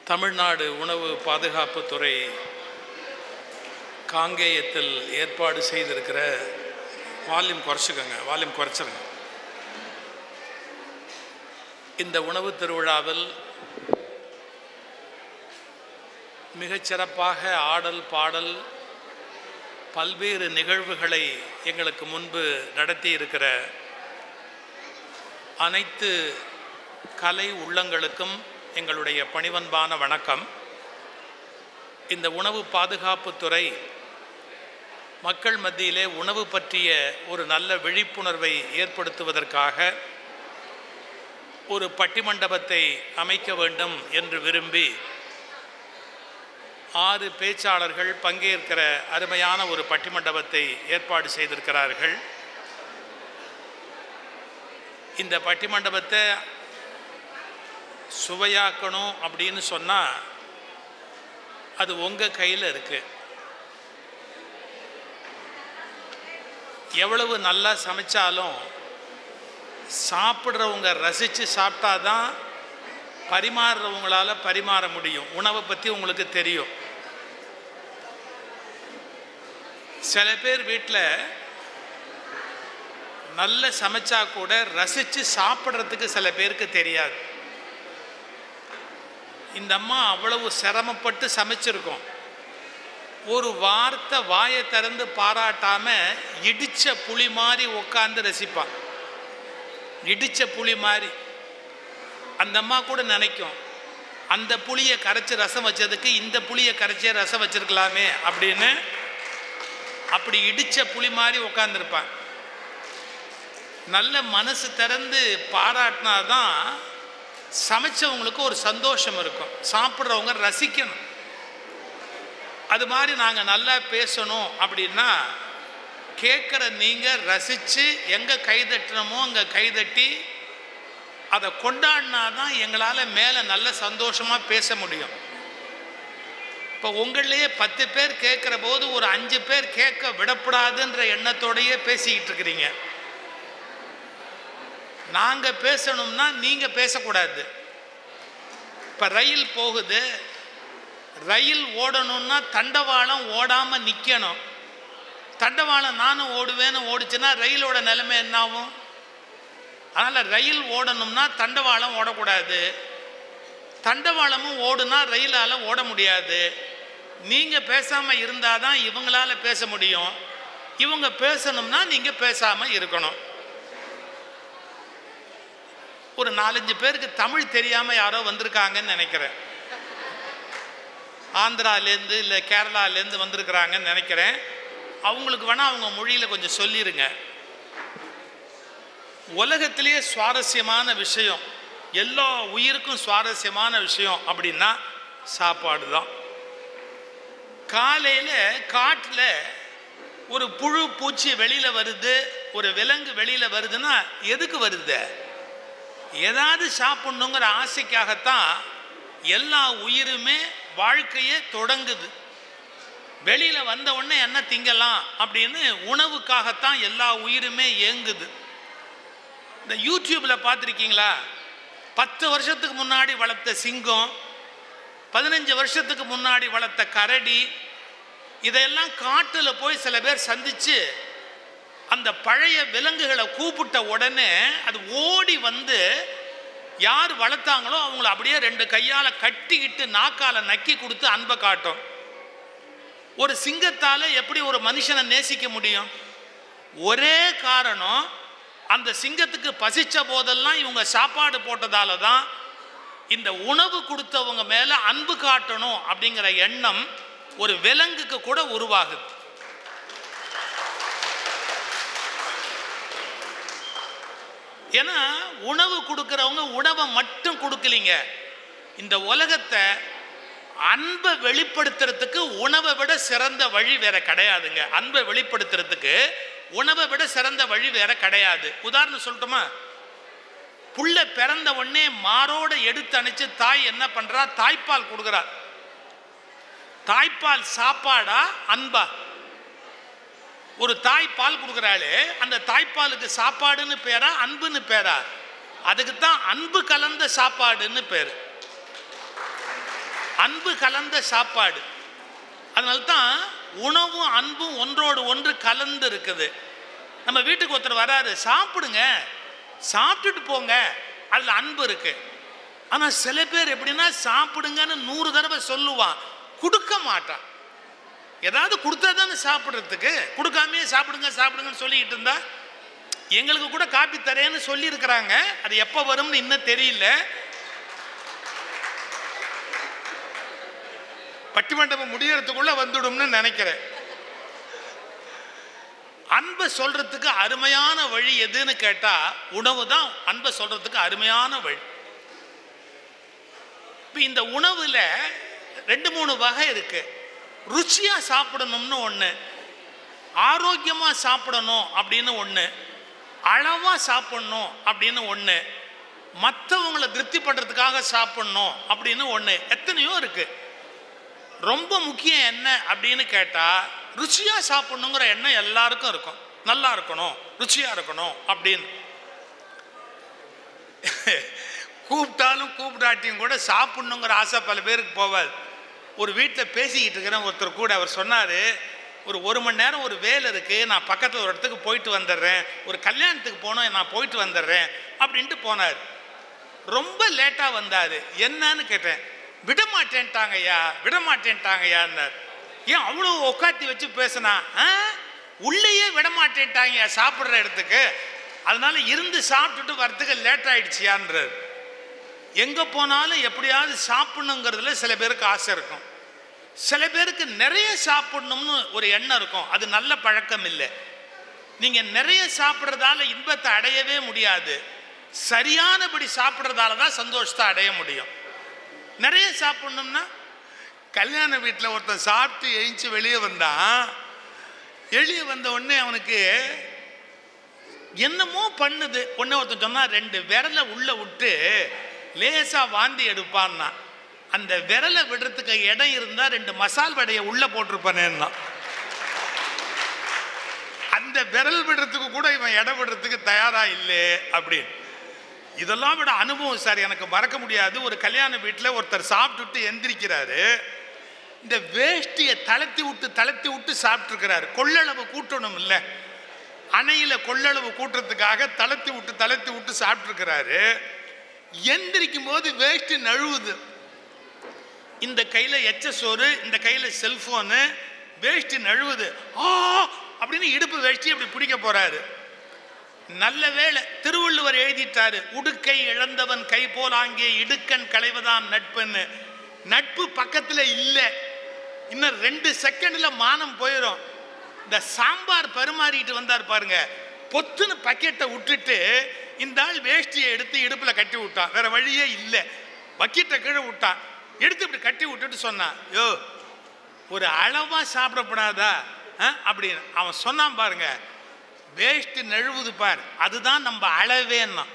தமிழ்நாடு உணவு பாதுகாப்புத்துறை காங்கேயத்தில் ஏற்பாடு செய்திருக்கிற வால்யூம் குறைச்சிக்கோங்க வால்யூம் குறைச்சிருங்க இந்த உணவு திருவிழாவில் மிகச்சிறப்பாக ஆடல் பாடல் பல்வேறு நிகழ்வுகளை எங்களுக்கு முன்பு நடத்தி இருக்கிற அனைத்து கலை உள்ளங்களுக்கும் எங்களுடைய பணிவன்பான வணக்கம் இந்த உணவு பாதுகாப்புத்துறை மக்கள் மத்தியிலே உணவு பற்றிய ஒரு நல்ல விழிப்புணர்வை ஏற்படுத்துவதற்காக ஒரு பட்டிமண்டபத்தை அமைக்க வேண்டும் என்று விரும்பி ஆறு பேச்சாளர்கள் பங்கேற்கிற அருமையான ஒரு பட்டிமண்டபத்தை ஏற்பாடு செய்திருக்கிறார்கள் இந்த பட்டிமண்டபத்தை சுவையாக்கணும் அப்படின்னு சொன்னால் அது உங்கள் கையில் இருக்குது எவ்வளவு நல்லா சமைச்சாலும் சாப்பிட்றவங்க ரசித்து சாப்பிட்டா தான் பரிமாறுறவங்களால பரிமாற முடியும் உணவை பற்றி உங்களுக்கு தெரியும் சில பேர் வீட்டில் நல்ல சமைச்சா கூட ரசித்து சாப்பிட்றதுக்கு சில பேருக்கு தெரியாது இந்த அம்மா அவ்வளவு சிரமப்பட்டு சமைச்சிருக்கோம் ஒரு வார்த்தை வாயை திறந்து பாராட்டாம இடிச்ச புளி மாதிரி உட்காந்து ரசிப்பான் இடிச்ச புளி மாதிரி அந்த அம்மா கூட நினைக்கும் அந்த புளியை கரைச்சி ரசம் வச்சதுக்கு இந்த புளியை கரைச்சே ரசம் வச்சிருக்கலாமே அப்படின்னு அப்படி இடிச்ச புளி மாதிரி உட்காந்துருப்பான் நல்ல மனசு திறந்து பாராட்டினாதான் சமைச்சவங்களுக்கு ஒரு சந்தோஷம் இருக்கும் சாப்பிட்றவங்க ரசிக்கணும் அது மாதிரி நாங்கள் நல்லா பேசணும் அப்படின்னா கேட்குற நீங்கள் ரசித்து எங்கே கைதட்டினமோ அங்கே கைதட்டி அதை கொண்டாடினா தான் எங்களால் மேலே நல்ல சந்தோஷமாக பேச முடியும் இப்போ உங்களையே பத்து பேர் கேட்குற போது ஒரு அஞ்சு பேர் கேட்க விடப்படாதுன்ற எண்ணத்தோடையே பேசிக்கிட்டு இருக்கிறீங்க நாங்கள் பேசணும்னா நீங்கள் பேசக்கூடாது இப்போ ரயில் போகுது ரயில் ஓடணும்னா தண்டவாளம் ஓடாமல் நிற்கணும் தண்டவாளம் நானும் ஓடுவேன்னு ஓடிச்சுன்னா ரயிலோட நிலைமை என்னாகும் அதனால் ரயில் ஓடணும்னா தண்டவாளம் ஓடக்கூடாது தண்டவாளமும் ஓடுனா ரயிலால் ஓட முடியாது நீங்கள் பேசாமல் இருந்தால் தான் இவங்களால பேச முடியும் இவங்க பேசணும்னா நீங்கள் பேசாமல் இருக்கணும் ஒரு நாலஞ்சு பேருக்கு தமிழ் தெரியாமல் யாரோ வந்திருக்காங்கன்னு நினைக்கிறேன் ஆந்திராலேருந்து இல்லை கேரளாலேருந்து வந்திருக்கிறாங்கன்னு நினைக்கிறேன் அவங்களுக்கு வேணால் அவங்க மொழியில் கொஞ்சம் சொல்லிடுங்க உலகத்திலேயே சுவாரஸ்யமான விஷயம் எல்லா உயிருக்கும் சுவாரஸ்யமான விஷயம் அப்படின்னா சாப்பாடு தான் காலையில் காட்டில் ஒரு புழு பூச்சி வெளியில் வருது ஒரு விலங்கு வெளியில் வருதுன்னா எதுக்கு வருது ஏதாவது சாப்பிட்ணுங்கிற ஆசைக்காகத்தான் எல்லா உயிருமே வாழ்க்கையே தொடங்குது வெளியில் வந்த உடனே என்ன திங்கலாம் அப்படின்னு உணவுக்காகத்தான் எல்லா உயிருமே இயங்குது இந்த யூடியூப்பில் பார்த்துருக்கீங்களா பத்து வருஷத்துக்கு முன்னாடி வளர்த்த சிங்கம் பதினஞ்சு வருஷத்துக்கு முன்னாடி வளர்த்த கரடி இதையெல்லாம் காட்டில் போய் சில பேர் சந்தித்து அந்த பழைய விலங்குகளை கூப்பிட்ட உடனே அது ஓடி வந்து யார் வளர்த்தாங்களோ அவங்கள அப்படியே ரெண்டு கையால் கட்டிக்கிட்டு நாக்கால் நக்கி கொடுத்து அன்பை காட்டும் ஒரு சிங்கத்தால் எப்படி ஒரு மனுஷனை நேசிக்க முடியும் ஒரே காரணம் அந்த சிங்கத்துக்கு பசிச்ச போதெல்லாம் இவங்க சாப்பாடு போட்டதால தான் இந்த உணவு கொடுத்தவங்க மேலே அன்பு காட்டணும் அப்படிங்கிற எண்ணம் ஒரு விலங்குக்கு கூட உருவாகுது ஏன்னா உணவு கொடுக்குறவங்க உணவை மட்டும் கொடுக்கலீங்க இந்த உலகத்தை அன்பை வெளிப்படுத்துறதுக்கு உணவை விட சிறந்த வழி வேற கிடையாதுங்க அன்பை வெளிப்படுத்துறதுக்கு உணவை விட சிறந்த வழி வேற கிடையாது உதாரணம் சொல்லட்டுமா புள்ள பிறந்த உடனே மாரோட எடுத்து அணைச்சு தாய் என்ன பண்றா தாய்ப்பால் கொடுக்குறா தாய்ப்பால் சாப்பாடா அன்பா ஒரு தாய் பால் கொடுக்குறாளே அந்த தாய்ப்பாலுக்கு சாப்பாடுன்னு பேரா அன்புன்னு பேரா அதுக்கு தான் அன்பு கலந்த சாப்பாடுன்னு பேர் அன்பு கலந்த சாப்பாடு அதனால தான் உணவும் அன்பும் ஒன்றோடு ஒன்று கலந்து இருக்குது நம்ம வீட்டுக்கு ஒருத்தர் வராரு சாப்பிடுங்க சாப்பிட்டுட்டு போங்க அதில் அன்பு இருக்கு ஆனால் சில பேர் எப்படின்னா சாப்பிடுங்கன்னு நூறு தடவை சொல்லுவான் கொடுக்க மாட்டான் ஏதாவது கொடுத்தா தானே சாப்பிட்றதுக்கு கொடுக்காமையே சாப்பிடுங்க சாப்பிடுங்கன்னு சொல்லிக்கிட்டு இருந்தா எங்களுக்கு கூட காப்பி தரேன்னு சொல்லி இருக்கிறாங்க அது எப்போ வரும்னு இன்னும் தெரியல பட்டிமண்டபம் முடியறதுக்குள்ள வந்துடும்னு நினைக்கிறேன் அன்பை சொல்றதுக்கு அருமையான வழி எதுன்னு கேட்டா உணவு தான் அன்பை சொல்றதுக்கு அருமையான வழி இப்போ இந்த உணவுல ரெண்டு மூணு வகை இருக்கு ருச்சியா சாப்பிடணும்னு ஒன்று ஆரோக்கியமா சாப்பிடணும் அப்படின்னு ஒன்று அளவா சாப்பிடணும் அப்படின்னு ஒன்று மற்றவங்களை திருப்தி பண்றதுக்காக சாப்பிடணும் அப்படின்னு ஒன்று எத்தனையோ இருக்கு ரொம்ப முக்கியம் என்ன அப்படின்னு கேட்டால் ருச்சியாக சாப்பிடணுங்கிற எண்ணம் எல்லாருக்கும் இருக்கும் நல்லா இருக்கணும் ருச்சியாக இருக்கணும் அப்படின்னு கூப்பிட்டாலும் கூப்பிடாட்டியும் கூட சாப்பிடணுங்கிற ஆசை பல பேருக்கு போவாது ஒரு வீட்டில் பேசிக்கிட்டு இருக்கிறேன் ஒருத்தர் கூட அவர் சொன்னார் ஒரு ஒரு மணி நேரம் ஒரு வேலை இருக்குது நான் பக்கத்தில் ஒரு இடத்துக்கு போயிட்டு வந்துடுறேன் ஒரு கல்யாணத்துக்கு போனோம் நான் போயிட்டு வந்துடுறேன் அப்படின்ட்டு போனார் ரொம்ப லேட்டாக வந்தார் என்னன்னு கேட்டேன் விட மாட்டேன்ட்டாங்கய்யா விட மாட்டேன்ட்டாங்கய்யான்னார் ஏன் அவ்வளோ உட்காத்தி வச்சு பேசினா ஆ உள்ளேயே விட மாட்டேன்ட்டாங்கய்யா சாப்பிட்ற இடத்துக்கு அதனால இருந்து சாப்பிட்டுட்டு வரத்துக்கு லேட் ஆயிடுச்சியான்றார் எங்கே போனாலும் எப்படியாவது சாப்பிடணுங்கிறதுல சில பேருக்கு ஆசை இருக்கும் சில பேருக்கு நிறைய சாப்பிடணும்னு ஒரு எண்ணம் இருக்கும் அது நல்ல பழக்கம் இல்லை நீங்கள் நிறைய சாப்பிட்றதால இன்பத்தை அடையவே முடியாது சரியானபடி சாப்பிட்றதால தான் சந்தோஷத்தை அடைய முடியும் நிறைய சாப்பிடணும்னா கல்யாண வீட்டில் ஒருத்தன் சாப்பிட்டு எழுந்து வெளியே வந்தான் வெளியே வந்த உடனே அவனுக்கு என்னமோ பண்ணுது உடனே ஒருத்தன் சொன்னா ரெண்டு விரலை உள்ள விட்டு லேசா வாந்தி எடுப்பான்னா அந்த விரலை விடுறதுக்கு இடம் இருந்தா ரெண்டு மசால் வடையை உள்ள போட்டிருப்பானேன்னா அந்த விரல் விடுறதுக்கு கூட இவன் இடம் விடுறதுக்கு தயாரா இல்லை அப்படின்னு இதெல்லாம் விட அனுபவம் சார் எனக்கு மறக்க முடியாது ஒரு கல்யாண வீட்டில் ஒருத்தர் சாப்பிட்டுட்டு எந்திரிக்கிறாரு இந்த வேஷ்டியை தளர்த்தி விட்டு தளர்த்தி விட்டு சாப்பிட்ருக்கிறாரு கொள்ளளவு கூட்டணும் இல்லை அணையில் கொள்ளளவு கூட்டுறதுக்காக தளர்த்தி விட்டு தளர்த்தி விட்டு சாப்பிட்ருக்கிறாரு எந்திரிக்கும் போது வேஷ்டி நழுவுது இந்த கையில் எச்ச சோறு இந்த கையில் செல்ஃபோனு வேஷ்டி நழுவுது ஆ அப்படின்னு இடுப்பு வேஷ்டி அப்படி பிடிக்க போறாரு நல்ல வேளை திருவள்ளுவர் எழுதிட்டாரு உடுக்கை இழந்தவன் கை போல் அங்கே இடுக்கன் களைவதான் நட்புன்னு நட்பு பக்கத்துல இல்லை இன்னும் ரெண்டு செகண்ட்ல மானம் போயிடும் இந்த சாம்பார் பரிமாறிட்டு வந்தார் பாருங்க பொத்துன்னு பக்கெட்டை விட்டுட்டு இந்த ஆள் வேஷ்டியை எடுத்து இடுப்புல கட்டி விட்டான் வேற வழியே இல்லை பக்கெட்டை கீழே விட்டான் எடுத்து இப்படி கட்டி விட்டுட்டு சொன்னான் யோ ஒரு அளவா சாப்பிடப்படாதா ஆ? அப்படின்னு அவன் சொன்னான் பாருங்க வேஷ்டி நழுவுது பார் அதுதான் நம்ம அளவேன்னா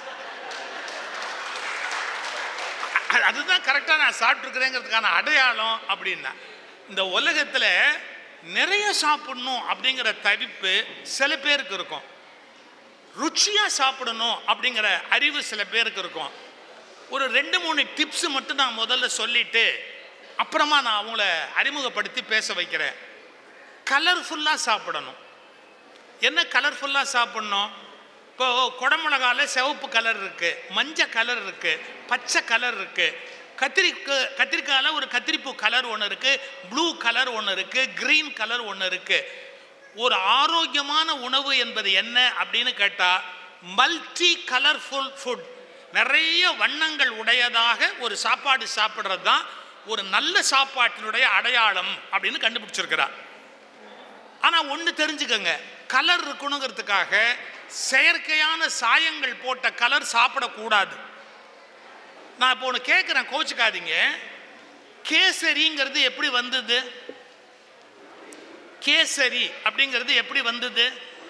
அ- அதுதான் கரெக்டாக நான் சாப்பிட்ருக்கிறேங்கிறதுக்கான அடையாளம் அப்படின்னா இந்த உலகத்தில் நிறைய சாப்பிடணும் அப்படிங்கிற தவிப்பு சில பேருக்கு இருக்கும் ருச்சியாக சாப்பிடணும் அப்படிங்கிற அறிவு சில பேருக்கு இருக்கும் ஒரு ரெண்டு மூணு டிப்ஸ் மட்டும் நான் முதல்ல சொல்லிட்டு அப்புறமா நான் அவங்கள அறிமுகப்படுத்தி பேச வைக்கிறேன் கலர்ஃபுல்லாக சாப்பிடணும் என்ன கலர்ஃபுல்லாக சாப்பிடணும் இப்போ குடமிளகால சிவப்பு கலர் இருக்கு மஞ்சள் கலர் இருக்கு பச்சை கலர் இருக்கு கத்திரிக்கு கத்திரிக்காயில் ஒரு கத்திரிப்பூ கலர் ஒன்று இருக்கு ப்ளூ கலர் ஒன்று இருக்கு கிரீன் கலர் ஒன்று இருக்கு ஒரு ஆரோக்கியமான உணவு என்பது என்ன அப்படின்னு கேட்டால் மல்டி கலர்ஃபுல் ஃபுட் நிறைய வண்ணங்கள் உடையதாக ஒரு சாப்பாடு சாப்பிட்றது தான் ஒரு நல்ல சாப்பாட்டினுடைய அடையாளம் அப்படின்னு கண்டுபிடிச்சிருக்கிறார் ஆனால் ஒன்று தெரிஞ்சுக்கங்க கலர் இருக்கணுங்கிறதுக்காக செயற்கையான சாயங்கள் போட்ட கலர் சாப்பிடக்கூடாது நான் இப்போ ஒன்று கேட்குறேன் கோச்சுக்காதீங்க கேசரிங்கிறது எப்படி வந்தது கேசரி அப்படிங்கிறது எப்படி வந்தது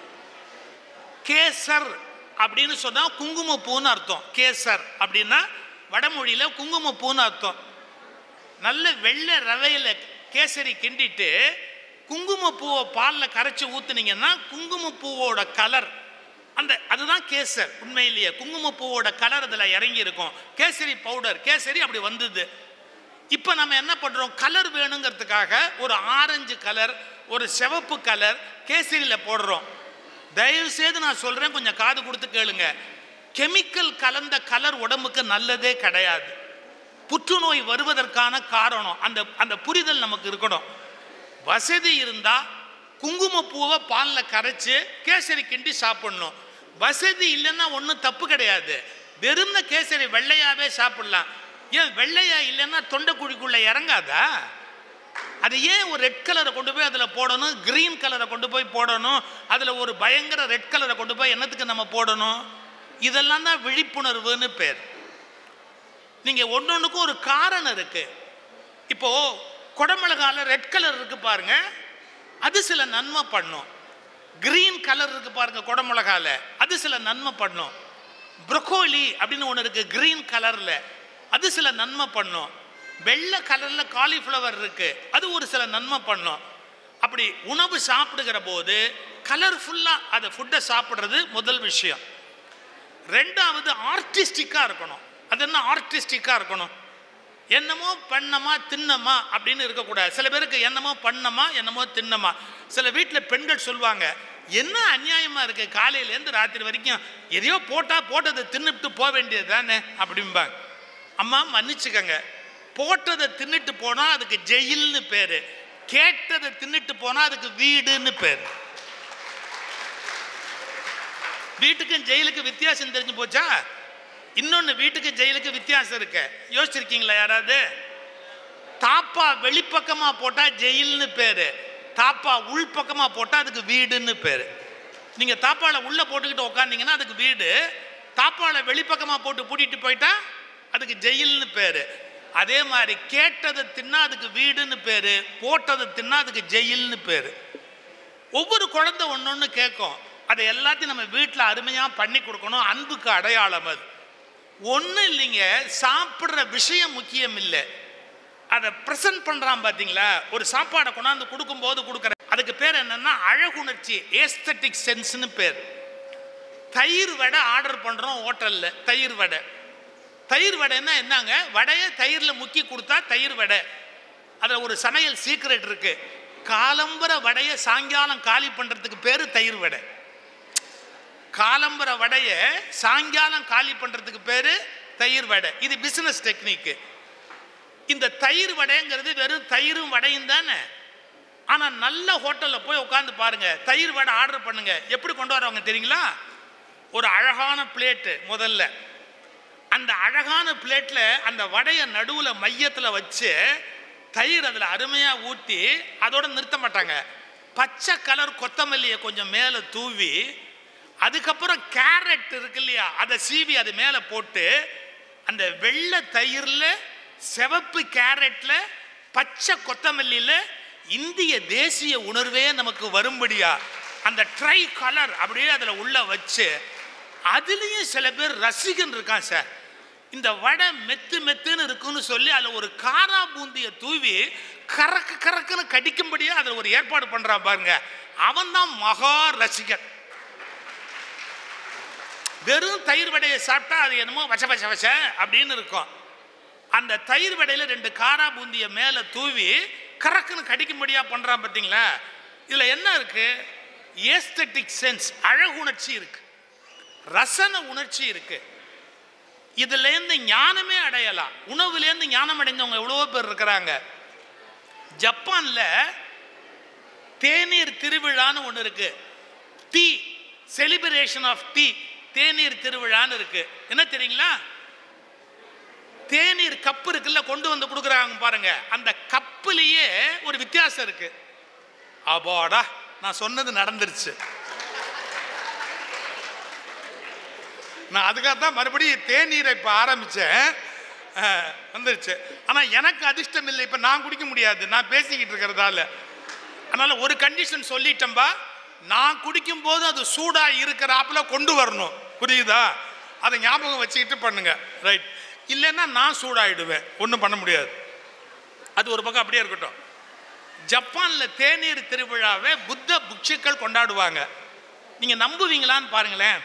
கேசர் அப்படின்னு சொன்னால் குங்குமப்பூன்னு அர்த்தம் கேசர் அப்படின்னா வடமொழியில் குங்குமப்பூன்னு அர்த்தம் நல்ல வெள்ளை ரவையில் கேசரி கிண்டிட்டு குங்குமப்பூவை பாலில் கரைச்சி ஊற்றுனீங்கன்னா குங்குமப்பூவோட கலர் அந்த அதுதான் கேசர் உண்மையிலேயே குங்குமப்பூவோட கலர் அதில் இறங்கி இருக்கும் கேசரி பவுடர் கேசரி அப்படி வந்தது இப்போ நம்ம என்ன பண்ணுறோம் கலர் வேணுங்கிறதுக்காக ஒரு ஆரஞ்சு கலர் ஒரு சிவப்பு கலர் கேசரியில் போடுறோம் தயவு செய்து நான் சொல்கிறேன் கொஞ்சம் காது கொடுத்து கேளுங்க கெமிக்கல் கலந்த கலர் உடம்புக்கு நல்லதே கிடையாது புற்றுநோய் வருவதற்கான காரணம் அந்த அந்த புரிதல் நமக்கு இருக்கணும் வசதி இருந்தால் குங்குமப்பூவை பாலில் கரைச்சி கேசரி கிண்டி சாப்பிடணும் வசதி இல்லைன்னா ஒன்றும் தப்பு கிடையாது வெறும்ன கேசரி வெள்ளையாவே சாப்பிடலாம் ஏன் வெள்ளையா இல்லைன்னா தொண்டைக்குழிக்குள்ளே இறங்காதா அது ஏன் ஒரு ரெட் கலரை கொண்டு போய் அதில் போடணும் கிரீன் கலரை கொண்டு போய் போடணும் அதில் ஒரு பயங்கர ரெட் கலரை கொண்டு போய் என்னத்துக்கு நம்ம போடணும் இதெல்லாம் தான் விழிப்புணர்வுன்னு பேர் நீங்கள் ஒன்றொன்றுக்கும் ஒரு காரணம் இருக்கு இப்போ குடமிளகால ரெட் கலர் இருக்கு பாருங்க அது சில நன்மை பண்ணும் கிரீன் கலர் இருக்கு பாருங்க குடமிளகால அது சில நன்மை பண்ணும் ப்ரொக்கோலி அப்படின்னு ஒன்று இருக்கு கிரீன் கலர்ல அது சில நன்மை பண்ணும் வெள்ளை கலர்ல காலிஃப்ளவர் இருக்கு அது ஒரு சில நன்மை பண்ணும் அப்படி உணவு சாப்பிடுகிற போது கலர்ஃபுல்லாக அதை ஃபுட்டை சாப்பிட்றது முதல் விஷயம் ரெண்டாவது ஆர்டிஸ்டிக்காக இருக்கணும் அது என்ன ஆர்டிஸ்டிக்காக இருக்கணும் என்னமோ பண்ணமா தின்னமா அப்படின்னு இருக்கக்கூடாது சில பேருக்கு என்னமோ பண்ணமா என்னமோ தின்னமா சில வீட்டில் பெண்கள் சொல்லுவாங்க என்ன அநியாயமாக இருக்கு காலையிலேருந்து ராத்திரி வரைக்கும் எதையோ போட்டால் போட்டதை தின்னுட்டு போக வேண்டியது தானே அப்படிம்பாங்க அம்மா மன்னிச்சுக்கங்க போட்டதை தின்னுட்டு போனால் அதுக்கு ஜெயில்னு பேர் கேட்டதை தின்னுட்டு போனால் அதுக்கு வீடுன்னு பேர் வீட்டுக்கும் ஜெயிலுக்கு வித்தியாசம் தெரிஞ்சு போச்சா இன்னொன்று வீட்டுக்கு ஜெயிலுக்கு வித்தியாசம் இருக்கு யோசிச்சிருக்கீங்களா யாராவது தாப்பா வெளிப்பக்கமாக போட்டால் ஜெயில்னு பேர் தாப்பா உள்பக்கமாக போட்டால் அதுக்கு வீடுன்னு பேர் நீங்கள் தாப்பாவில் உள்ளே போட்டுக்கிட்டு உக்காந்தீங்கன்னா அதுக்கு வீடு தாப்பாவில் வெளிப்பக்கமாக போட்டு பூட்டிட்டு போயிட்டா அதுக்கு ஜெயில்னு பேர் அதே மாதிரி கேட்டதை தின்னா அதுக்கு வீடுன்னு பேர் போட்டதை தின்னா அதுக்கு ஜெயில்னு பேர் ஒவ்வொரு குழந்தை ஒன்று ஒன்று கேட்கும் அதை எல்லாத்தையும் நம்ம வீட்டில் அருமையாக பண்ணி கொடுக்கணும் அன்புக்கு அடையாளம் அது ஒன்றும் இல்லைங்க சாப்பிட்ற விஷயம் முக்கியம் இல்லை அதை ப்ரெசன்ட் பண்ணுறான் பார்த்தீங்களா ஒரு சாப்பாடை கொண்டாந்து கொடுக்கும்போது கொடுக்குற அதுக்கு பேர் என்னன்னா அழகுணர்ச்சி ஏஸ்தட்டிக் சென்ஸ்னு பேர் தயிர் வடை ஆர்டர் பண்ணுறோம் ஹோட்டலில் தயிர் வடை தயிர் வடைன்னா என்னங்க வடையை தயிரில் முக்கி கொடுத்தா தயிர் வடை அதில் ஒரு சமையல் சீக்ரெட் இருக்கு காலம்பர வடையை சாயங்காலம் காலி பண்ணுறதுக்கு பேர் தயிர் வடை காலம்பர வடையை சாயங்காலம் காலி பண்ணுறதுக்கு பேர் தயிர் வடை இது பிஸ்னஸ் டெக்னிக்கு இந்த தயிர் வடைங்கிறது வெறும் தயிரும் வடையும் தானே ஆனால் நல்ல ஹோட்டலில் போய் உட்காந்து பாருங்க தயிர் வடை ஆர்டர் பண்ணுங்க எப்படி கொண்டு வரவங்க தெரியுங்களா ஒரு அழகான பிளேட்டு முதல்ல அந்த அழகான பிளேட்டில் அந்த வடையை நடுவில் மையத்தில் வச்சு தயிர் அதில் அருமையாக ஊற்றி அதோட நிறுத்த மாட்டாங்க பச்சை கலர் கொத்தமல்லியை கொஞ்சம் மேலே தூவி அதுக்கப்புறம் கேரட் இருக்கு இல்லையா அதை சீவி அது மேலே போட்டு அந்த வெள்ளை தயிரில் சிவப்பு கேரட்ல பச்சை கொத்தமல்லியில் இந்திய தேசிய உணர்வே நமக்கு வரும்படியா அந்த ட்ரை கலர் அப்படியே அதில் உள்ள வச்சு அதுலேயும் சில பேர் ரசிகன் இருக்கான் சார் இந்த வடை மெத்து மெத்துன்னு இருக்குன்னு சொல்லி அதில் ஒரு காரா பூந்தியை தூவி கறக்கு கறக்குன்னு கடிக்கும்படியா அதில் ஒரு ஏற்பாடு பண்ணுறான் பாருங்க அவன் தான் மகா ரசிகன் வெறும் தயிர் வடையை சாப்பிட்டா அது என்னமோ வச வச வச அப்படின்னு இருக்கும் அந்த தயிர் வடையில் ரெண்டு காரா பூந்தியை மேலே தூவி கறக்குன்னு கடிக்கும்படியா பண்ணுறான் பார்த்தீங்களா இதில் என்ன இருக்கு ஏஸ்தட்டிக் சென்ஸ் அழகுணர்ச்சி இருக்கு ரசன உணர்ச்சி இருக்கு இதுலேருந்து ஞானமே அடையலாம் உணவுலேருந்து ஞானம் அடைஞ்சவங்க எவ்வளவோ பேர் இருக்கிறாங்க ஜப்பான்ல தேநீர் திருவிழான்னு ஒன்று இருக்கு டீ செலிப்ரேஷன் ஆஃப் டீ தேநீர் திருவிழான்னு இருக்கு என்ன தெரியுங்களா தேநீர் கப்பு இருக்குல்ல கொண்டு வந்து கொடுக்குறாங்க பாருங்க அந்த கப்புலேயே ஒரு வித்தியாசம் இருக்கு அபாடா நான் சொன்னது நடந்துருச்சு நான் அதுக்காக தான் மறுபடியும் தேநீரை இப்போ ஆரம்பித்தேன் வந்துருச்சு ஆனால் எனக்கு அதிர்ஷ்டம் இல்லை இப்போ நான் குடிக்க முடியாது நான் பேசிக்கிட்டு இருக்கிறதால அதனால் ஒரு கண்டிஷன் சொல்லிட்டேன்பா நான் குடிக்கும்போது அது சூடாக இருக்கிறாப்புல கொண்டு வரணும் புரியுதா அதை ஞாபகம் வச்சுக்கிட்டு பண்ணுங்க ரைட் இல்லைன்னா நான் சூடாயிடுவேன் ஒன்றும் பண்ண முடியாது அது ஒரு பக்கம் அப்படியே இருக்கட்டும் ஜப்பானில் தேநீர் திருவிழாவை புத்த புக்ஷுக்கள் கொண்டாடுவாங்க நீங்கள் நம்புவீங்களான்னு பாருங்களேன்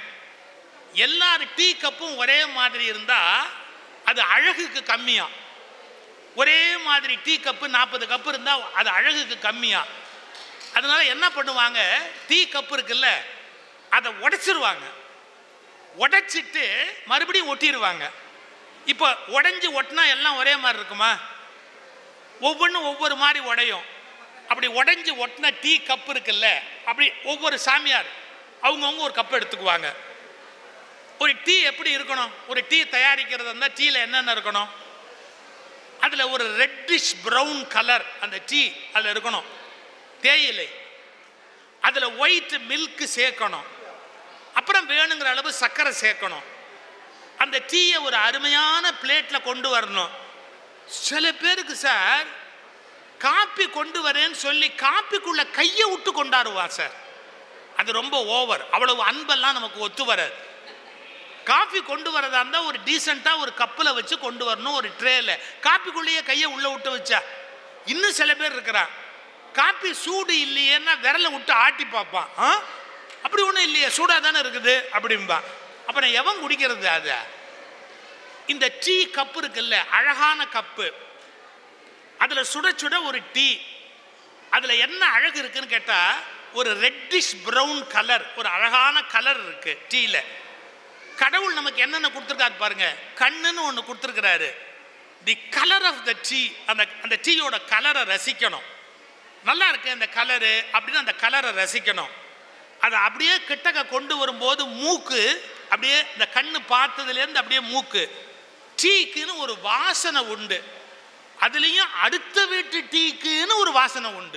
எல்லார் டீ கப்பும் ஒரே மாதிரி இருந்தால் அது அழகுக்கு கம்மியா ஒரே மாதிரி டீ கப்பு நாற்பது கப்பு இருந்தால் அது அழகுக்கு கம்மியா அதனால என்ன பண்ணுவாங்க டீ கப்பு இருக்குல்ல அதை உடைச்சிருவாங்க உடைச்சிட்டு மறுபடியும் ஒட்டிடுவாங்க இப்போ உடைஞ்சு ஒட்டினா எல்லாம் ஒரே மாதிரி இருக்குமா ஒவ்வொன்றும் ஒவ்வொரு மாதிரி உடையும் அப்படி உடைஞ்சு ஒட்டின டீ கப் இருக்குல்ல அப்படி ஒவ்வொரு சாமியார் அவங்கவுங்க ஒரு கப் எடுத்துக்குவாங்க ஒரு டீ எப்படி இருக்கணும் ஒரு டீ தயாரிக்கிறது இருந்தால் டீயில் என்னென்ன இருக்கணும் அதில் ஒரு ரெட்டிஷ் ப்ரௌன் கலர் அந்த டீ அதில் இருக்கணும் தேயிலை அதில் ஒயிட் மில்க் சேர்க்கணும் அப்புறம் வேணுங்கிற அளவு சர்க்கரை சேர்க்கணும் அந்த டீயை ஒரு அருமையான பிளேட்டில் கொண்டு வரணும் சில பேருக்கு சார் காப்பி கொண்டு வரேன்னு சொல்லி காப்பிக்குள்ள கையை விட்டு கொண்டாடுவா சார் அது ரொம்ப ஓவர் அவ்வளவு அன்பெல்லாம் நமக்கு ஒத்து வராது காஃபி கொண்டு வரதா இருந்தால் ஒரு டீசெண்டாக ஒரு கப்பில் வச்சு கொண்டு வரணும் ஒரு ட்ரேல காப்பிக்குள்ளேயே கையை உள்ளே விட்டு வச்சா இன்னும் சில பேர் இருக்கிறான் காப்பி சூடு இல்லையேன்னா விரலை விட்டு ஆட்டி பார்ப்பான் ஆ அப்படி ஒன்றும் இல்லையே சூடாக தானே இருக்குது அப்படிம்பான் அப்புறம் எவன் குடிக்கிறது அதை இந்த டீ கப்பு இருக்குல்ல அழகான கப்பு அதில் சுட சுட ஒரு டீ அதில் என்ன அழகு இருக்குன்னு கேட்டால் ஒரு ரெட்டிஷ் ப்ரௌன் கலர் ஒரு அழகான கலர் இருக்கு டீயில் கடவுள் நமக்கு என்னென்ன கொடுத்துருக்காரு பாருங்க கண்ணுன்னு ஒன்று கொடுத்துருக்கிறாரு the colour of the tea அந்த அந்த டீயோட கலரை ரசிக்கணும் நல்லா இருக்கு அந்த கலரு அப்படின்னு அந்த கலரை ரசிக்கணும் அதை அப்படியே கிட்டக்க கொண்டு வரும்போது மூக்கு அப்படியே இந்த கண்ணு பார்த்ததுலேருந்து அப்படியே மூக்கு டீக்குன்னு ஒரு வாசனை உண்டு அதுலேயும் அடுத்த வீட்டு டீக்குன்னு ஒரு வாசனை உண்டு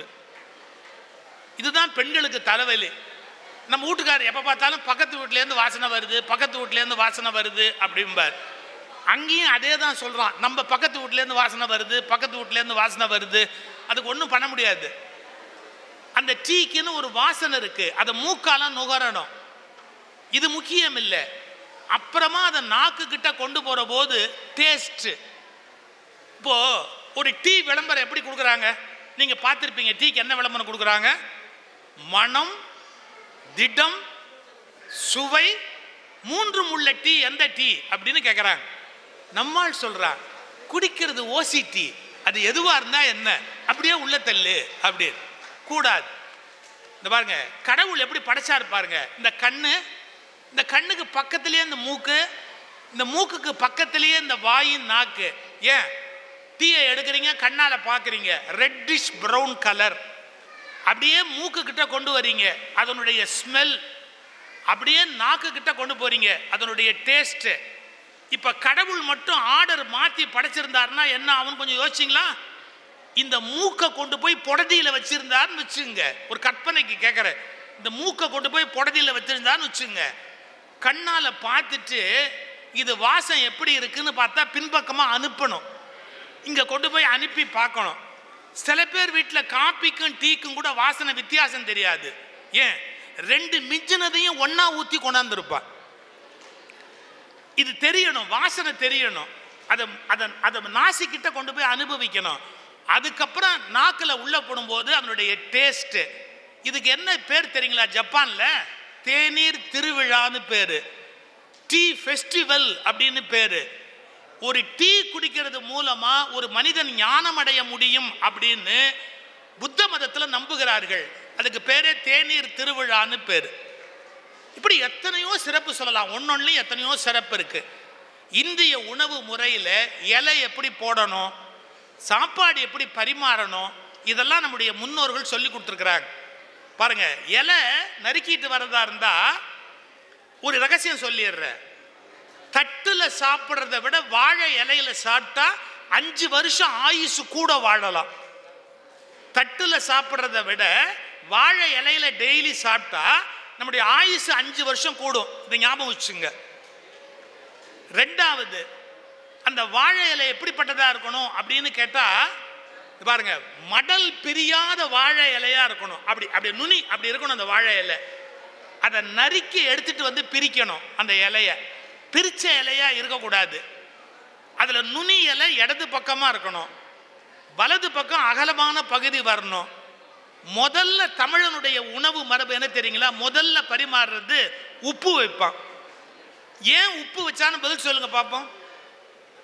இதுதான் பெண்களுக்கு தலைவலி நம்ம வீட்டுக்காரர் எப்போ பார்த்தாலும் பக்கத்து வீட்லேருந்து வாசனை வருது பக்கத்து வீட்லேருந்து வாசனை வருது அப்படிம்பார் அங்கேயும் அதே தான் சொல்கிறான் நம்ம பக்கத்து வீட்லேருந்து வாசனை வருது பக்கத்து வீட்லேருந்து வாசனை வருது அதுக்கு ஒன்றும் பண்ண முடியாது அந்த டீக்குன்னு ஒரு வாசனை இருக்கு அதை மூக்கால நுகரணும் இது முக்கியம் இல்லை அப்புறமா அதை நாக்கு கிட்ட கொண்டு போற போது டேஸ்ட் இப்போ ஒரு டீ விளம்பரம் எப்படி கொடுக்குறாங்க நீங்க பார்த்துருப்பீங்க டீக்கு என்ன விளம்பரம் கொடுக்குறாங்க மனம் திடம் சுவை மூன்றும் உள்ள டீ எந்த டீ அப்படின்னு கேட்குறாங்க நம்மால் சொல்றாங்க குடிக்கிறது ஓசி டீ அது எதுவா இருந்தா என்ன அப்படியே உள்ள தள்ளு அப்படி கூடாது இந்த பாருங்க கடவுள் எப்படி படைச்சாரு பாருங்க இந்த கண்ணு இந்த கண்ணுக்கு பக்கத்திலேயே இந்த மூக்கு இந்த மூக்குக்கு பக்கத்திலேயே இந்த வாயின் நாக்கு ஏன் டீயை எடுக்கிறீங்க கண்ணால பார்க்குறீங்க ரெட்டிஷ் ப்ரௌன் கலர் அப்படியே மூக்கு கிட்ட கொண்டு வரீங்க அதனுடைய ஸ்மெல் அப்படியே நாக்கு கிட்ட கொண்டு போறீங்க அதனுடைய டேஸ்ட் இப்ப கடவுள் மட்டும் ஆர்டர் மாத்தி படைச்சிருந்தாருன்னா என்ன ஆகும் கொஞ்சம் யோசிச்சிங்களா இந்த மூக்கை கொண்டு போய் புடதியில வச்சிருந்தாருன்னு வச்சுங்க ஒரு கற்பனைக்கு கேட்குறேன் இந்த மூக்கை கொண்டு போய் புடதியில வச்சிருந்தாருன்னு வச்சுங்க கண்ணால பார்த்துட்டு இது வாசம் எப்படி இருக்குன்னு பார்த்தா பின்பக்கமா அனுப்பணும் இங்க கொண்டு போய் அனுப்பி பார்க்கணும் சில பேர் வீட்டில் காப்பிக்கும் டீக்கும் கூட வாசனை வித்தியாசம் தெரியாது ஏன் ரெண்டு மிஞ்சினதையும் ஒண்ணா ஊற்றி கொண்டாந்துருப்பா இது தெரியணும் வாசனை தெரியணும் அதை அதை அதை நாசிக்கிட்ட கொண்டு போய் அனுபவிக்கணும் அதுக்கப்புறம் நாக்கில் உள்ள போடும்போது அதனுடைய டேஸ்ட்டு இதுக்கு என்ன பேர் தெரியுங்களா ஜப்பான்ல தேநீர் திருவிழான்னு பேரு டீ ஃபெஸ்டிவல் அப்படின்னு பேரு ஒரு டீ குடிக்கிறது மூலமா ஒரு மனிதன் ஞானம் அடைய முடியும் அப்படின்னு புத்த மதத்தில் நம்புகிறார்கள் அதுக்கு பேரே தேநீர் திருவிழான்னு பேர் இப்படி எத்தனையோ சிறப்பு சொல்லலாம் ஒன்னொன்னுலையும் எத்தனையோ சிறப்பு இருக்கு இந்திய உணவு முறையில் இலை எப்படி போடணும் சாப்பாடு எப்படி பரிமாறணும் இதெல்லாம் நம்முடைய முன்னோர்கள் சொல்லி கொடுத்துருக்குறாங்க பாருங்க இலை நறுக்கிட்டு வரதா இருந்தா ஒரு ரகசியம் சொல்லிடுறேன் தட்டுல சாப்பிட்றத விட வாழை இலையில சாப்பிட்டா அஞ்சு வருஷம் ஆயுசு கூட வாழலாம் தட்டுல சாப்பிட்றத விட வாழை இலையில டெய்லி சாப்பிட்டா நம்முடைய ஆயுசு அஞ்சு வருஷம் கூடும் இதை ஞாபகம் வச்சுங்க ரெண்டாவது அந்த வாழை இலை எப்படிப்பட்டதா இருக்கணும் அப்படின்னு கேட்டா இது பாருங்க மடல் பிரியாத வாழை இலையா இருக்கணும் அப்படி அப்படி நுனி அப்படி இருக்கணும் அந்த வாழை இலை அதை நறுக்கி எடுத்துட்டு வந்து பிரிக்கணும் அந்த இலைய பிரிச்ச இலையா இருக்கக்கூடாது அதுல நுனி இலை இடது பக்கமா இருக்கணும் வலது பக்கம் அகலமான பகுதி வரணும் முதல்ல தமிழனுடைய உணவு மரபு என்ன தெரியுங்களா முதல்ல பரிமாறுறது உப்பு வைப்பான் ஏன் உப்பு வச்சான்னு பதில் சொல்லுங்க பார்ப்போம்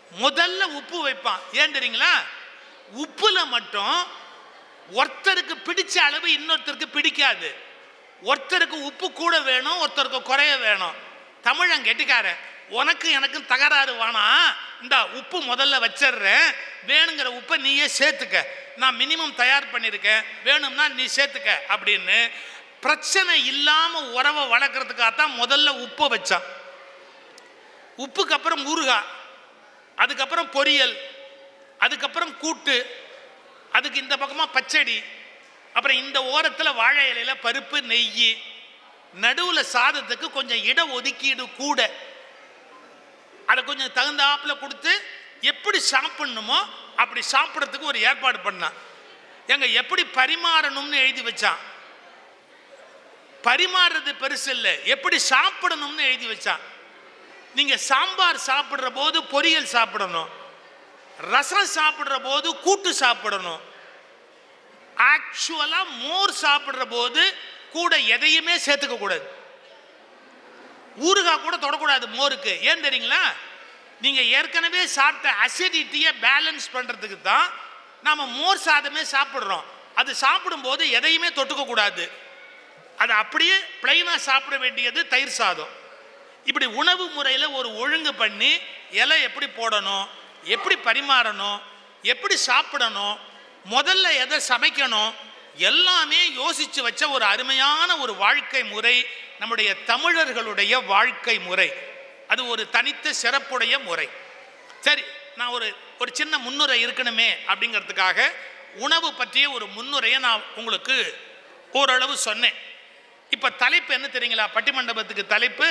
முதல்ல உப்பு வைப்பான் ஏன் தெரியுங்களா உப்புல மட்டும் ஒருத்தருக்கு பிடிச்ச அளவு இன்னொருத்தருக்கு பிடிக்காது ஒருத்தருக்கு உப்பு கூட வேணும் ஒருத்தருக்கு குறைய வேணும் தமிழன் கெட்டிக்காரன் உனக்கு எனக்கும் தகராறு வேணாம் இந்த உப்பு முதல்ல வச்சிடுறேன் வேணுங்கிற உப்பை நீயே சேர்த்துக்க நான் மினிமம் தயார் பண்ணியிருக்கேன் வேணும்னா நீ சேர்த்துக்க அப்படின்னு பிரச்சனை இல்லாம உறவை வளர்க்கறதுக்காக தான் முதல்ல உப்பை வச்சான் உப்புக்கு அப்புறம் ஊறுகாய் அதுக்கப்புறம் பொரியல் அதுக்கப்புறம் கூட்டு அதுக்கு இந்த பக்கமாக பச்சடி அப்புறம் இந்த ஓரத்தில் வாழை இலையில பருப்பு நெய் நடுவில் சாதத்துக்கு கொஞ்சம் இட ஒதுக்கீடு கூட அதை கொஞ்சம் தகுந்தாப்புல கொடுத்து எப்படி சாப்பிடணுமோ அப்படி சாப்பிட்றதுக்கு ஒரு ஏற்பாடு பண்ணான் எங்க எப்படி பரிமாறணும்னு எழுதி வச்சான் பரிமாறுறது பெருசு இல்லை எப்படி சாப்பிடணும்னு எழுதி வச்சான் நீங்க சாம்பார் சாப்பிடுற போது பொரியல் சாப்பிடணும் ரசம் சாப்பிடுற போது கூட்டு சாப்பிடணும் ஆக்சுவலா மோர் சாப்பிடுற போது கூட எதையுமே சேர்த்துக்க கூடாது ஊறுகாய் கூட தொடக்கூடாது மோருக்கு ஏன் தெரியுங்களா நீங்க ஏற்கனவே சாப்பிட்ட அசிடிட்டியை பேலன்ஸ் பண்றதுக்கு தான் நாம மோர் சாதமே சாப்பிடுறோம் அது சாப்பிடும்போது எதையுமே தொட்டுக்க கூடாது அது அப்படியே பிளைனாக சாப்பிட வேண்டியது தயிர் சாதம் இப்படி உணவு முறையில் ஒரு ஒழுங்கு பண்ணி இலை எப்படி போடணும் எப்படி பரிமாறணும் எப்படி சாப்பிடணும் முதல்ல எதை சமைக்கணும் எல்லாமே யோசிச்சு வச்ச ஒரு அருமையான ஒரு வாழ்க்கை முறை நம்முடைய தமிழர்களுடைய வாழ்க்கை முறை அது ஒரு தனித்த சிறப்புடைய முறை சரி நான் ஒரு ஒரு சின்ன முன்னுரை இருக்கணுமே அப்படிங்கிறதுக்காக உணவு பற்றிய ஒரு முன்னுரையை நான் உங்களுக்கு ஓரளவு சொன்னேன் இப்போ தலைப்பு என்ன தெரியுங்களா பட்டிமண்டபத்துக்கு தலைப்பு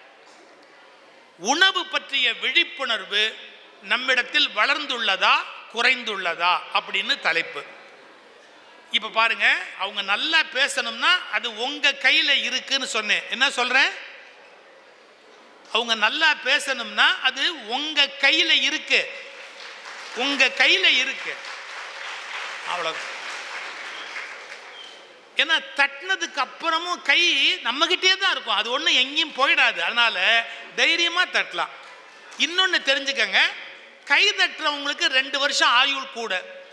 உணவு பற்றிய விழிப்புணர்வு நம்மிடத்தில் வளர்ந்துள்ளதா குறைந்துள்ளதா அப்படின்னு தலைப்பு இப்ப பாருங்க அவங்க நல்லா பேசணும்னா அது உங்க கையில இருக்குன்னு சொன்னேன் என்ன சொல்றேன் அவங்க நல்லா பேசணும்னா அது உங்க கையில இருக்கு உங்க கையில இருக்கு அவ்வளவு ஏன்னா தட்டினதுக்கு அப்புறமும் கை நம்மகிட்டே தான் இருக்கும் அது ஒன்றும் எங்கேயும் போயிடாது அதனால தைரியமா தட்டலாம் இன்னொன்று தெரிஞ்சுக்கங்க கை தட்டுறவங்களுக்கு ரெண்டு வருஷம் ஆயுள் கூட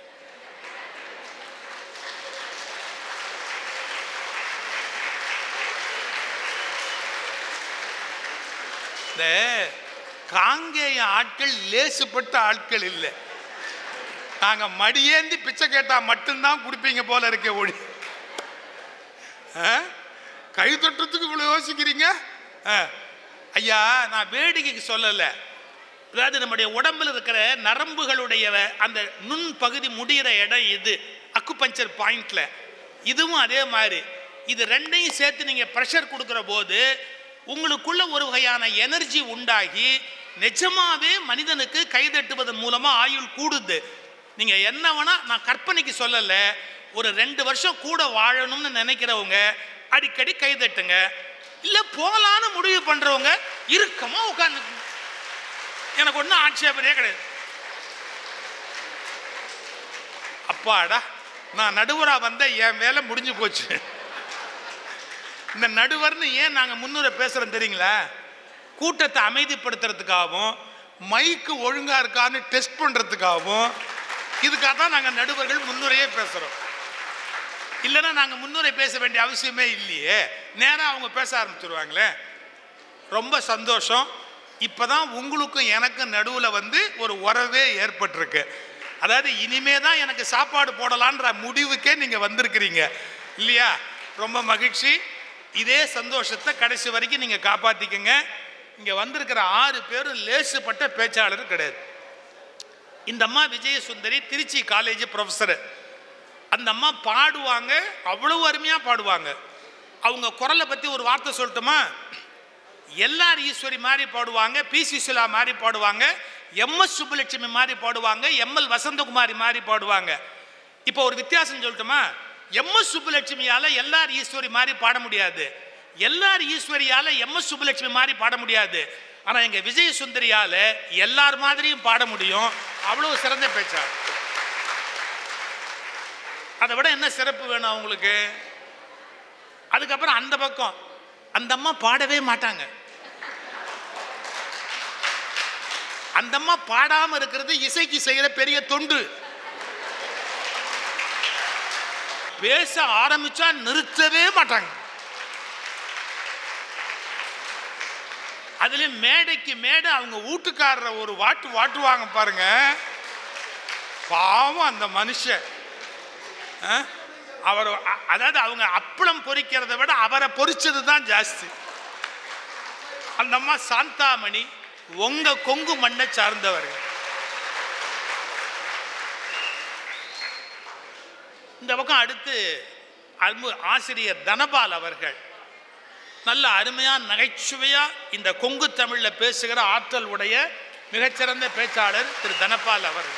இந்த காங்கேய ஆட்கள் லேசுப்பட்ட ஆட்கள் இல்லை நாங்க மடியேந்தி பிச்சை கேட்டா மட்டும்தான் கொடுப்பீங்க போல இருக்கே ஒளி ஆ? கை தொட்டத்துக்கு இவ்வளவு யோசிக்கிறீங்க ஆ. ஐயா நான் வேடிக்கைக்கு சொல்லலை அதாவது நம்முடைய உடம்புல இருக்கிற நரம்புகளுடைய அந்த நுண் பகுதி முடிகிற இடம் இது அக்குபஞ்சர் பாயிண்ட்ல இதுவும் அதே மாதிரி இது ரெண்டையும் சேர்த்து நீங்க ப்ரெஷர் கொடுக்குற போது உங்களுக்குள்ள ஒரு வகையான எனர்ஜி உண்டாகி நிஜமாவே மனிதனுக்கு கைதட்டுவதன் மூலமா ஆயுள் கூடுது நீங்க என்ன வேணா நான் கற்பனைக்கு சொல்லலை ஒரு ரெண்டு வருஷம் கூட வாழணும்னு நினைக்கிறவங்க அடிக்கடி கைதட்டுங்க இல்ல போலான்னு முடிவு பண்றவங்க இறுக்கமா உட்கார்ந்து எனக்கு ஒன்றும் ஆட்சேபனையே கிடையாது அப்பாடா நான் நடுவரா வந்த என் வேலை முடிஞ்சு போச்சு இந்த நடுவர்னு ஏன் நாங்கள் முன்னுரை பேசுகிறோம் தெரியுங்களா கூட்டத்தை அமைதிப்படுத்துறதுக்காகவும் மைக்கு ஒழுங்கா இருக்கான்னு டெஸ்ட் பண்ணுறதுக்காகவும் இதுக்காக தான் நாங்கள் நடுவர்கள் முன்னுரையே பேசுகிறோம் இல்லைன்னா நாங்கள் முன்னுரை பேச வேண்டிய அவசியமே இல்லையே நேராக அவங்க பேச ஆரம்பிச்சிருவாங்களே ரொம்ப சந்தோஷம் இப்பதான் உங்களுக்கும் எனக்கும் நடுவில் வந்து ஒரு உறவே ஏற்பட்டிருக்கு அதாவது இனிமே தான் எனக்கு சாப்பாடு போடலான்ற முடிவுக்கே நீங்கள் வந்திருக்கிறீங்க இல்லையா ரொம்ப மகிழ்ச்சி இதே சந்தோஷத்தை கடைசி வரைக்கும் நீங்கள் காப்பாற்றிக்கங்க இங்கே வந்திருக்கிற ஆறு பேரும் லேசுப்பட்ட பேச்சாளர் கிடையாது இந்த அம்மா விஜயசுந்தரி திருச்சி காலேஜ் ப்ரொஃபஸரு அந்த அம்மா பாடுவாங்க அவ்வளவு அருமையாக பாடுவாங்க அவங்க குரலை பற்றி ஒரு வார்த்தை சொல்லட்டுமா எல்லார் ஈஸ்வரி மாதிரி பாடுவாங்க பி சுசிலா மாதிரி பாடுவாங்க எம்எஸ் சுப்புலட்சுமி மாதிரி பாடுவாங்க எம்எல் வசந்தகுமாரி மாதிரி பாடுவாங்க இப்போ ஒரு வித்தியாசம் சொல்லட்டுமா எம்எஸ் சுப்புலட்சுமியால எல்லார் ஈஸ்வரி மாதிரி பாட முடியாது எல்லார் ஈஸ்வரியால எம்எஸ் சுப்புலட்சுமி மாதிரி பாட முடியாது ஆனா எங்க விஜய சுந்தரியால எல்லார் மாதிரியும் பாட முடியும் அவ்வளவு சிறந்த பேச்சா அதை விட என்ன சிறப்பு வேணும் அவங்களுக்கு அதுக்கப்புறம் அந்த பக்கம் அந்த அம்மா பாடவே மாட்டாங்க அந்த அம்மா பாடாம இருக்கிறது இசைக்கு செய்யற பெரிய தொண்டு பேச ஆரம்பிச்சா நிறுத்தவே மாட்டாங்க அதுலயும் மேடைக்கு மேடை அவங்க வீட்டுக்காரரை ஒரு வாட்டு வாட்டுவாங்க பாருங்க பாவம் அந்த மனுஷன் ஆ? அவர் அ- அதாவது அவங்க அப்பளம் பொரிக்கிறதை விட அவரை பொரிச்சது தான் ஜாஸ்தி அந்த அம்மா சாந்தாமணி உங்க கொங்கு மண்ணை சார்ந்தவர்கள் இந்த பக்கம் அடுத்து அன்பு ஆசிரியர் தனபால் அவர்கள் நல்ல அருமையா நகைச்சுவையா இந்த கொங்கு தமிழ்ல பேசுகிற ஆற்றல் உடைய மிகச்சிறந்த பேச்சாளர் திரு தனபால் அவர்கள்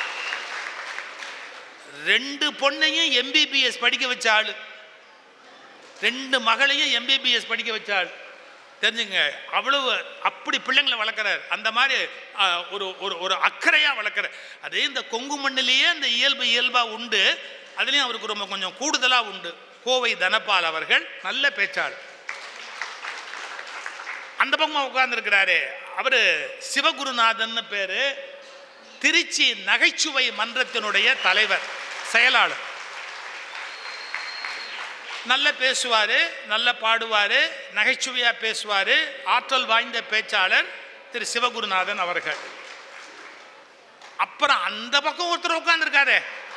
ரெண்டு பொண்ணையும் எம்பிபிஎஸ் படிக்க வச்ச ஆளு ரெண்டு மகளையும் எம்பிபிஎஸ் படிக்க வச்ச ஆள் தெரிஞ்சுங்க அவ்வளவு அப்படி பிள்ளைங்களை வளர்க்குறார் அந்த மாதிரி ஆ, ஒரு ஒரு ஒரு அக்கறையாக வளர்க்குறார் அதே இந்த கொங்கு மண்ணிலேயே அந்த இயல்பு இயல்பாக உண்டு அதுலேயும் அவருக்கு ரொம்ப கொஞ்சம் கூடுதலாக உண்டு கோவை தனபால் அவர்கள் நல்ல பேச்சாளர் அந்த பக்கமாக உட்கார்ந்துருக்கிறாரு அவர் சிவகுருநாதன் பேரு திருச்சி நகைச்சுவை மன்றத்தினுடைய தலைவர் செயலாளர் நல்ல பேசுவார் நல்ல பாடுவார் நகைச்சுவையாக பேசுவார் ஆற்றல் வாய்ந்த பேச்சாளர் திரு சிவகுருநாதன் அவர்கள் அப்புறம் அந்த பக்கம் ஒருத்தர் உட்கார்ந்துருக்காரு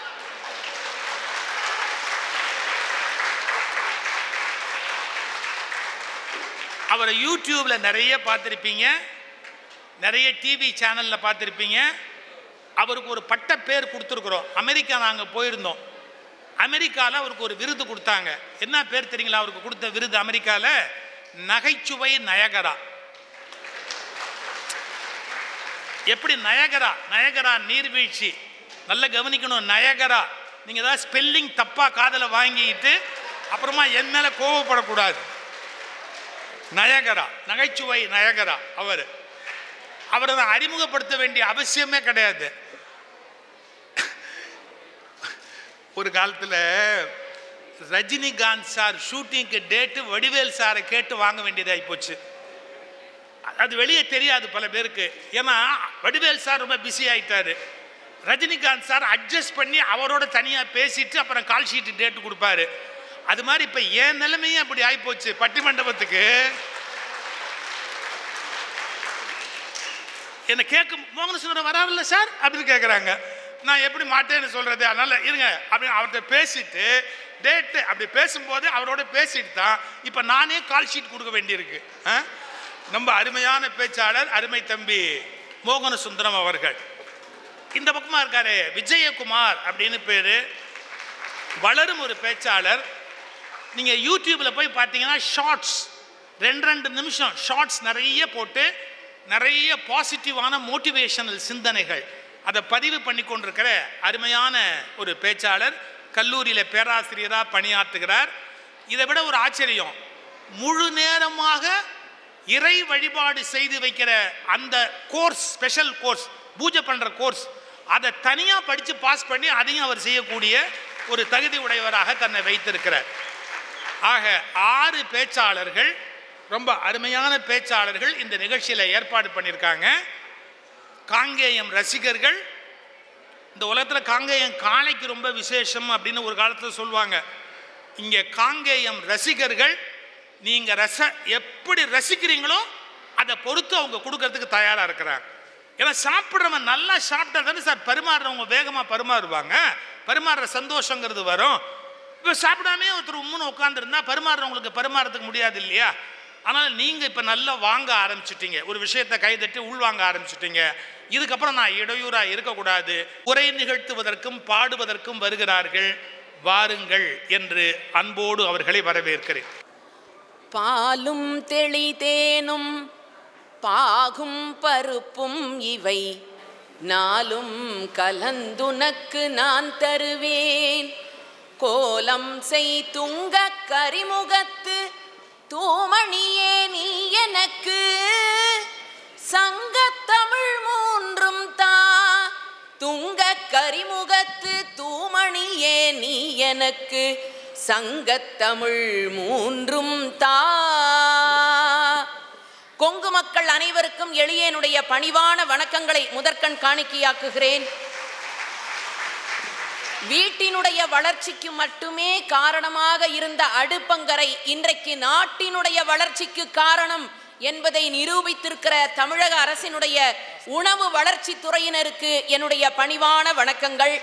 அவரை யூடியூப்ல நிறைய பார்த்துருப்பீங்க நிறைய டிவி சேனலில் பார்த்துருப்பீங்க அவருக்கு ஒரு பட்ட பேர் கொடுத்துருக்குறோம் அமெரிக்கா நாங்கள் போயிருந்தோம் அமெரிக்காவில் அவருக்கு ஒரு விருது கொடுத்தாங்க என்ன பேர் தெரியுங்களா அவருக்கு கொடுத்த விருது அமெரிக்காவில் நகைச்சுவை நயகரா எப்படி நயகரா நயகரா நீர்வீழ்ச்சி நல்லா கவனிக்கணும் நயகரா நீங்கள் ஏதாவது ஸ்பெல்லிங் தப்பாக காதில் வாங்கிட்டு அப்புறமா என் மேலே கோவப்படக்கூடாது நயகரா நகைச்சுவை நயகரா அவர் அவரை நான் அறிமுகப்படுத்த வேண்டிய அவசியமே கிடையாது ஒரு காலத்தில் ரஜினிகாந்த் சார் ஷூட்டிங்க்கு டேட்டு வடிவேல் சாரை கேட்டு வாங்க வேண்டியதாகி போச்சு அது வெளியே தெரியாது பல பேருக்கு ஏன்னா வடிவேல் சார் ரொம்ப பிஸி ஆயிட்டாரு ரஜினிகாந்த் சார் அட்ஜஸ்ட் பண்ணி அவரோட தனியாக பேசிட்டு அப்புறம் கால் ஷீட்டு டேட்டு கொடுப்பாரு அது மாதிரி இப்போ என் நிலைமையும் அப்படி ஆகிப்போச்சு பட்டி மண்டபத்துக்கு என்னை கேட்கும் மோகன சுந்தரம் வராருல்ல சார் அப்படின்னு கேட்குறாங்க நான் எப்படி மாட்டேன்னு சொல்கிறது அதனால் இருங்க அப்படின்னு அவர்கிட்ட பேசிட்டு டேட்டு அப்படி பேசும்போது அவரோட பேசிட்டு தான் இப்போ நானே கால் ஷீட் கொடுக்க வேண்டியிருக்கு ஆ? ரொம்ப அருமையான பேச்சாளர் அருமை தம்பி மோகன சுந்தரம் அவர்கள் இந்த பக்கமாக இருக்காரு விஜயகுமார் அப்படின்னு பேர் வளரும் ஒரு பேச்சாளர் நீங்கள் யூடியூப்பில் போய் பார்த்தீங்கன்னா ஷார்ட்ஸ் ரெண்டு ரெண்டு நிமிஷம் ஷார்ட்ஸ் நிறைய போட்டு நிறைய பாசிட்டிவான மோட்டிவேஷனல் சிந்தனைகள் அதை பதிவு பண்ணி கொண்டிருக்கிற அருமையான ஒரு பேச்சாளர் கல்லூரியில் பேராசிரியராக பணியாற்றுகிறார் இதை விட ஒரு ஆச்சரியம் முழு நேரமாக இறை வழிபாடு செய்து வைக்கிற அந்த கோர்ஸ் ஸ்பெஷல் கோர்ஸ் பூஜை பண்ணுற கோர்ஸ் அதை தனியாக படித்து பாஸ் பண்ணி அதையும் அவர் செய்யக்கூடிய ஒரு தகுதி உடையவராக தன்னை வைத்திருக்கிறார் ஆக ஆறு பேச்சாளர்கள் ரொம்ப அருமையான பேச்சாளர்கள் இந்த நிகழ்ச்சியில் ஏற்பாடு பண்ணியிருக்காங்க காங்கேயம் ரசிகர்கள் இந்த உலகத்தில் காங்கேயம் காளைக்கு ரொம்ப விசேஷம் அப்படின்னு ஒரு காலத்தில் சொல்லுவாங்க இங்கே காங்கேயம் ரசிகர்கள் நீங்கள் ரச எப்படி ரசிக்கிறீங்களோ அதை பொறுத்து அவங்க கொடுக்கறதுக்கு தயாராக இருக்கிறாங்க ஏன்னா சாப்பிட்றவன் நல்லா சாப்பிட்டா தானே சார் பரிமாறுறவங்க வேகமாக பரிமாறுவாங்க பரிமாறுற சந்தோஷங்கிறது வரும் இப்போ சாப்பிடாமே ஒருத்தர் உம்முன்னு உட்காந்துருந்தா பரிமாறுறவங்களுக்கு பரிமாறதுக்கு முடியாது இல்லையா ஆனால் நீங்கள் இப்போ நல்லா வாங்க ஆரம்பிச்சிட்டீங்க ஒரு விஷயத்தை கைதட்டி உள்வாங்க ஆரம்பிச்சிட்டீங்க இதுக்கப்புறம் நான் இடையூறாக இருக்கக்கூடாது உரை நிகழ்த்துவதற்கும் பாடுவதற்கும் வருகிறார்கள் வாருங்கள் என்று அன்போடு அவர்களை வரவேற்கிறேன் பாலும் தெளிதேனும் பாகும் பருப்பும் இவை நாளும் கலந்துனக்கு நான் தருவேன் கோலம் செய் துங்க கரிமுகத்து தூமணியே நீ எனக்கு சங்கத்தமிழ் மூன்றும் தா துங்க கரிமுகத்து தூமணியே நீ எனக்கு சங்கத்தமிழ் மூன்றும் தா கொங்கு மக்கள் அனைவருக்கும் எளியனுடைய பணிவான வணக்கங்களை முதற்கண் காணிக்கையாக்குகிறேன் வீட்டினுடைய வளர்ச்சிக்கு மட்டுமே காரணமாக இருந்த அடுப்பங்கரை இன்றைக்கு நாட்டினுடைய வளர்ச்சிக்கு காரணம் என்பதை நிரூபித்திருக்கிற தமிழக அரசினுடைய உணவு வளர்ச்சி துறையினருக்கு என்னுடைய பணிவான வணக்கங்கள்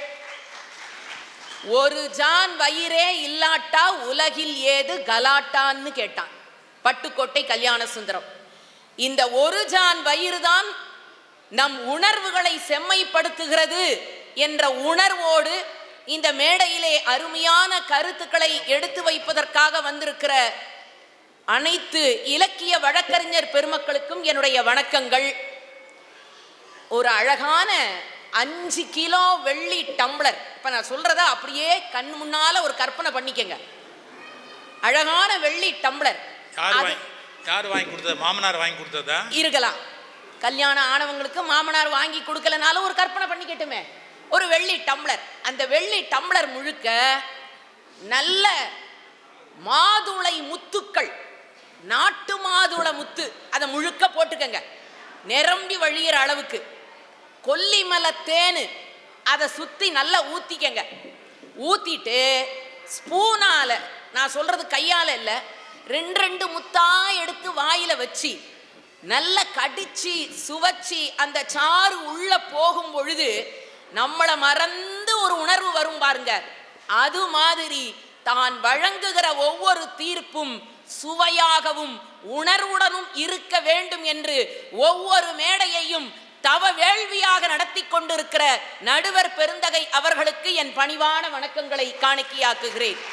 ஒரு ஜான் வயிறே இல்லாட்டா உலகில் ஏது கலாட்டான்னு கேட்டான் பட்டுக்கோட்டை கல்யாண சுந்தரம் இந்த ஒரு ஜான் வயிறுதான் நம் உணர்வுகளை செம்மைப்படுத்துகிறது என்ற உணர்வோடு இந்த மேடையிலே அருமையான கருத்துக்களை எடுத்து வைப்பதற்காக வந்திருக்கிற அனைத்து இலக்கிய வழக்கறிஞர் பெருமக்களுக்கும் என்னுடைய வணக்கங்கள் ஒரு அழகான அஞ்சு கிலோ வெள்ளி டம்ளர் இப்போ நான் சொல்றத அப்படியே கண் முன்னால ஒரு கற்பனை பண்ணிக்கங்க அழகான வெள்ளி டம்ளர் யார் அது வாங்கி யார் வாங்கி கொடுத்தது மாமனார் வாங்கி கொடுத்ததா இருக்கலாம் கல்யாணம் ஆனவங்களுக்கு மாமனார் வாங்கி கொடுக்கலனாலும் ஒரு கற்பனை பண்ணிக்கட்டுமே ஒரு வெள்ளி டம்ளர் அந்த வெள்ளி டம்ளர் முழுக்க நல்ல மாதுளை முத்துக்கள் நாட்டு மாதுளை முத்து அதை முழுக்க போட்டுக்கங்க நிரம்பி வழியிற அளவுக்கு கொல்லிமலை தேனு அதை சுத்தி நல்லா ஊத்திக்கங்க ஊத்திட்டு ஸ்பூனால நான் சொல்றது கையால இல்ல ரெண்டு ரெண்டு முத்தா எடுத்து வாயில வச்சு நல்ல கடிச்சு சுவைச்சி அந்த சாறு உள்ள போகும் பொழுது நம்மளை மறந்து ஒரு உணர்வு வரும் பாருங்க அது மாதிரி தான் வழங்குகிற ஒவ்வொரு தீர்ப்பும் சுவையாகவும் உணர்வுடனும் இருக்க வேண்டும் என்று ஒவ்வொரு மேடையையும் தவ வேள்வியாக நடத்தி கொண்டிருக்கிற நடுவர் பெருந்தகை அவர்களுக்கு என் பணிவான வணக்கங்களை காணிக்கையாக்குகிறேன்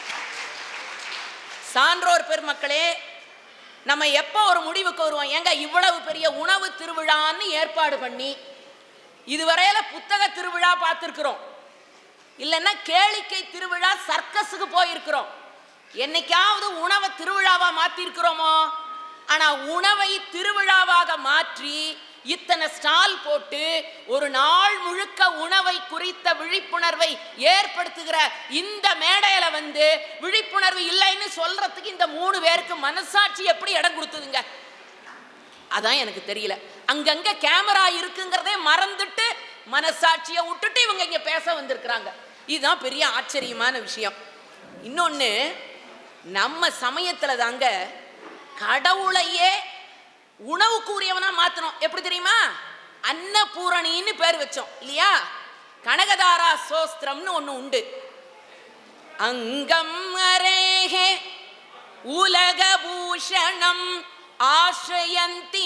சான்றோர் பெருமக்களே நம்ம எப்போ ஒரு முடிவுக்கு வருவோம் ஏங்க இவ்வளவு பெரிய உணவு திருவிழான்னு ஏற்பாடு பண்ணி இதுவரையில புத்தக திருவிழா பார்த்துருக்குறோம் இல்லைன்னா கேளிக்கை திருவிழா சர்க்கஸுக்கு போயிருக்கிறோம் என்னைக்காவது உணவை திருவிழாவா மாத்திருக்கிறோமோ ஆனா உணவை திருவிழாவாக மாற்றி இத்தனை ஸ்டால் போட்டு ஒரு நாள் முழுக்க உணவை குறித்த விழிப்புணர்வை ஏற்படுத்துகிற இந்த மேடையில வந்து விழிப்புணர்வு இல்லைன்னு சொல்றதுக்கு இந்த மூணு பேருக்கு மனசாட்சி எப்படி இடம் கொடுத்ததுங்க அதான் எனக்கு தெரியல அங்கங்க கேமரா இருக்குங்கிறதே மறந்துட்டு மனசாட்சியை விட்டுட்டு இவங்க இங்க பேச வந்திருக்கிறாங்க இதுதான் பெரிய ஆச்சரியமான விஷயம் இன்னொன்னு நம்ம சமயத்துல தாங்க கடவுளையே உணவுக்குரியவனா மாத்தணும் எப்படி தெரியுமா அன்னபூரணின்னு பேர் வச்சோம் இல்லையா கனகதாரா சோஸ்திரம்னு ஒண்ணு உண்டு அங்கம் அரேகே உலக பூஷணம் ஆශ්‍රயந்தி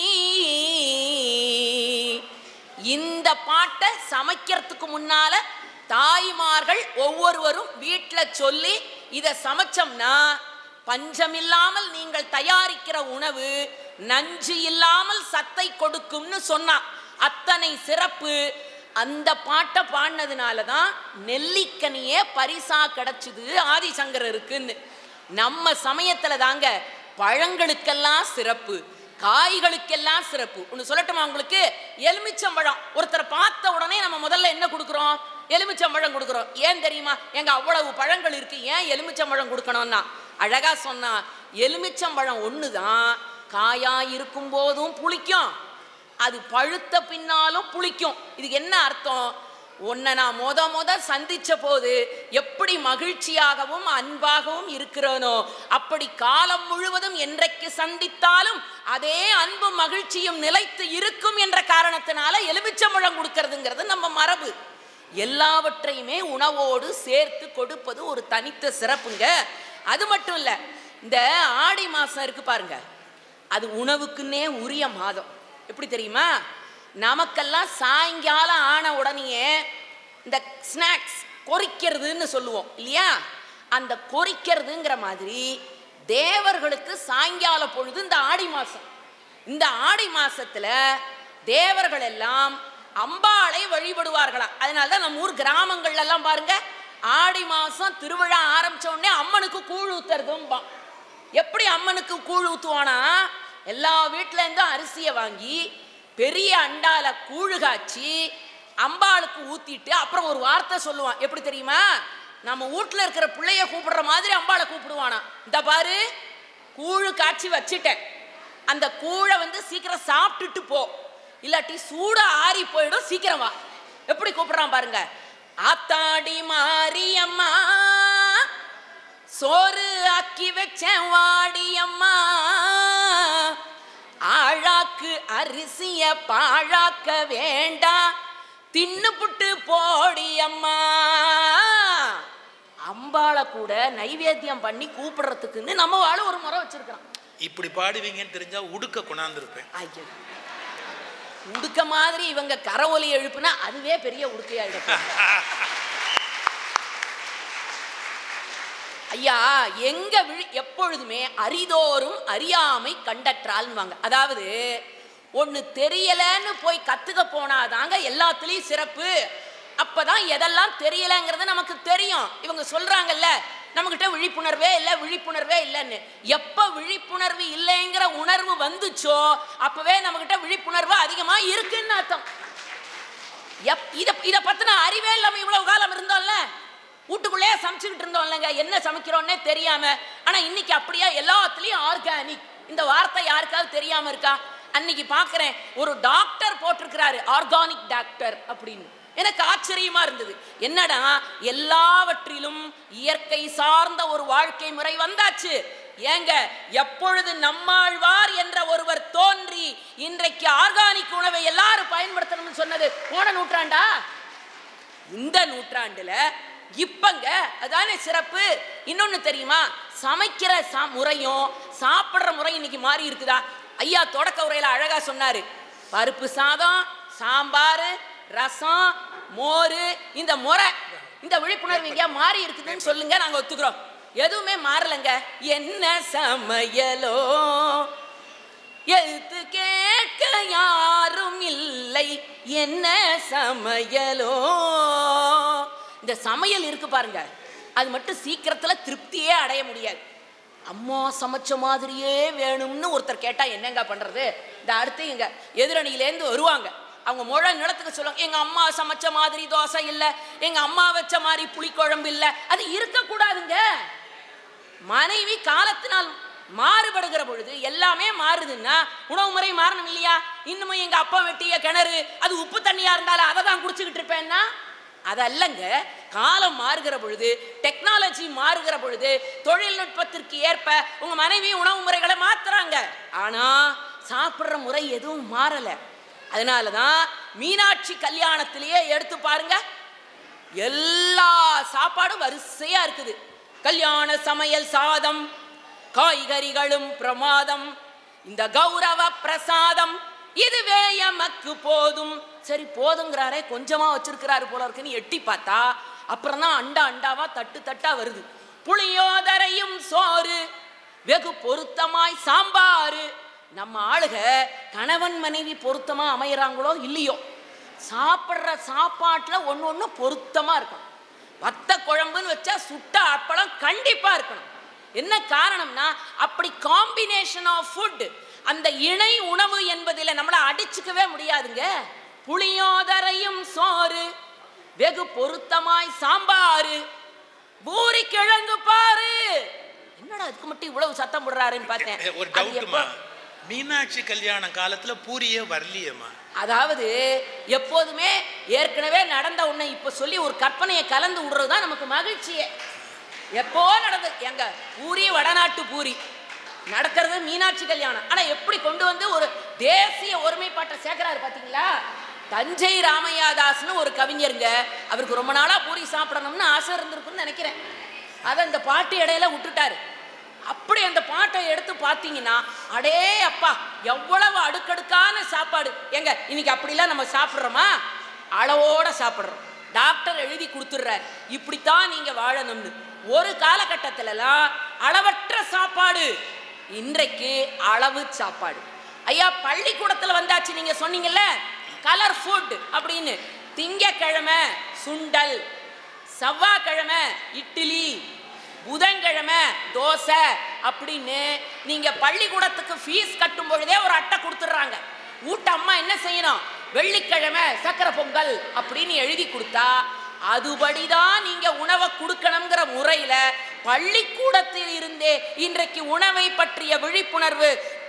இந்த பாட்டை சமைக்கிறதுக்கு முன்னால தாய்மார்கள் ஒவ்வொருவரும் வீட்டில் சொல்லி இதை சமைச்சோம்னா பஞ்சமில்லாமல் நீங்கள் தயாரிக்கிற உணவு நஞ்சு இல்லாமல் சத்தை கொடுக்கும்னு சொன்னா அத்தனை சிறப்பு அந்த பாட்டை பாடினதுனால தான் நெல்லிக்கனியே பரிசா கிடைச்சுது ஆதிசங்கரருக்குன்னு நம்ம சமயத்துல தாங்க பழங்களுக்கெல்லாம் சிறப்பு காய்களுக்கெல்லாம் சிறப்பு ஒன்று சொல்லட்டுமா உங்களுக்கு எலுமிச்சம்பழம் ஒருத்தரை பார்த்த உடனே நம்ம முதல்ல என்ன கொடுக்குறோம் எலுமிச்சம்பழம் கொடுக்குறோம் ஏன் தெரியுமா எங்க அவ்வளவு பழங்கள் இருக்கு ஏன் எலுமிச்சம்பழம் கொடுக்கணும்னா அழகா சொன்னா எலுமிச்சம்பழம் ஒன்று தான் காயா இருக்கும் போதும் புளிக்கும் அது பழுத்த பின்னாலும் புளிக்கும் இதுக்கு என்ன அர்த்தம் உன்னை நான் மொத மொத சந்திச்ச போது எப்படி மகிழ்ச்சியாகவும் அன்பாகவும் இருக்கிறேனோ அப்படி காலம் முழுவதும் என்றைக்கு சந்தித்தாலும் அதே அன்பும் மகிழ்ச்சியும் நிலைத்து இருக்கும் என்ற காரணத்தினால எலுமிச்சம்பழம் கொடுக்கறதுங்கிறது நம்ம மரபு எல்லாவற்றையுமே உணவோடு சேர்த்து கொடுப்பது ஒரு தனித்த சிறப்புங்க அது மட்டும் இல்லை இந்த ஆடி மாசம் இருக்கு பாருங்க அது உணவுக்குன்னே உரிய மாதம் எப்படி தெரியுமா நமக்கெல்லாம் சாயங்காலம் ஆன உடனேயே இந்த ஸ்நாக்ஸ் கொறிக்கிறதுன்னு சொல்லுவோம் இல்லையா அந்த கொறிக்கிறதுங்கிற மாதிரி தேவர்களுக்கு சாயங்கால பொழுது இந்த ஆடி மாசம் இந்த ஆடி மாசத்துல தேவர்கள் எல்லாம் அம்பாளை வழிபடுவார்களாம் அதனால தான் நம்ம ஊர் கிராமங்கள்ல எல்லாம் பாருங்க ஆடி மாசம் திருவிழா ஆரம்பிச்ச உடனே அம்மனுக்கு கூழ் ஊத்துறதும்பா எப்படி அம்மனுக்கு கூழ் ஊத்துவானா எல்லா வீட்ல இருந்தும் அரிசியை வாங்கி பெரிய அண்டால கூழு காய்ச்சி அம்பாளுக்கு ஊத்திட்டு அப்புறம் ஒரு வார்த்தை சொல்லுவான் எப்படி தெரியுமா நம்ம வீட்ல இருக்கிற பிள்ளைய கூப்பிடுற மாதிரி அம்பாளை கூப்பிடுவானா இந்த பாரு கூழு காய்ச்சி வச்சிட்டேன் அந்த கூழை வந்து சீக்கிரம் சாப்பிட்டுட்டு போ இல்லாட்டி சூடா ஆறி போயிடும் சீக்கிரம் வா எப்படி கூப்பிடுறான் பாருங்க ஆத்தாடி மாரியம்மா சோறு ஆக்கி வச்சேன் வாடியம்மா ஆழாக்கு அரிசிய பாழாக்க வேண்டாம் தின்னு புட்டு போடியம்மா அம்பாளை கூட நைவேத்தியம் பண்ணி கூப்பிடுறதுக்குன்னு நம்ம வாழ ஒரு முறை வச்சிருக்கிறோம் இப்படி பாடுவீங்கன்னு தெரிஞ்சா உடுக்க கொண்டாந்துருப்பேன் ஐயோ உடுக்க மாதிரி இவங்க கரவொலி எழுப்புனா அதுவே பெரிய உடுக்கையாயிடும் ஐயா எங்க விழி எப்பொழுதுமே அரிதோறும் அறியாமை கண்டற்றால்வாங்க அதாவது ஒண்ணு தெரியலன்னு போய் கத்துக்க போனாதாங்க எல்லாத்துலயும் சிறப்பு அப்பதான் எதெல்லாம் தெரியலங்கிறது நமக்கு தெரியும் இவங்க சொல்றாங்கல்ல நம்மகிட்ட விழிப்புணர்வே இல்லை விழிப்புணர்வே இல்லைன்னு எப்ப விழிப்புணர்வு இல்லைங்கிற உணர்வு வந்துச்சோ அப்பவே நம்மகிட்ட விழிப்புணர்வு அதிகமா இருக்குன்னு அர்த்தம் எப் இத இத பத்தின அறிவே இல்லாம இவ்வளவு காலம் இருந்தோம்ல வீட்டுக்குள்ளேயே சமைச்சுக்கிட்டு இருந்தோம் இல்லைங்க என்ன சமைக்கிறோன்னே தெரியாம ஆனா இன்னைக்கு அப்படியே எல்லாத்துலயும் ஆர்கானிக் இந்த வார்த்தை யாருக்காவது தெரியாம இருக்கா அன்னைக்கு பார்க்கிறேன் ஒரு டாக்டர் போட்டிருக்கிறாரு ஆர்கானிக் டாக்டர் அப்படின்னு எனக்கு ஆச்சரியமா இருந்தது என்னடா எல்லாவற்றிலும் இயற்கை சார்ந்த ஒரு வாழ்க்கை முறை வந்தாச்சு ஏங்க எப்பொழுது நம்மாழ்வார் என்ற ஒருவர் தோன்றி இன்றைக்கு ஆர்கானிக் உணவை எல்லாரும் பயன்படுத்தணும்னு சொன்னது போன நூற்றாண்டா இந்த நூற்றாண்டுல இப்பங்க அதானே சிறப்பு இன்னொன்னு தெரியுமா சமைக்கிற சா முறையும் சாப்பிடுற முறை இன்னைக்கு மாறி இருக்குதா ஐயா தொடக்க உரையில அழகா சொன்னாரு பருப்பு சாதம் சாம்பார் ரசம் மோர் இந்த முறை இந்த விழிப்புணர்வு எங்கேயா மாறி இருக்குதுன்னு சொல்லுங்க நாங்க ஒத்துக்கிறோம் எதுவுமே மாறலங்க என்ன சமையலோ எழுத்து கேட்க யாரும் இல்லை என்ன சமையலோ இந்த சமையல் இருக்கு பாருங்க அது மட்டும் சீக்கிரத்துல திருப்தியே அடைய முடியாது அம்மா சமைச்ச மாதிரியே வேணும்னு ஒருத்தர் கேட்டா என்னங்க பண்றது இந்த அடுத்து எங்க எதிரணியிலேருந்து வருவாங்க அவங்க முழ நிலத்துக்கு சொல்லுவாங்க எங்க அம்மா சமைச்ச மாதிரி தோசை இல்லை எங்க அம்மா வச்ச மாதிரி புளிக்குழம்பு இல்லை அது இருக்கக்கூடாதுங்க மனைவி காலத்தினால் மாறுபடுகிற பொழுது எல்லாமே மாறுதுன்னா உணவு முறை மாறணும் இல்லையா இன்னமும் எங்க அப்பா வெட்டிய கிணறு அது உப்பு தண்ணியா இருந்தாலும் அதை தான் குடிச்சுக்கிட்டு இருப்பேன்னா அதல்லங்க காலம் மாறுகிற பொழுது டெக்னாலஜி மாறுகிற பொழுது தொழில்நுட்பத்திற்கு ஏற்ப உங்க மனைவி உணவு முறைகளை மாத்துறாங்க ஆனா சாப்பிடுற முறை எதுவும் மாறல அதனாலதான் மீனாட்சி கல்யாணத்திலேயே எடுத்து பாருங்க எல்லா சாப்பாடும் வரிசையா இருக்குது கல்யாண சமையல் சாதம் காய்கறிகளும் பிரமாதம் இந்த கௌரவ பிரசாதம் இதுவே எமக்கு போதும் சரி போதுங்கிறாரே கொஞ்சமா வச்சிருக்கிறாரு போல இருக்குன்னு எட்டி பார்த்தா அப்புறம் தான் அண்டா அண்டாவா தட்டு தட்டா வருது புளியோதரையும் சோறு வெகு பொருத்தமாய் சாம்பாரு நம்ம ஆளுக கணவன் மனைவி பொருத்தமா அமையறாங்களோ இல்லையோ சாப்பிட்ற சாப்பாட்டுல ஒன்று ஒன்று பொருத்தமா இருக்கும் வத்த குழம்புன்னு வச்சா சுட்ட அப்பளம் கண்டிப்பா இருக்கணும் என்ன காரணம்னா அப்படி காம்பினேஷன் ஆஃப் ஃபுட் அந்த இணை உணவு என்பதில் நம்மளை அடிச்சுக்கவே முடியாதுங்க புளியோதரையும் சோறு வெகு பொருத்தமாய் சாம்பாரு பூரி கிழங்கு பாரு என்னடா அதுக்கு மட்டும் இவ்வளவு சத்தம் போடுறாருன்னு பார்த்தேன் ஒரு அது டவுட்டுமா எப்போ- மீனாட்சி கல்யாண காலத்துல பூரியே வரலையேம்மா அதாவது எப்போதுமே ஏற்கனவே நடந்த ஒண்ணை இப்ப சொல்லி ஒரு கற்பனையை கலந்து விடுறது தான் நமக்கு மகிழ்ச்சியே எப்போ நடந்தது எங்க பூரி வடநாட்டு பூரி நடக்கிறது மீனாட்சி கல்யாணம் ஆனா எப்படி கொண்டு வந்து ஒரு தேசிய ஒருமைப்பாட்டை சேர்க்கிறாரு பாத்தீங்களா தஞ்சை ராமையாதாஸ்னு ஒரு கவிஞருங்க அவருக்கு ரொம்ப நாளா பூரி சாப்பிடணும்னு ஆசை இருந்திருக்குன்னு நினைக்கிறேன் அதை இந்த பாட்டு இடையில விட்டுட்டாரு அப்படி அந்த பாட்டை எடுத்து பார்த்தீங்கன்னா அடே அப்பா எவ்வளவு அடுக்கடுக்கான சாப்பாடு எங்க இன்னைக்கு அப்படிலாம் நம்ம சாப்பிட்றோமா அளவோட சாப்பிட்றோம் டாக்டர் எழுதி கொடுத்துட்றாரு இப்படித்தான் நீங்க வாழணும்னு ஒரு காலகட்டத்திலலாம் அளவற்ற சாப்பாடு இன்றைக்கு அளவு சாப்பாடு ஐயா பள்ளிக்கூடத்துல வந்தாச்சு நீங்க சொன்னீங்கல்ல கலர் ஃபுட் அப்படின்னு திங்கக்கிழமை சுண்டல் செவ்வாய்க்கிழமை இட்லி புதன்கிழமை தோசை அப்படின்னு நீங்க பள்ளிக்கூடத்துக்கு ஃபீஸ் கட்டும் பொழுதே ஒரு அட்டை கொடுத்துட்றாங்க வீட்டு அம்மா என்ன செய்யணும் வெள்ளிக்கிழமை சக்கரை பொங்கல் அப்படின்னு எழுதி கொடுத்தா அதுபடிதான் நீங்க உணவை கொடுக்கணுங்கிற முறையில பள்ளிக்கூடத்தில் இருந்தே இன்றைக்கு உணவை பற்றிய விழிப்புணர்வு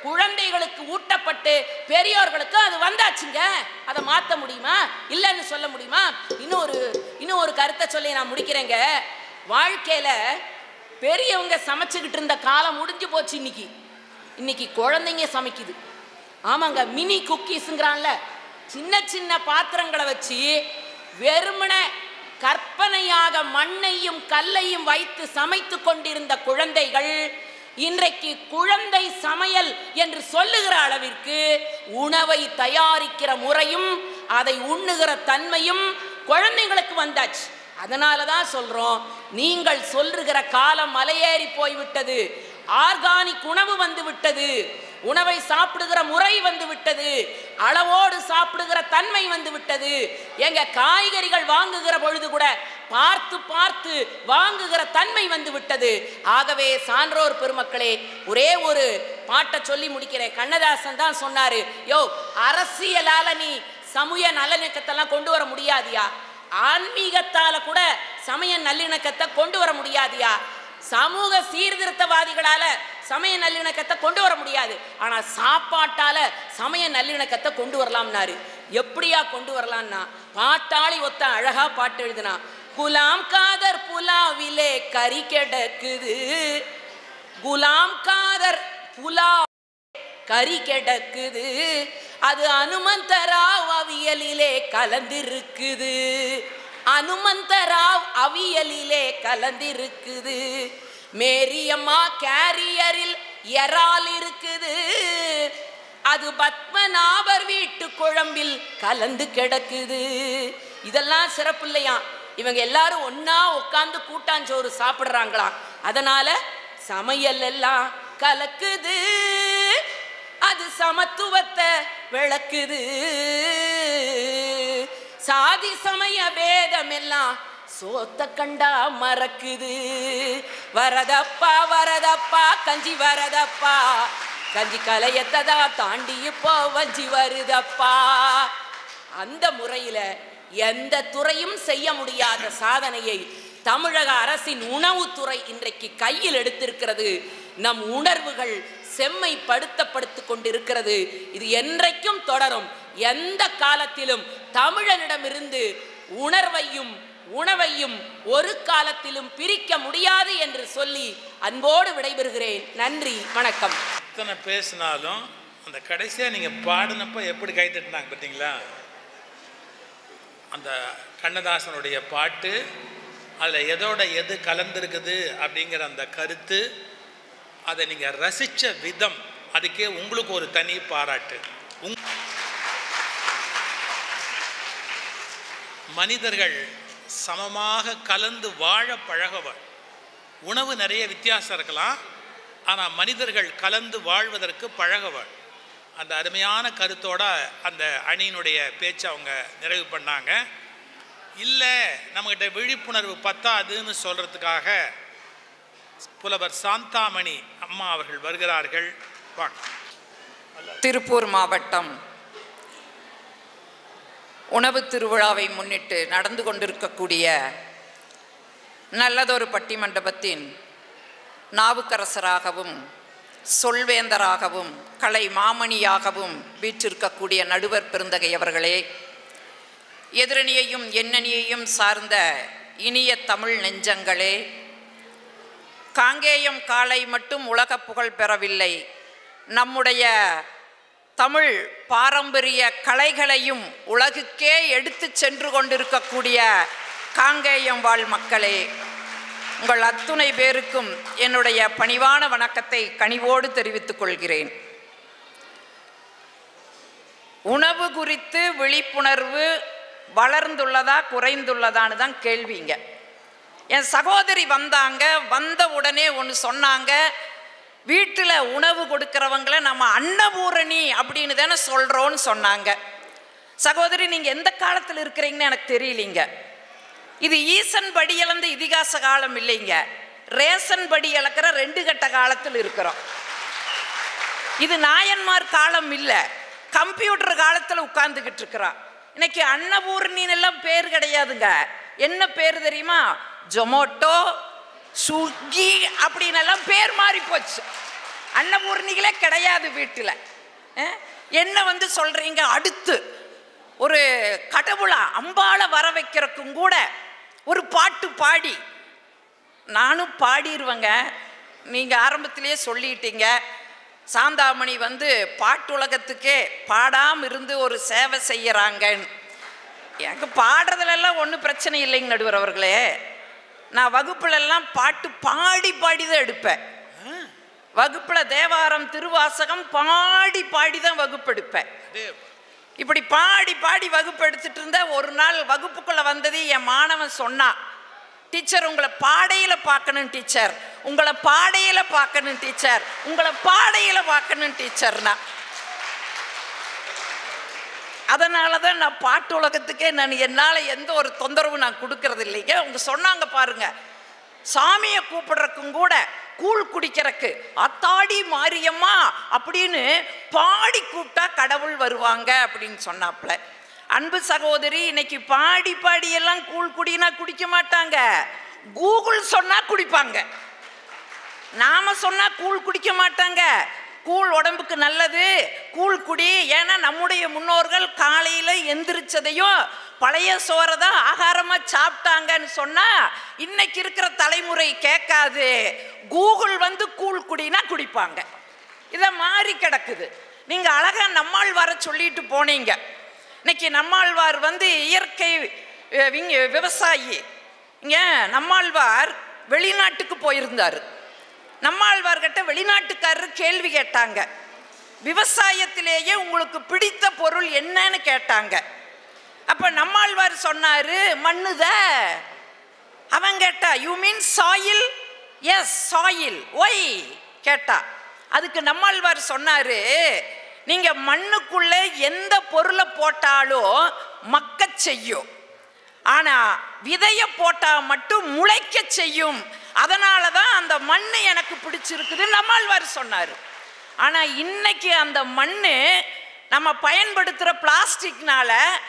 குழந்தைகளுக்கு ஊட்டப்பட்டு பெரியோர்களுக்கு அது வந்தாச்சுங்க அதை மாற்ற முடியுமா இல்லைன்னு சொல்ல முடியுமா இன்னொரு இன்னும் ஒரு கருத்தை சொல்லி நான் முடிக்கிறேங்க வாழ்க்கையில பெரியவங்க சமைச்சுக்கிட்டு இருந்த காலம் முடிஞ்சு போச்சு இன்னைக்கு இன்னைக்கு குழந்தைங்க சமைக்குது ஆமாங்க மினி குக்கீஸுங்கிறான்ல சின்ன சின்ன பாத்திரங்களை வச்சு வெறுமனே கற்பனையாக மண்ணையும் கல்லையும் வைத்து சமைத்து கொண்டிருந்த குழந்தைகள் இன்றைக்கு குழந்தை சமையல் என்று சொல்லுகிற அளவிற்கு உணவை தயாரிக்கிற முறையும் அதை உண்ணுகிற தன்மையும் குழந்தைங்களுக்கு வந்தாச்சு அதனால தான் சொல்றோம் நீங்கள் சொல்லுகிற காலம் மலையேறி போய்விட்டது ஆர்கானிக் உணவு வந்து விட்டது உணவை சாப்பிடுகிற முறை வந்து விட்டது அளவோடு சாப்பிடுகிற தன்மை வந்து விட்டது எங்க காய்கறிகள் வாங்குகிற பொழுது கூட பார்த்து பார்த்து வாங்குகிற தன்மை வந்து விட்டது ஆகவே சான்றோர் பெருமக்களே ஒரே ஒரு பாட்டை சொல்லி முடிக்கிறேன் கண்ணதாசன் தான் சொன்னாரு யோ அரசியலால நீ சமூக நல்லிணக்கத்தெல்லாம் கொண்டு வர முடியாதியா ஆன்மீகத்தால கூட சமய நல்லிணக்கத்தை கொண்டு வர முடியாதியா சமூக சீர்திருத்தவாதிகளால சமய நல்லிணக்கத்தை கொண்டு வர முடியாது ஆனா சாப்பாட்டால சமய நல்லிணக்கத்தை கொண்டு வரலாம்னாரு எப்படியா கொண்டு வரலாம்னா பாட்டாளி ஒத்த அழகா பாட்டு எழுதுனா குலாம் காதர் புலாவிலே கறி கிடக்குது குலாம் காதர் புலா கறி கிடக்குது அது அனுமந்தராவ் அவியலிலே கலந்திருக்குது அனுமந்தராவ் அவியலிலே கலந்திருக்குது மேரியம்மா கேரியரில் எறால் இருக்குது அது பத்மநாபர் வீட்டு குழம்பில் கலந்து கிடக்குது இதெல்லாம் சிறப்பு இல்லையா இவங்க எல்லாரும் ஒண்ணா உட்காந்து கூட்டாஞ்சோறு சாப்பிடுறாங்களாம் அதனால சமையல் எல்லாம் கலக்குது அது சமத்துவத்தை விளக்குது சாதி சமய பேதம் எல்லாம் சோத்த கண்டா மறக்குது வரதப்பா வரதப்பா கஞ்சி வரதப்பா கஞ்சி கலையத்ததா தாண்டி இப்போ வஞ்சி வருதப்பா அந்த முறையில எந்த துறையும் செய்ய முடியாத சாதனையை தமிழக அரசின் உணவுத்துறை இன்றைக்கு கையில் எடுத்திருக்கிறது நம் உணர்வுகள் செம்மைப்படுத்தப்படுத்து கொண்டிருக்கிறது இது என்றைக்கும் தொடரும் எந்த காலத்திலும் தமிழனிடமிருந்து உணர்வையும் உணவையும் ஒரு காலத்திலும் பிரிக்க முடியாது என்று சொல்லி அன்போடு விடைபெறுகிறேன் நன்றி வணக்கம் எத்தனை பேசினாலும் அந்த கடைசியாக நீங்கள் பாடினப்ப எப்படி கை தட்டினாங்க பார்த்தீங்களா அந்த கண்ணதாசனுடைய பாட்டு அதில் எதோட எது கலந்துருக்குது அப்படிங்கிற அந்த கருத்து அதை நீங்கள் ரசித்த விதம் அதுக்கே உங்களுக்கு ஒரு தனி பாராட்டு உங் மனிதர்கள் சமமாக கலந்து வாழ பழகவர் உணவு நிறைய வித்தியாசம் இருக்கலாம் ஆனால் மனிதர்கள் கலந்து வாழ்வதற்கு பழகவர் அந்த அருமையான கருத்தோட அந்த அணியினுடைய பேச்சை அவங்க நிறைவு பண்ணாங்க இல்லை நம்மகிட்ட விழிப்புணர்வு பத்தாதுன்னு சொல்கிறதுக்காக புலவர் சாந்தாமணி அம்மா அவர்கள் வருகிறார்கள் வாங்க திருப்பூர் மாவட்டம் உணவு திருவிழாவை முன்னிட்டு நடந்து கொண்டிருக்கக்கூடிய நல்லதொரு பட்டிமண்டபத்தின் நாவுக்கரசராகவும் சொல்வேந்தராகவும் கலை மாமணியாகவும் வீற்றிருக்கக்கூடிய நடுவர் பெருந்தகை அவர்களே எதிரணியையும் எண்ணணியையும் சார்ந்த இனிய தமிழ் நெஞ்சங்களே காங்கேயம் காலை மட்டும் உலக புகழ் பெறவில்லை நம்முடைய தமிழ் பாரம்பரிய கலைகளையும் உலகுக்கே எடுத்து சென்று கொண்டிருக்கக்கூடிய காங்கேயம் வாழ் மக்களே உங்கள் அத்துணை பேருக்கும் என்னுடைய பணிவான வணக்கத்தை கனிவோடு தெரிவித்துக் கொள்கிறேன் உணவு குறித்து விழிப்புணர்வு வளர்ந்துள்ளதா குறைந்துள்ளதான்னு தான் கேள்விங்க என் சகோதரி வந்தாங்க வந்த உடனே ஒன்று சொன்னாங்க வீட்டில் உணவு கொடுக்குறவங்கள நம்ம அன்னபூரணி அப்படின்னு தானே சொல்கிறோன்னு சொன்னாங்க சகோதரி நீங்கள் எந்த காலத்தில் இருக்கிறீங்கன்னு எனக்கு தெரியலீங்க இது ஈசன் படி இழந்த இதிகாச காலம் இல்லைங்க ரேசன் படி இழக்கிற ரெண்டு கட்ட காலத்தில் இருக்கிறோம் இது நாயன்மார் காலம் இல்லை கம்ப்யூட்டர் காலத்தில் உட்கார்ந்துக்கிட்டு இருக்கிறோம் இன்னைக்கு அன்னபூர்ணின்னு எல்லாம் பேர் கிடையாதுங்க என்ன பேர் தெரியுமா ஜொமோட்டோ ஸ்விக்கி அப்படின்னு எல்லாம் பேர் மாறி போச்சு அன்னபூர்ணிகளே கிடையாது வீட்டில் என்ன வந்து சொல்றீங்க அடுத்து ஒரு கடவுளா அம்பால வர வைக்கிறக்கும் கூட ஒரு பாட்டு பாடி நானும் பாடிடுவேங்க நீங்கள் ஆரம்பத்திலேயே சொல்லிட்டீங்க சாந்தாமணி வந்து பாட்டுலகத்துக்கே பாடாம இருந்து ஒரு சேவை செய்யறாங்கன்னு எனக்கு பாடுறதுலெல்லாம் ஒன்றும் பிரச்சனை இல்லைங்க நடுவர் அவர்களே நான் வகுப்புலெல்லாம் பாட்டு பாடி பாடி தான் எடுப்பேன் வகுப்பில் தேவாரம் திருவாசகம் பாடி பாடி தான் வகுப்பு எடுப்பேன் இப்படி பாடி பாடி வகுப்பு எடுத்துட்டு இருந்த ஒரு நாள் வகுப்புக்குள்ள வந்தது என் மாணவன் சொன்னான் டீச்சர் உங்களை பாடையில பார்க்கணும் டீச்சர் உங்களை பாடையில பார்க்கணும் டீச்சர் உங்களை பாடையில பார்க்கணும் டீச்சர்னா அதனால தான் நான் பாட்டு உலகத்துக்கே நான் என்னால் எந்த ஒரு தொந்தரவும் நான் கொடுக்கறது இல்லைங்க அவங்க சொன்னாங்க பாருங்க சாமியை கூப்பிடுறக்கும் கூட கூழ் குடிக்கிறக்கு அத்தாடி மாரியம்மா அப்படின்னு பாடி கூப்பிட்டா கடவுள் வருவாங்க அப்படின்னு சொன்னாப்ல அன்பு சகோதரி இன்னைக்கு பாடி பாடி எல்லாம் கூழ் குடினா குடிக்க மாட்டாங்க கூகுள் சொன்னா குடிப்பாங்க நாம சொன்னா கூழ் குடிக்க மாட்டாங்க கூழ் உடம்புக்கு நல்லது கூழ் குடி ஏன்னா நம்முடைய முன்னோர்கள் காலையில எந்திரிச்சதையும் பழைய சோறை தான் ஆகாரமா சாப்பிட்டாங்கன்னு சொன்னா இன்னைக்கு இருக்கிற தலைமுறை கேட்காது கூகுள் வந்து கூழ் குடினா குடிப்பாங்க இதை மாறி கிடக்குது நீங்க அழகா நம்மால் வர சொல்லிட்டு போனீங்க இன்னைக்கு நம்மாழ்வார் வந்து இயற்கை அஹ், விங்க- விவசாயி இங்க நம்மாழ்வார் வெளிநாட்டுக்கு போயிருந்தார் நம்மாழ்வார்கிட்ட வெளிநாட்டுக்காரர் கேள்வி கேட்டாங்க விவசாயத்திலேயே உங்களுக்கு பிடித்த பொருள் என்னன்னு கேட்டாங்க அப்ப நம்மாழ்வார் சொன்னாரு மண்ணுத அவன் கேட்டா you mean soil yes soil why கேட்டா அதுக்கு நம்மாழ்வார் சொன்னாரு நீங்க மண்ணுக்குள்ள எந்த பொருளை போட்டாலும் மக்கச் செய்யும் ஆனா விதைய போட்டா மட்டும் முளைக்க செய்யும் அதனால தான் அந்த மண்ணு எனக்கு பிடிச்சிருக்குது நம்மாழ்வார் சொன்னார் ஆனா இன்னைக்கு அந்த மண்ணு நம்ம பயன்படுத்துகிற பிளாஸ்டிக்னால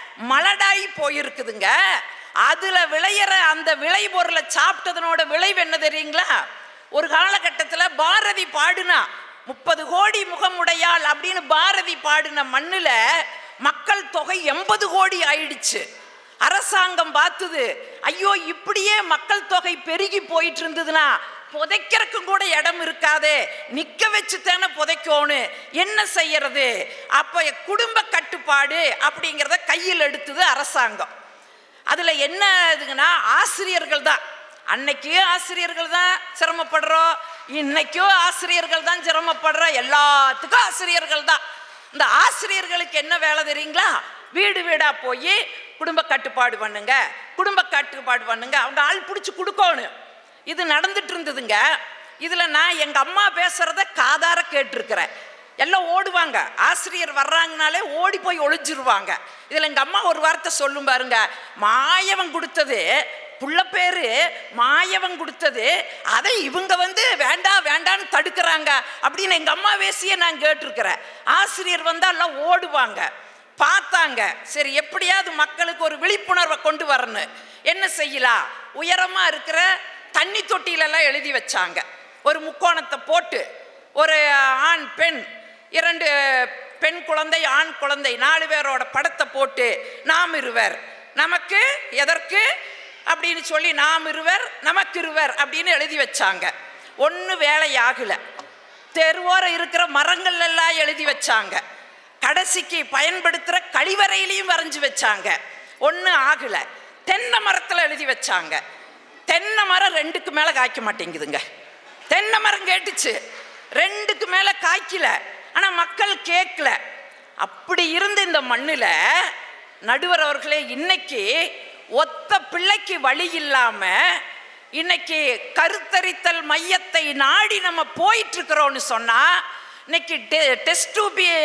மலடாகி போயிருக்குதுங்க அதுல விளையிற அந்த விளை பொருளை சாப்பிட்டதனோட விளைவு என்ன தெரியுங்களா ஒரு காலகட்டத்தில் பாரதி பாடுனா முப்பது கோடி முகமுடையாள் அப்படின்னு பாரதி பாடின மண்ணுல மக்கள் தொகை எண்பது கோடி ஆயிடுச்சு அரசாங்கம் பார்த்தது ஐயோ இப்படியே மக்கள் தொகை பெருகி போயிட்டு இருந்ததுன்னா புதைக்கிறதுக்கும் கூட இடம் இருக்காதே நிக்க வச்சு தானே புதைக்கணும் என்ன செய்யறது அப்ப குடும்ப கட்டுப்பாடு அப்படிங்கிறத கையில் எடுத்தது அரசாங்கம் அதுல என்ன இதுங்கன்னா ஆசிரியர்கள் தான் அன்னைக்கு ஆசிரியர்கள் தான் சிரமப்படுறோம் இன்னைக்கும் ஆசிரியர்கள் தான் சிரமப்படுறோம் எல்லாத்துக்கும் ஆசிரியர்கள் தான் இந்த ஆசிரியர்களுக்கு என்ன வேலை தெரியுங்களா வீடு வீடா போய் குடும்ப கட்டுப்பாடு பண்ணுங்க குடும்ப கட்டுப்பாடு பண்ணுங்க அவங்க ஆள் பிடிச்சி கொடுக்கணும் இது நடந்துட்டு இருந்ததுங்க இதுல நான் எங்க அம்மா பேசுறத காதார கேட்டிருக்கிறேன் எல்லாம் ஓடுவாங்க ஆசிரியர் வர்றாங்கனாலே ஓடி போய் ஒளிஞ்சிருவாங்க இதுல எங்க அம்மா ஒரு வார்த்தை சொல்லும் பாருங்க மாயவன் கொடுத்தது புள்ள பேரு மாயவன் கொடுத்தது அதை இவங்க வந்து வேண்டாம் வேண்டான்னு தடுக்கிறாங்க அப்படின்னு எங்க அம்மா பேசியே நான் கேட்டிருக்கிறேன் ஆசிரியர் வந்தா எல்லாம் ஓடுவாங்க பார்த்தாங்க சரி எப்படியாவது மக்களுக்கு ஒரு விழிப்புணர்வை கொண்டு வரணும் என்ன செய்யலாம் உயரமா இருக்கிற தண்ணி தொட்டியிலெல்லாம் எழுதி வச்சாங்க ஒரு முக்கோணத்தை போட்டு ஒரு ஆண் பெண் இரண்டு பெண் குழந்தை ஆண் குழந்தை நாலு பேரோட படத்தை போட்டு நாம் இருவர் நமக்கு எதற்கு அப்படின்னு சொல்லி நாம் இருவர் நமக்கு இருவர் அப்படின்னு எழுதி வச்சாங்க ஒன்று வேலையாகல தெருவோரம் இருக்கிற மரங்கள் எல்லாம் எழுதி வச்சாங்க கடைசிக்கு பயன்படுத்துகிற கழிவறையிலையும் வரைஞ்சி வச்சாங்க ஒன்றும் ஆகலை தென்னை மரத்தில் எழுதி வச்சாங்க தென்னை மரம் ரெண்டுக்கு மேலே காய்க்க மாட்டேங்குதுங்க தென்னை மரம் கேட்டுச்சு ரெண்டுக்கு மேலே காய்க்கல ஆனால் மக்கள் கேட்கல அப்படி இருந்த இந்த மண்ணில் நடுவர் அவர்களே இன்னைக்கு ஒத்த பிள்ளைக்கு வழி இல்லாம இன்னைக்கு கருத்தரித்தல் மையத்தை நாடி நம்ம போயிட்டு இருக்கிறோம்னு சொன்னா இன்னைக்கு டெஸ்ட்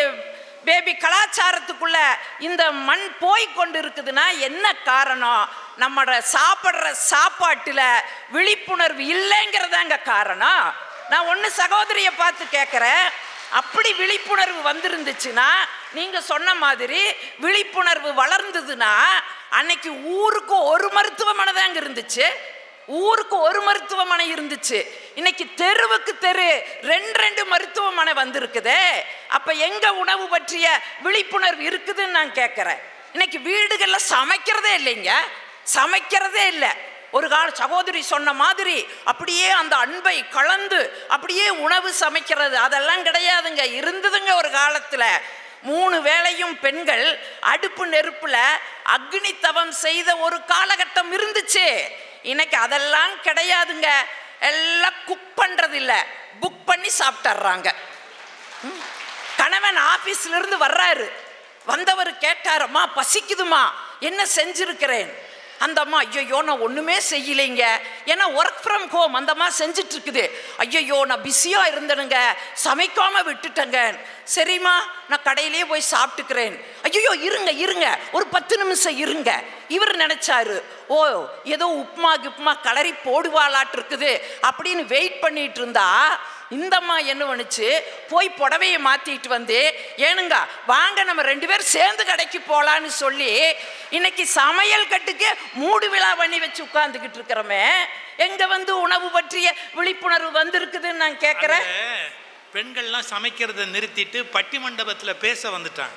பேபி கலாச்சாரத்துக்குள்ள இந்த மண் போய் கொண்டு இருக்குதுன்னா என்ன காரணம் நம்மளோட சாப்பிட்ற சாப்பாட்டுல விழிப்புணர்வு இல்லைங்கிறதாங்க காரணம் நான் ஒன்று சகோதரியை பார்த்து கேட்குறேன் அப்படி விழிப்புணர்வு வந்திருந்துச்சுன்னா நீங்க சொன்ன மாதிரி விழிப்புணர்வு வளர்ந்ததுன்னா அன்னைக்கு ஊருக்கு ஒரு மருத்துவமனை தாங்க இருந்துச்சு ஊருக்கு ஒரு மருத்துவமனை இருந்துச்சு இன்னைக்கு தெருவுக்கு தெரு ரெண்டு ரெண்டு மருத்துவமனை வந்திருக்குதே அப்ப எங்க உணவு பற்றிய விழிப்புணர்வு இருக்குதுன்னு நான் கேட்கிறேன் இன்னைக்கு வீடுகள்ல சமைக்கிறதே இல்லைங்க சமைக்கிறதே இல்லை ஒரு கால சகோதரி சொன்ன மாதிரி அப்படியே அந்த அன்பை கலந்து அப்படியே உணவு சமைக்கிறது அதெல்லாம் கிடையாதுங்க இருந்ததுங்க ஒரு காலத்துல மூணு வேளையும் பெண்கள் அடுப்பு நெருப்புல அக்னி தவம் செய்த ஒரு காலகட்டம் இருந்துச்சு இன்னைக்கு அதெல்லாம் கிடையாதுங்க எல்லாம் குக் பண்றது இல்ல புக் பண்ணி சாப்பிட்டுறாங்க ம். கணவன் ஆபீஸ்ல இருந்து வர்றாரு வந்தவர் கேட்டாரம்மா பசிக்குதுமா என்ன செஞ்சிருக்கிறேன் அந்த அம்மா ஐயோ நான் ஒண்ணுமே செய்யலைங்க ஏன்னா ஒர்க் ஃப்ரம் ஹோம் அந்த அம்மா செஞ்சுட்டு இருக்குது ஐயோ நான் பிஸியா இருந்தனுங்க சமைக்காம விட்டுட்டேங்க சரிம்மா நான் கடையிலேயே போய் சாப்பிட்டுக்கிறேன் ஐயோ இருங்க இருங்க ஒரு பத்து நிமிஷம் இருங்க இவர் நினைச்சாரு ஓ ஏதோ உப்புமா கிப்மா கலரி போடுவாளாட்டு இருக்குது அப்படின்னு வெயிட் பண்ணிட்டு இருந்தா இந்த அம்மா என்ன பண்ணுச்சு போய் புடவையை மாத்திட்டு வந்து ஏனுங்க வாங்க நம்ம ரெண்டு பேரும் சேர்ந்து கடைக்கு போலான்னு சொல்லி இன்னைக்கு சமையல் கட்டுக்கு மூடு விழா பண்ணி வச்சு உட்கார்ந்துக்கிட்டு இருக்கிறோமே எங்க வந்து உணவு பற்றிய விழிப்புணர்வு வந்திருக்குதுன்னு நான் கேட்கிறேன் அதுல பெண்கள்லாம் சமைக்கிறதை நிறுத்திட்டு பட்டி மண்டபத்துல பேச வந்துட்டாங்க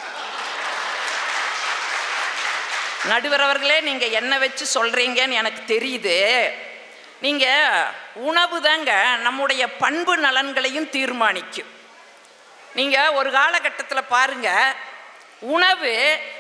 நடுவர் அவர்களே நீங்க என்ன வச்சு சொல்றீங்கன்னு எனக்கு தெரியுது நீங்க உணவு தாங்க நம்முடைய பண்பு நலன்களையும் தீர்மானிக்கும் நீங்க ஒரு காலகட்டத்தில் பாருங்க உணவு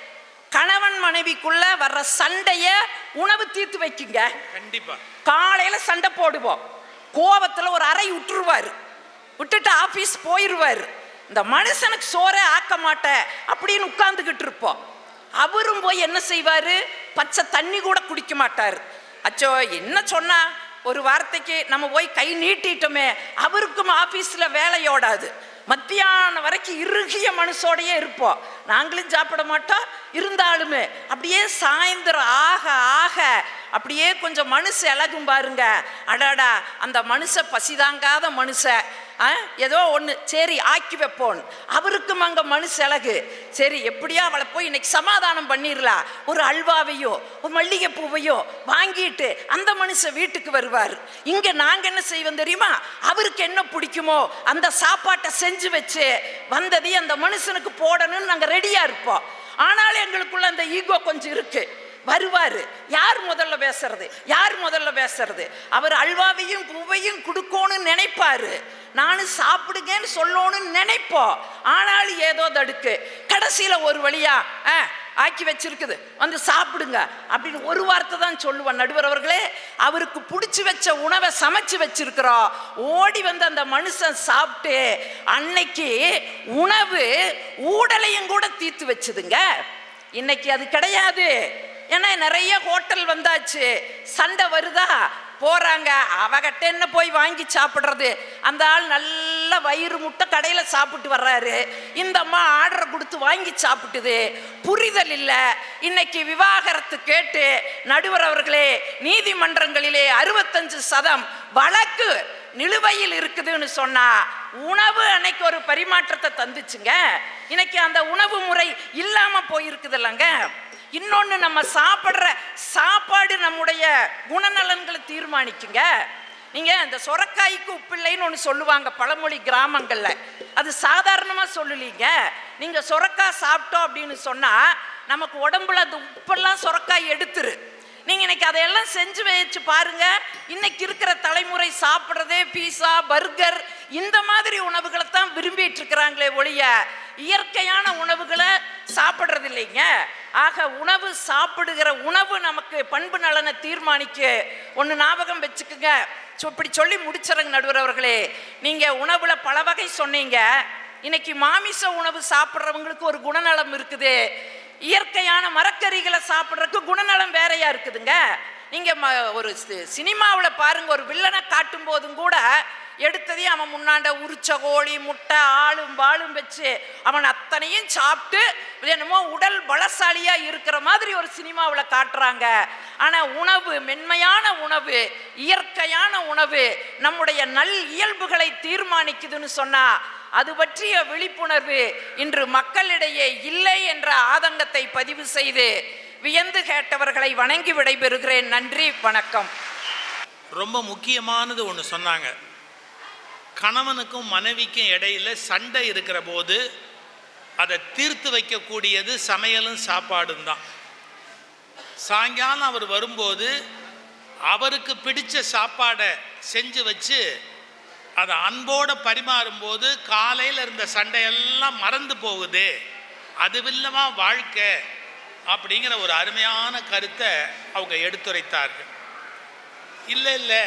கணவன் மனைவிக்குள்ள வர்ற சண்டைய உணவு தீர்த்து வைக்குங்க கண்டிப்பா காலையில சண்டை போடுவோம் கோவத்துல ஒரு அறை விட்டுருவாரு விட்டுட்டு ஆபீஸ் போயிருவாரு இந்த மனுஷனுக்கு சோறே ஆக்க மாட்டேன் அப்படின்னு உட்கார்ந்துகிட்டு இருப்போம் அவரும் போய் என்ன செய்வாரு பச்சை தண்ணி கூட குடிக்க மாட்டாரு அச்சோ என்ன சொன்னா ஒரு வார்த்தைக்கு நம்ம போய் கை நீட்டிட்டோமே அவருக்கும் ஆபீஸ்ல வேலையோடாது மத்தியானம் வரைக்கும் இறுகிய மனசோடையே இருப்போம் நாங்களும் சாப்பிட மாட்டோம் இருந்தாலுமே அப்படியே சாயந்தரம் ஆக ஆக அப்படியே கொஞ்சம் மனுஷ இலகும் பாருங்க அடாடா அந்த மனுஷ பசிதாங்காத மனுஷ ஆ, ஏதோ ஒன்று சரி ஆக்கி வைப்போம் அவருக்கும் அங்கே மனுஷ இலகு சரி எப்படியா அவளை போய் இன்னைக்கு சமாதானம் பண்ணிடலாம் ஒரு அல்வாவையோ ஒரு மல்லிகை பூவையோ வாங்கிட்டு அந்த மனுஷன் வீட்டுக்கு வருவார் இங்கே நாங்கள் என்ன செய்வோம் தெரியுமா அவருக்கு என்ன பிடிக்குமோ அந்த சாப்பாட்டை செஞ்சு வச்சு வந்ததை அந்த மனுஷனுக்கு போடணும்னு நாங்கள் ரெடியாக இருப்போம் ஆனாலும் எங்களுக்குள்ள அந்த ஈகோ கொஞ்சம் இருக்கு வருவாரு யார் முதல்ல பேசுறது யார் முதல்ல பேசுறது அவர் அல்வாவையும் பூவையும் கொடுக்கணும்னு நினைப்பாரு நானும் சாப்பிடுங்கன்னு சொல்லணும்னு நினைப்போம் ஆனாலும் ஏதோ தடுக்கு கடைசியில ஒரு வழியா ஆ, ஆக்கி வச்சிருக்குது வந்து சாப்பிடுங்க அப்படின்னு ஒரு வார்த்தை தான் சொல்லுவான் நடுவர் அவர்களே அவருக்கு பிடிச்சி வச்ச உணவை சமைச்சு வச்சிருக்கிறோம் ஓடி வந்து அந்த மனுஷன் சாப்பிட்டு அன்னைக்கு உணவு ஊடலையும் கூட தீர்த்து வச்சுதுங்க இன்னைக்கு அது கிடையாது ஏன்னா நிறைய ஹோட்டல் வந்தாச்சு சண்டை வருதா போறாங்க அவகிட்ட என்ன போய் வாங்கி சாப்பிடுறது அந்த ஆள் நல்ல வயிறு முட்டை கடையில சாப்பிட்டு வர்றாரு இந்த அம்மா ஆர்டர் கொடுத்து வாங்கி சாப்பிட்டுது புரிதல் இல்லை இன்னைக்கு விவாகரத்து கேட்டு நடுவர் அவர்களே நீதிமன்றங்களிலே அறுபத்தஞ்சு சதம் வழக்கு நிலுவையில் இருக்குதுன்னு சொன்னா உணவு அன்னைக்கு ஒரு பரிமாற்றத்தை தந்துச்சுங்க இன்னைக்கு அந்த உணவு முறை இல்லாம போயிருக்குது இல்லைங்க இன்னொன்று நம்ம சாப்பிட்ற சாப்பாடு நம்முடைய குணநலன்களை தீர்மானிக்குங்க நீங்க இந்த சொரக்காய்க்கு உப்பில்லைன்னு ஒன்று சொல்லுவாங்க பழமொழி கிராமங்கள்ல அது சாதாரணமா சொல்லலீங்க நீங்க சொரக்காய் சாப்பிட்டோம் அப்படின்னு சொன்னா நமக்கு உடம்புல அந்த உப்பெல்லாம் சொரக்காய் எடுத்துரு நீங்க இன்னைக்கு அதையெல்லாம் செஞ்சு வச்சு பாருங்க இன்னைக்கு இருக்கிற தலைமுறை சாப்பிட்றதே பீஸா பர்கர் இந்த மாதிரி உணவுகளை தான் விரும்பிட்டு இருக்கிறாங்களே ஒழிய இயற்கையான உணவுகளை சாப்பிட்றது இல்லைங்க ஆக உணவு சாப்பிடுகிற உணவு நமக்கு பண்பு நலனை தீர்மானிக்க ஒன்று ஞாபகம் வச்சுக்குங்க சொ- இப்படி சொல்லி முடிச்சிருங்க நடுவர் அவர்களே நீங்க உணவுல பல வகை சொன்னீங்க இன்னைக்கு மாமிச உணவு சாப்பிட்றவங்களுக்கு ஒரு குணநலம் இருக்குது இயற்கையான மரக்கறிகளை சாப்பிட்றதுக்கு குணநலம் வேறையா இருக்குதுங்க நீங்க ம- ஒரு சினிமாவில் பாருங்க ஒரு வில்லனை காட்டும் போதும் கூட எடுத்ததையும் அவன் முன்னாண்ட உரிச்ச கோழி முட்டை ஆளும் பாலும் வச்சு அவன் அத்தனையும் சாப்பிட்டு என்னமோ உடல் பலசாலியா இருக்கிற மாதிரி ஒரு சினிமாவில் காட்டுறாங்க ஆனா உணவு மென்மையான உணவு இயற்கையான உணவு நம்முடைய நல் இயல்புகளை தீர்மானிக்குதுன்னு சொன்னா அது பற்றிய விழிப்புணர்வு இன்று மக்களிடையே இல்லை என்ற ஆதங்கத்தை பதிவு செய்து வியந்து கேட்டவர்களை வணங்கி விடைபெறுகிறேன் நன்றி வணக்கம் ரொம்ப முக்கியமானது ஒன்று சொன்னாங்க கணவனுக்கும் மனைவிக்கும் இடையில சண்டை இருக்கிற போது அதை தீர்த்து வைக்கக்கூடியது சமையலும் சாப்பாடும் தான் சாயங்காலம் அவர் வரும்போது அவருக்கு பிடிச்ச சாப்பாடை செஞ்சு வச்சு அதை அன்போடு பரிமாறும்போது காலையில் இருந்த சண்டையெல்லாம் மறந்து போகுது அதுவில்லமா வாழ்க்கை அப்படிங்கிற ஒரு அருமையான கருத்தை அவங்க எடுத்துரைத்தார்கள் இல்லை இல்லை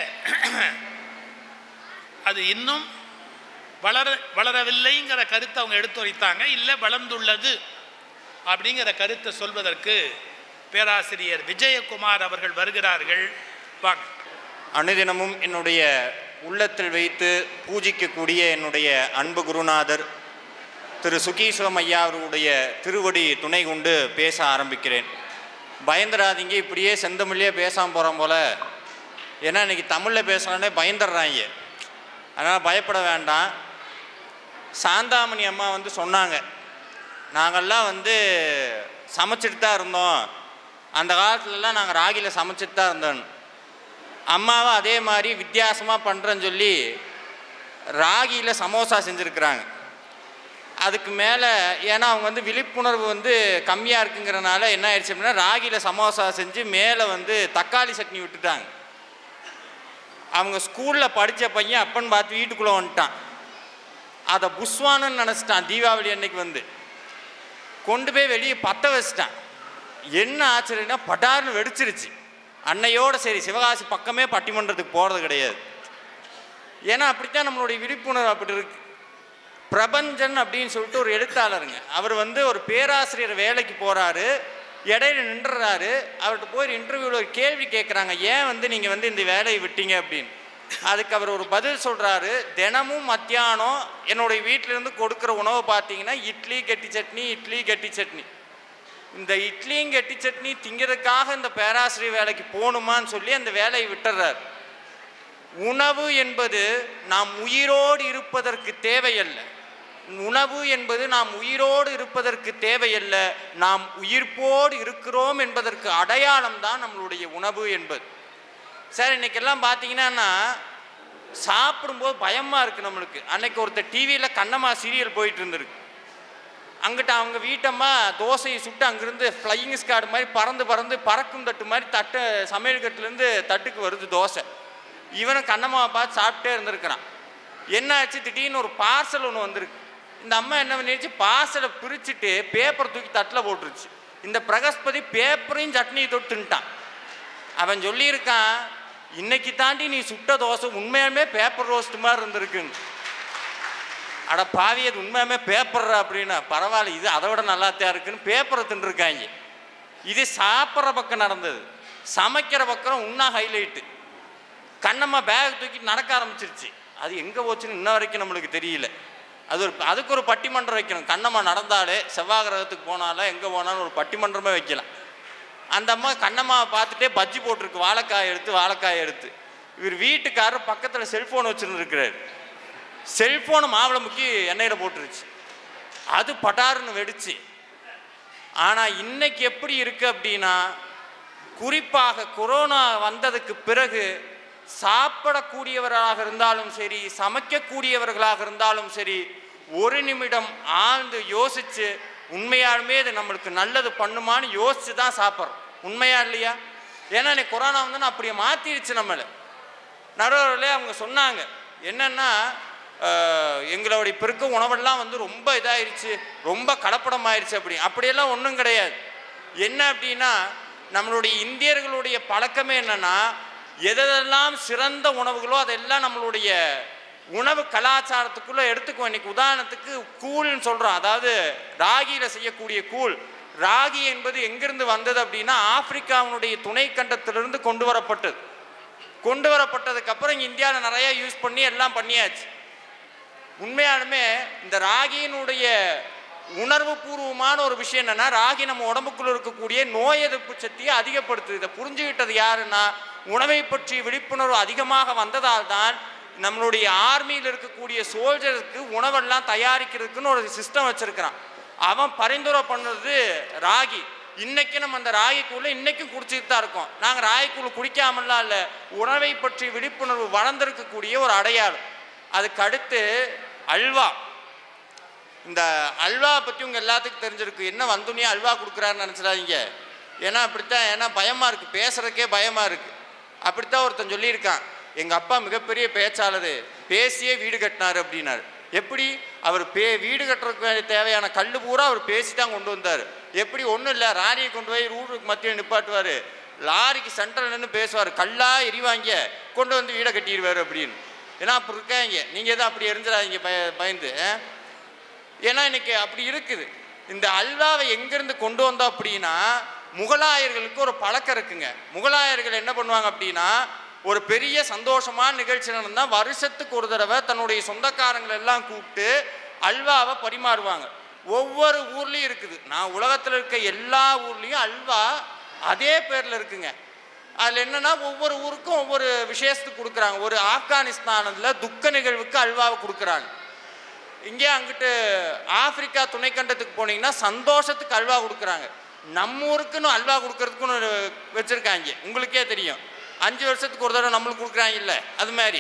அது இன்னும் வளர வளரவில்லைங்கிற கருத்தை அவங்க எடுத்துரைத்தாங்க இல்லை வளர்ந்துள்ளது அப்படிங்கிற கருத்தை சொல்வதற்கு பேராசிரியர் விஜயகுமார் அவர்கள் வருகிறார்கள் வாங்க அனுதினமும் என்னுடைய உள்ளத்தில் வைத்து பூஜிக்கக்கூடிய என்னுடைய அன்பு குருநாதர் திரு சுகீஸ்வரம் ஐயா அவருடைய திருவடி துணை கொண்டு பேச ஆரம்பிக்கிறேன் பயந்துடாதீங்க இப்படியே செந்தமிழ்லேயே பேசாமல் போகிறோம் போல ஏன்னா இன்னைக்கு தமிழில் பேசுகிறானே பயந்துடுறாங்க அதனால் பயப்பட வேண்டாம் சாந்தாமணி அம்மா வந்து சொன்னாங்க நாங்கள்லாம் வந்து சமைச்சிட்டு தான் இருந்தோம் அந்த காலத்துலலாம் நாங்கள் ராகியில் சமைச்சிட்டு தான் இருந்தோம் அம்மாவும் அதே மாதிரி வித்தியாசமாக பண்ணுறேன்னு சொல்லி ராகியில் சமோசா செஞ்சுருக்குறாங்க அதுக்கு மேலே ஏன்னா அவங்க வந்து விழிப்புணர்வு வந்து கம்மியாக இருக்குங்கிறனால என்ன ஆயிடுச்சு அப்படின்னா ராகியில் சமோசா செஞ்சு மேலே வந்து தக்காளி சட்னி விட்டுட்டாங்க அவங்க ஸ்கூலில் படித்த பையன் அப்பன்னு பார்த்து வீட்டுக்குள்ளே வந்துட்டான் அதை புஸ்வானன்னு நினச்சிட்டான் தீபாவளி அன்னைக்கு வந்து கொண்டு போய் வெளியே பற்ற வச்சிட்டான் என்ன ஆச்சரியன்னா பட்டார்னு வெடிச்சிருச்சு அன்னையோட சரி சிவகாசி பக்கமே பட்டிமன்றத்துக்கு போகிறது கிடையாது ஏன்னா அப்படித்தான் நம்மளுடைய விழிப்புணர்வு அப்படி இருக்கு பிரபஞ்சன் அப்படின்னு சொல்லிட்டு ஒரு எழுத்தாளருங்க அவர் வந்து ஒரு பேராசிரியர் வேலைக்கு போகிறாரு இடையில நின்றுறாரு அவர்கிட்ட போய் இன்டர்வியூவில் ஒரு கேள்வி கேட்குறாங்க ஏன் வந்து நீங்கள் வந்து இந்த வேலையை விட்டீங்க அப்படின்னு அதுக்கு அவர் ஒரு பதில் சொல்கிறாரு தினமும் மத்தியானம் என்னுடைய வீட்டிலேருந்து கொடுக்குற உணவை பார்த்தீங்கன்னா இட்லி கெட்டி சட்னி இட்லி கெட்டி சட்னி இந்த இட்லியும் கெட்டி சட்னி திங்கிறதுக்காக இந்த பேராசிரியர் வேலைக்கு போகணுமான்னு சொல்லி அந்த வேலையை விட்டுறார் உணவு என்பது நாம் உயிரோடு இருப்பதற்கு தேவையல்ல உணவு என்பது நாம் உயிரோடு இருப்பதற்கு தேவையல்ல நாம் உயிர்ப்போடு இருக்கிறோம் என்பதற்கு அடையாளம் தான் நம்மளுடைய உணவு என்பது சார் இன்னைக்கெல்லாம் பார்த்தீங்கன்னா சாப்பிடும்போது பயமாக இருக்குது நம்மளுக்கு அன்னைக்கு ஒருத்தர் டிவியில் கண்ணம்மா சீரியல் போயிட்டு இருந்திருக்கு அங்கிட்ட அவங்க வீட்டம்மா தோசையை சுட்டு அங்கிருந்து ஃப்ளையிங் ஸ்கார்டு மாதிரி பறந்து பறந்து பறக்கும் தட்டு மாதிரி தட்டு சமையல் கட்டுலேருந்து தட்டுக்கு வருது தோசை இவனும் கண்ணம்மாவை பார்த்து சாப்பிட்டே இருந்திருக்கிறான் என்ன ஆச்சு திடீர்னு ஒரு பார்சல் ஒன்று வந்திருக்கு இந்த அம்மா என்ன பண்ணிடுச்சு பார்சலை பிரிச்சுட்டு பேப்பர் தூக்கி தட்டில் போட்டுருச்சு இந்த பிரகஸ்பதி பேப்பரையும் சட்னியை தொட்டு தின்ட்டான் அவன் சொல்லியிருக்கான் இன்னைக்கு தாண்டி நீ சுட்ட தோசை உண்மையாலுமே பேப்பர் ரோஸ்ட் மாதிரி இருந்திருக்குன்னு அட பாவி அது உண்மையாலுமே பேப்பர் அப்படின்னா பரவாயில்ல இது அதை விட நல்லாத்தான் இருக்குன்னு பேப்பரை தின்றுருக்காங்க இது சாப்பிட்ற பக்கம் நடந்தது சமைக்கிற பக்கம் இன்னும் ஹைலைட்டு கண்ணம்மா பேக் தூக்கி நடக்க ஆரம்பிச்சிருச்சு அது எங்கே போச்சுன்னு இன்ன வரைக்கும் நம்மளுக்கு தெரியல அது ஒரு அதுக்கு ஒரு பட்டிமன்றம் வைக்கணும் கண்ணம்மா நடந்தாலே செவ்வாய் கிரகத்துக்கு போனாலும் எங்கே போனாலும் ஒரு பட்டிமன்றமே வைக்கலாம் அந்த அம்மா கண்ணம்மாவை பார்த்துட்டே பஜ்ஜி போட்டிருக்கு வாழைக்காய் எடுத்து வாழைக்காய் எடுத்து இவர் வீட்டுக்காரர் பக்கத்தில் செல்ஃபோன் வச்சுருந்துருக்கிறார் செல்ஃபோனை மாவுளை முக்கி எண்ணெயில் போட்டுருச்சு அது பட்டாருன்னு வெடிச்சு ஆனால் இன்னைக்கு எப்படி இருக்கு அப்படின்னா குறிப்பாக கொரோனா வந்ததுக்கு பிறகு சாப்பிடக்கூடியவராக இருந்தாலும் சரி சமைக்கக்கூடியவர்களாக இருந்தாலும் சரி ஒரு நிமிடம் ஆழ்ந்து யோசிச்சு உண்மையாலுமே இது நம்மளுக்கு நல்லது பண்ணுமான்னு யோசிச்சு தான் சாப்பிட்றோம் உண்மையா இல்லையா ஏன்னா இன்னைக்கு கொரோனா வந்து அப்படியே மாற்றிடுச்சு நம்மளை நடுவர்களே அவங்க சொன்னாங்க என்னன்னா அஹ், எங்களுடைய பெருக்க உணவெல்லாம் வந்து ரொம்ப இதாயிருச்சு ரொம்ப கலப்படம் ஆயிடுச்சு அப்படி அப்படியெல்லாம் ஒன்றும் கிடையாது என்ன அப்படின்னா நம்மளுடைய இந்தியர்களுடைய பழக்கமே என்னன்னா எதெல்லாம் சிறந்த உணவுகளோ அதெல்லாம் நம்மளுடைய உணவு கலாச்சாரத்துக்குள்ளே எடுத்துக்குவோம் இன்னைக்கு உதாரணத்துக்கு கூழ்னு சொல்கிறோம் அதாவது ராகியில் செய்யக்கூடிய கூழ் ராகி என்பது எங்கிருந்து வந்தது அப்படின்னா ஆப்பிரிக்காவினுடைய துணை கண்டத்திலிருந்து கொண்டு வரப்பட்டது கொண்டு வரப்பட்டதுக்கு அப்புறம் இங்க இந்தியாவில் நிறைய யூஸ் பண்ணி எல்லாம் பண்ணியாச்சு உண்மையாலுமே இந்த ராகியினுடைய உணர்வு பூர்வமான ஒரு விஷயம் என்னன்னா ராகி நம்ம உடம்புக்குள்ள இருக்கக்கூடிய நோய் எதிர்ப்பு சக்தியை அதிகப்படுத்துது இதை புரிஞ்சுக்கிட்டது யாருன்னா உணவை பற்றி விழிப்புணர்வு அதிகமாக வந்ததால் தான் நம்மளுடைய ஆர்மியில் இருக்கக்கூடிய சோல்ஜருக்கு உணவெல்லாம் தயாரிக்கிறதுக்குன்னு ஒரு சிஸ்டம் வச்சிருக்கிறான் அவன் பரிந்துரை பண்ணது ராகி இன்னைக்கு நம்ம அந்த ராகிக்கூழ இன்னைக்கும் குடிச்சிட்டு தான் இருக்கோம் நாங்கள் ராகிக்கூழ் குடிக்காமலாம் இல்லை உணவை பற்றி விழிப்புணர்வு வளர்ந்திருக்கக்கூடிய ஒரு அடையாளம் அதுக்கு அடுத்து அல்வா இந்த அல்வா பற்றி உங்கள் எல்லாத்துக்கும் தெரிஞ்சிருக்கு என்ன வந்தோடனே அல்வா கொடுக்குறாருன்னு நினச்சிடாதீங்க ஏன்னா அப்படித்தான் ஏன்னா பயமாக இருக்குது பேசுகிறதுக்கே பயமாக இருக்குது அப்படித்தான் ஒருத்தன் சொல்லியிருக்கான் எங்கள் அப்பா மிகப்பெரிய பேச்சாளர் பேசியே வீடு கட்டினார் அப்படின்னாரு எப்படி அவர் பே வீடு கட்டுறதுக்கு வேண்டிய தேவையான கல் பூரா அவர் பேசி தான் கொண்டு வந்தார் எப்படி ஒன்றும் இல்லை ராணியை கொண்டு போய் ரூட்டுக்கு மத்தியில் நிப்பாட்டுவார் லாரிக்கு சென்டரில் நின்று பேசுவார் கல்லா எரிவாங்க கொண்டு வந்து வீடை கட்டிடுவார் அப்படின்னு ஏன்னா அப்படி இருக்காங்க நீங்கள் எதுவும் அப்படி எரிஞ்சிடாதீங்க பய பயந்து ஆ? ஏன்னா இன்னைக்கு அப்படி இருக்குது இந்த அல்வாவை எங்கேருந்து கொண்டு வந்தோம் அப்படின்னா முகலாயர்களுக்கு ஒரு பழக்கம் இருக்குங்க முகலாயர்கள் என்ன பண்ணுவாங்க அப்படின்னா ஒரு பெரிய சந்தோஷமான நிகழ்ச்சி நடந்தால் வருஷத்துக்கு ஒரு தடவை தன்னுடைய சொந்தக்காரங்களை எல்லாம் கூப்பிட்டு அல்வாவை பரிமாறுவாங்க ஒவ்வொரு ஊர்லேயும் இருக்குது நான் உலகத்தில் இருக்க எல்லா ஊர்லேயும் அல்வா அதே பேரில் இருக்குங்க அதில் என்னன்னா ஒவ்வொரு ஊருக்கும் ஒவ்வொரு விஷயத்துக்கு கொடுக்குறாங்க ஒரு ஆப்கானிஸ்தானத்தில் துக்க நிகழ்வுக்கு அல்வாவை கொடுக்குறாங்க இங்கே அங்கிட்டு ஆப்பிரிக்கா துணைக்கண்டத்துக்கு போனீங்கன்னா சந்தோஷத்துக்கு அல்வா கொடுக்குறாங்க நம்ம ஊருக்குன்னு அல்வா கொடுக்கறதுக்குன்னு ஒரு வச்சுருக்காங்க உங்களுக்கே தெரியும் அஞ்சு வருஷத்துக்கு ஒரு தடவை நம்மளுக்கு கொடுக்குறாங்கல்ல அது மாதிரி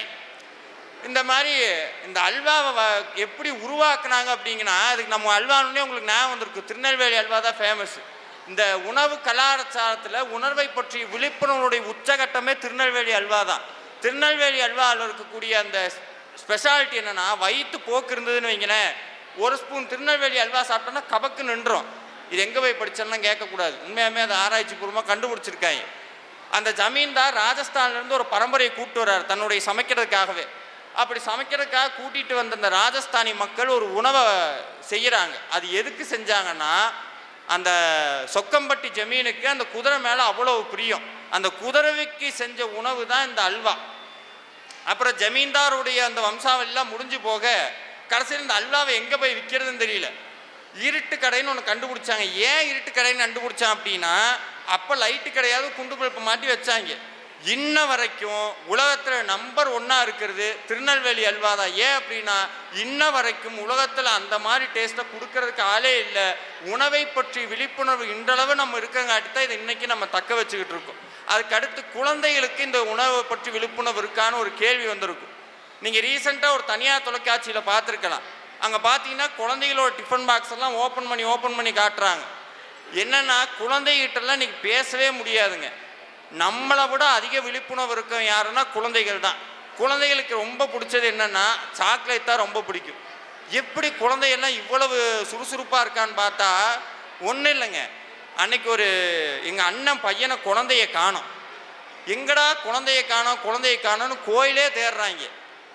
இந்த மாதிரி இந்த அல்வாவை வ- எப்படி உருவாக்குனாங்க அப்படிங்கன்னா அதுக்கு நம்ம அல்வானே உங்களுக்கு ஞாபகம் வந்திருக்கு திருநெல்வேலி அல்வா தான் ஃபேமஸ் இந்த உணவு கலாச்சாரத்தில் உணர்வை பற்றி விழிப்புணர்வுடைய உச்சகட்டமே திருநெல்வேலி அல்வா தான் திருநெல்வேலி அல்வாவில் இருக்கக்கூடிய அந்த ஸ்பெஷாலிட்டி என்னன்னா வயிற்று போக்கு இருந்ததுன்னு வைங்களேன் ஒரு ஸ்பூன் திருநெல்வேலி அல்வா சாப்பிட்டோன்னா கபக்கு நின்றோம் இது எங்கே போய் படிச்சோம்லாம் கேட்கக்கூடாது உண்மையாமே அதை ஆராய்ச்சி பூர்வமாக கண்டுபிடிச்சிருக்காங்க அந்த ஜமீன்தார் ராஜஸ்தான்ல இருந்து ஒரு பரம்பரையை கூப்பிட்டு வர்றார் தன்னுடைய சமைக்கிறதுக்காகவே அப்படி சமைக்கிறதுக்காக கூட்டிட்டு வந்த அந்த ராஜஸ்தானி மக்கள் ஒரு உணவை செய்கிறாங்க அது எதுக்கு செஞ்சாங்கன்னா அந்த சொக்கம்பட்டி ஜமீனுக்கு அந்த குதிரை மேலே அவ்வளவு பிரியம் அந்த குதிரைக்கு செஞ்ச உணவு தான் இந்த அல்வா அப்புறம் ஜமீன்தாருடைய அந்த வம்சாவெல்லாம் முடிஞ்சு போக கடைசியில் இந்த அல்வாவை எங்கே போய் விற்கிறதுன்னு தெரியல இருட்டு கடைன்னு ஒன்று கண்டுபிடிச்சாங்க ஏன் இருட்டு கடைன்னு கண்டுபிடிச்சான் அப்படின்னா அப்போ லைட்டு கடையாவது குண்டு பல்ப்பு மாட்டி வச்சாங்க இன்ன வரைக்கும் உலகத்தில் நம்பர் ஒன்றா இருக்கிறது திருநெல்வேலி அல்வா தான் ஏன் அப்படின்னா இன்ன வரைக்கும் உலகத்தில் அந்த மாதிரி டேஸ்ட்டை கொடுக்கறதுக்கு ஆளே இல்லை உணவை பற்றி விழிப்புணர்வு இன்றளவு நம்ம இருக்கங்காட்டி தான் இதை இன்னைக்கு நம்ம தக்க வச்சுக்கிட்டு இருக்கோம் அதுக்கு அடுத்து குழந்தைகளுக்கு இந்த உணவை பற்றி விழிப்புணர்வு இருக்கான்னு ஒரு கேள்வி வந்திருக்கும் நீங்கள் ரீசெண்டாக ஒரு தனியார் தொலைக்காட்சியில் பார்த்துருக்கலாம் அங்கே பார்த்தீங்கன்னா குழந்தைகளோட டிஃபன் பாக்ஸ் எல்லாம் ஓப்பன் பண்ணி ஓப்பன் பண்ணி காட்டுறாங்க என்னன்னா குழந்தைகிட்டலாம் இன்னைக்கு பேசவே முடியாதுங்க நம்மளை விட அதிக விழிப்புணர்வு இருக்கும் யாருன்னா குழந்தைகள் தான் குழந்தைகளுக்கு ரொம்ப பிடிச்சது என்னன்னா சாக்லேட் தான் ரொம்ப பிடிக்கும் எப்படி குழந்தையெல்லாம் இவ்வளவு சுறுசுறுப்பாக இருக்கான்னு பார்த்தா ஒன்றும் இல்லைங்க அன்னைக்கு ஒரு எங்கள் அண்ணன் பையனை குழந்தைய காணோம் எங்கடா குழந்தைய காணோம் குழந்தைய காணோம்னு கோயிலே தேடுறாங்க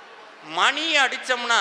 மணி அடித்தோம்னா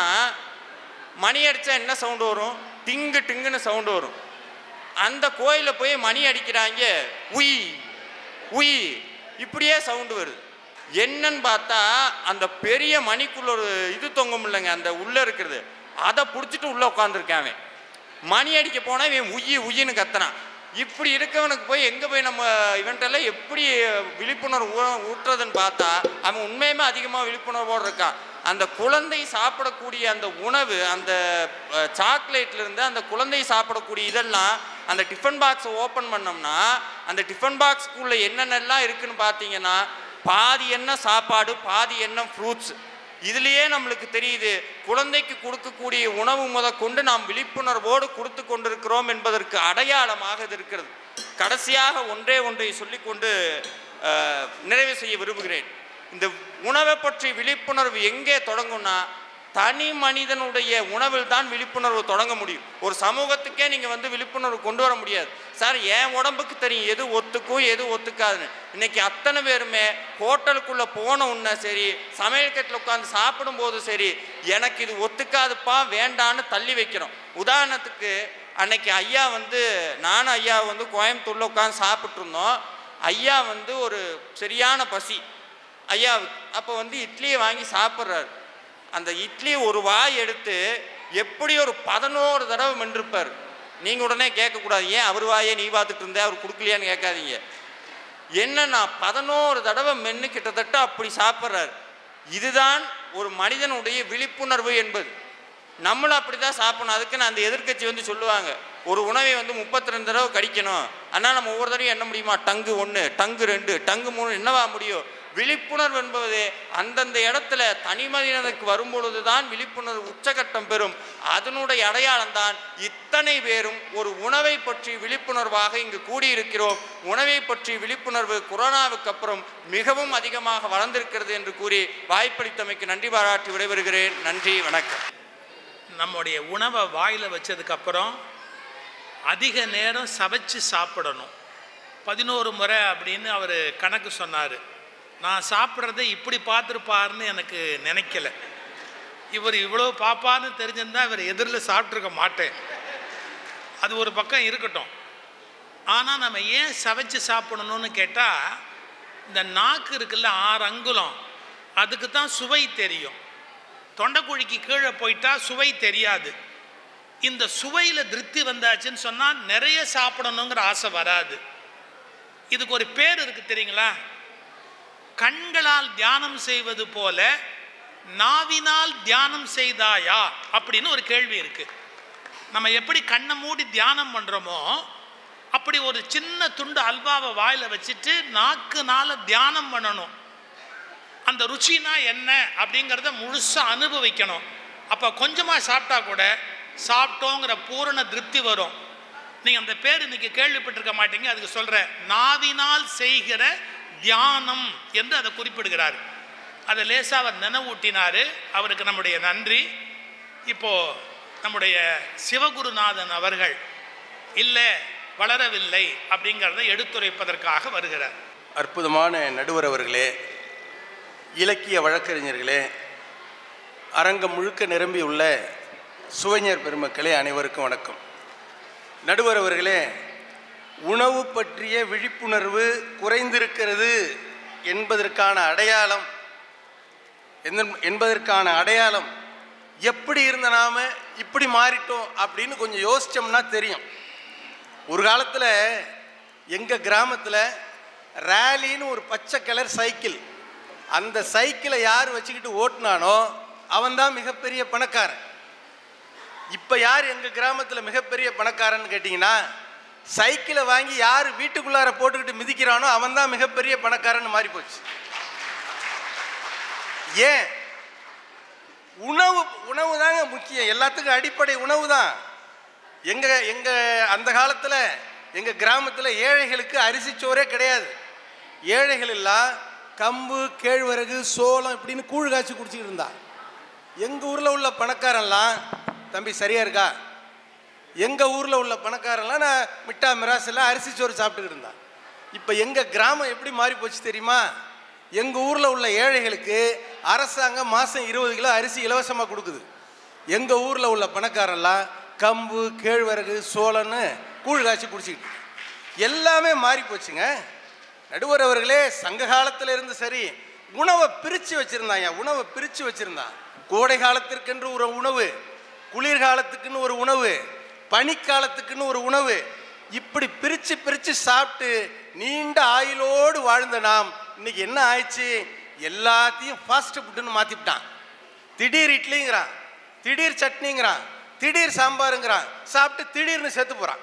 மணி அடித்தா என்ன சவுண்டு வரும் டிங்கு டிங்குன்னு சவுண்டு வரும் அந்த கோயிலில் போய் மணி அடிக்கிறாங்க உய் உய் இப்படியே சவுண்டு வருது என்னன்னு பார்த்தா அந்த பெரிய மணிக்குள்ள ஒரு இது தொங்கும் இல்லைங்க அந்த உள்ளே இருக்கிறது அதை பிடிச்சிட்டு உள்ளே உட்காந்துருக்கான் அவன் மணி அடிக்க போனால் இவன் உய்யி உய்யின்னு கத்துறான் இப்படி இருக்கவனுக்கு போய் எங்கே போய் நம்ம இவன்ட்டெல்லாம் எப்படி விழிப்புணர்வு ஊ- ஊட்டுறதுன்னு பார்த்தா அவன் உண்மையுமே அதிகமாக விழிப்புணர்வோடு இருக்கான் அந்த குழந்தை சாப்பிடக்கூடிய அந்த உணவு அந்த அஹ், சாக்லேட்ல இருந்து அந்த குழந்தை சாப்பிடக்கூடிய இதெல்லாம் அந்த டிஃபன் பாக்ஸை ஓப்பன் பண்ணோம்னா அந்த டிஃபன் பாக்ஸ்க்குள்ளே என்னென்னலாம் இருக்குன்னு பார்த்தீங்கன்னா பாதி என்ன சாப்பாடு பாதி என்ன ஃப்ரூட்ஸ் இதுலயே நம்மளுக்கு தெரியுது குழந்தைக்கு கொடுக்கக்கூடிய உணவு முத கொண்டு நாம் விழிப்புணர்வோடு கொடுத்து கொண்டிருக்கிறோம் என்பதற்கு அடையாளமாக இது இருக்கிறது கடைசியாக ஒன்றே ஒன்றை சொல்லிக்கொண்டு அஹ், நிறைவு செய்ய விரும்புகிறேன் இந்த உணவை பற்றி விழிப்புணர்வு எங்கே தொடங்கும்னா தனி மனிதனுடைய உணவில் தான் விழிப்புணர்வு தொடங்க முடியும் ஒரு சமூகத்துக்கே நீங்கள் வந்து விழிப்புணர்வு கொண்டு வர முடியாது சார் என் உடம்புக்கு தெரியும் எது ஒத்துக்கும் எது ஒத்துக்காதுன்னு இன்னைக்கு அத்தனை பேருமே ஹோட்டலுக்குள்ளே போன உடனே சரி சமையல் கட்டில் உட்காந்து சாப்பிடும்போது சரி எனக்கு இது ஒத்துக்காதுப்பா வேண்டான்னு தள்ளி வைக்கிறோம் உதாரணத்துக்கு அன்னைக்கு ஐயா வந்து நானும் ஐயா வந்து கோயம்புத்தூரில் உட்காந்து சாப்பிட்டு இருந்தோம் ஐயா வந்து ஒரு சரியான பசி ஐயாவுக்கு அப்போ வந்து இட்லியை வாங்கி சாப்பிட்றாரு அந்த இட்லி ஒரு வாய் எடுத்து எப்படி ஒரு பதினோரு தடவை மென்றிருப்பார் நீங்கள் உடனே கேட்கக்கூடாது ஏன் அவர் வாயே நீ பார்த்துட்டு இருந்தே அவர் கொடுக்கலையான்னு கேட்காதீங்க என்னன்னா பதினோரு தடவை மென்று கிட்டத்தட்ட அப்படி சாப்பிட்றாரு இதுதான் ஒரு மனிதனுடைய விழிப்புணர்வு என்பது நம்மளும் அப்படி தான் சாப்பிடணும் அதுக்குன்னு அந்த எதிர்க்கட்சி வந்து சொல்லுவாங்க ஒரு உணவை வந்து முப்பத்தி ரெண்டு தடவை கடிக்கணும் ஆனால் நம்ம ஒவ்வொரு தடவையும் என்ன முடியுமா டங்கு ஒன்று டங்கு ரெண்டு டங்கு மூணு என்னவா முடியும் விழிப்புணர்வு என்பது அந்தந்த இடத்துல தனிமனிதனுக்கு வரும்பொழுது தான் விழிப்புணர்வு உச்சகட்டம் பெறும் அதனுடைய அடையாளம் தான் இத்தனை பேரும் ஒரு உணவை பற்றி விழிப்புணர்வாக இங்கு கூடியிருக்கிறோம் உணவை பற்றி விழிப்புணர்வு கொரோனாவுக்கு அப்புறம் மிகவும் அதிகமாக வளர்ந்திருக்கிறது என்று கூறி வாய்ப்பளித்தமைக்கு நன்றி பாராட்டி விடைபெறுகிறேன் நன்றி வணக்கம் நம்முடைய உணவை வாயில் வச்சதுக்கப்புறம் அதிக நேரம் சவைச்சு சாப்பிடணும் பதினோரு முறை அப்படின்னு அவர் கணக்கு சொன்னார் நான் சாப்பிட்றத இப்படி பார்த்துருப்பாருன்னு எனக்கு நினைக்கல இவர் இவ்வளோ பாப்பான்னு தெரிஞ்சிருந்தா இவர் எதிரில் சாப்பிட்ருக்க மாட்டேன் அது ஒரு பக்கம் இருக்கட்டும் ஆனால் நம்ம ஏன் சவைச்சு சாப்பிடணும்னு கேட்டால் இந்த நாக்கு இருக்குல்ல ஆறு அங்குலம் அதுக்கு தான் சுவை தெரியும் தொண்டைக்குழிக்கு கீழே போயிட்டா சுவை தெரியாது இந்த சுவையில் திருப்தி வந்தாச்சுன்னு சொன்னால் நிறைய சாப்பிடணுங்கிற ஆசை வராது இதுக்கு ஒரு பேர் இருக்கு தெரியுங்களா கண்களால் தியானம் செய்வது போல நாவினால் தியானம் செய்தாயா அப்படின்னு ஒரு கேள்வி இருக்கு நம்ம எப்படி கண்ணை மூடி தியானம் பண்ணுறோமோ அப்படி ஒரு சின்ன துண்டு அல்வாவை வாயில் வச்சுட்டு நாக்குனால தியானம் பண்ணணும் அந்த ருச்சினா என்ன அப்படிங்கிறத முழுசாக அனுபவிக்கணும் அப்போ கொஞ்சமாக சாப்பிட்டா கூட சாப்பிட்டோங்கிற பூரண திருப்தி வரும் நீங்கள் அந்த பேர் இன்னைக்கு கேள்விப்பட்டிருக்க மாட்டீங்க அதுக்கு சொல்கிறேன் நாவினால் செய்கிற தியானம் என்று அதை குறிப்பிடுகிறார் அதை லேசாக அவர் நினைவூட்டினார் அவருக்கு நம்முடைய நன்றி இப்போது நம்முடைய சிவகுருநாதன் அவர்கள் இல்லை வளரவில்லை அப்படிங்கிறத எடுத்துரைப்பதற்காக வருகிறார் அற்புதமான நடுவர் அவர்களே இலக்கிய வழக்கறிஞர்களே அரங்கம் முழுக்க நிரம்பியுள்ள சுவைஞர் பெருமக்களே அனைவருக்கும் வணக்கம் நடுவர் அவர்களே உணவு பற்றிய விழிப்புணர்வு குறைந்திருக்கிறது என்பதற்கான அடையாளம் எந்த- என்பதற்கான அடையாளம் எப்படி இருந்த நாம இப்படி மாறிட்டோம் அப்படின்னு கொஞ்சம் யோசிச்சோம்னா தெரியும் ஒரு காலத்தில் எங்கள் கிராமத்தில் ரேலின்னு ஒரு பச்சை கலர் சைக்கிள் அந்த சைக்கிளை யார் வச்சுக்கிட்டு ஓட்டுனானோ அவன்தான் மிகப்பெரிய பணக்காரன் இப்போ யார் எங்கள் கிராமத்தில் மிகப்பெரிய பணக்காரன்னு கேட்டிங்கன்னா சைக்கிளை வாங்கி யார் வீட்டுக்குள்ளார போட்டுக்கிட்டு மிதிக்கிறானோ அவன்தான் மிகப்பெரிய பணக்காரன்னு மாறி போச்சு ஏன் உணவு உணவு தாங்க முக்கியம் எல்லாத்துக்கும் அடிப்படை உணவு தான் எங்க எங்க அந்த காலத்தில் எங்க கிராமத்தில் ஏழைகளுக்கு அரிசி சோறே கிடையாது ஏழைகள் எல்லாம் கம்பு கேழ்வரகு சோளம் இப்படின்னு கூழ் காய்ச்சி குடிச்சிக்கிட்டு இருந்தா எங்க ஊர்ல உள்ள பணக்காரன்லாம் தம்பி சரியா இருக்கா எங்க ஊர்ல உள்ள பணக்காரன்லாம் நான் மிட்டா மிராஸ் எல்லாம் அரிசி சோறு சாப்பிட்டுக்கிட்டு இருந்தான் இப்போ எங்க கிராமம் எப்படி மாறி போச்சு தெரியுமா எங்க ஊர்ல உள்ள ஏழைகளுக்கு அரசாங்கம் மாசம் இருபது கிலோ அரிசி இலவசமா கொடுக்குது எங்க ஊர்ல உள்ள பணக்காரெல்லாம் கம்பு கேழ்வரகு சோளன்னு கூழ் காய்ச்சி குடிச்சிக்கிட்டு எல்லாமே மாறி போச்சுங்க நடுவர் அவர்களே சங்க காலத்துல இருந்து சரி உணவை பிரித்து வச்சிருந்தாங்க உணவை பிரித்து வச்சிருந்தான் கோடை காலத்திற்கென்று ஒரு உணவு குளிர்காலத்துக்குன்னு ஒரு உணவு பனிக்காலத்துக்குன்னு ஒரு உணவு இப்படி பிரித்து பிரித்து சாப்பிட்டு நீண்ட ஆயுளோடு வாழ்ந்த நாம் இன்னைக்கு என்ன ஆயிடுச்சு எல்லாத்தையும் ஃபாஸ்ட் ஃபுட்டுன்னு மாற்றிவிட்டான் திடீர் இட்லிங்கிறான் திடீர் சட்னிங்கிறான் திடீர் சாம்பாருங்கிறான் சாப்பிட்டு திடீர்னு செத்து போகிறான்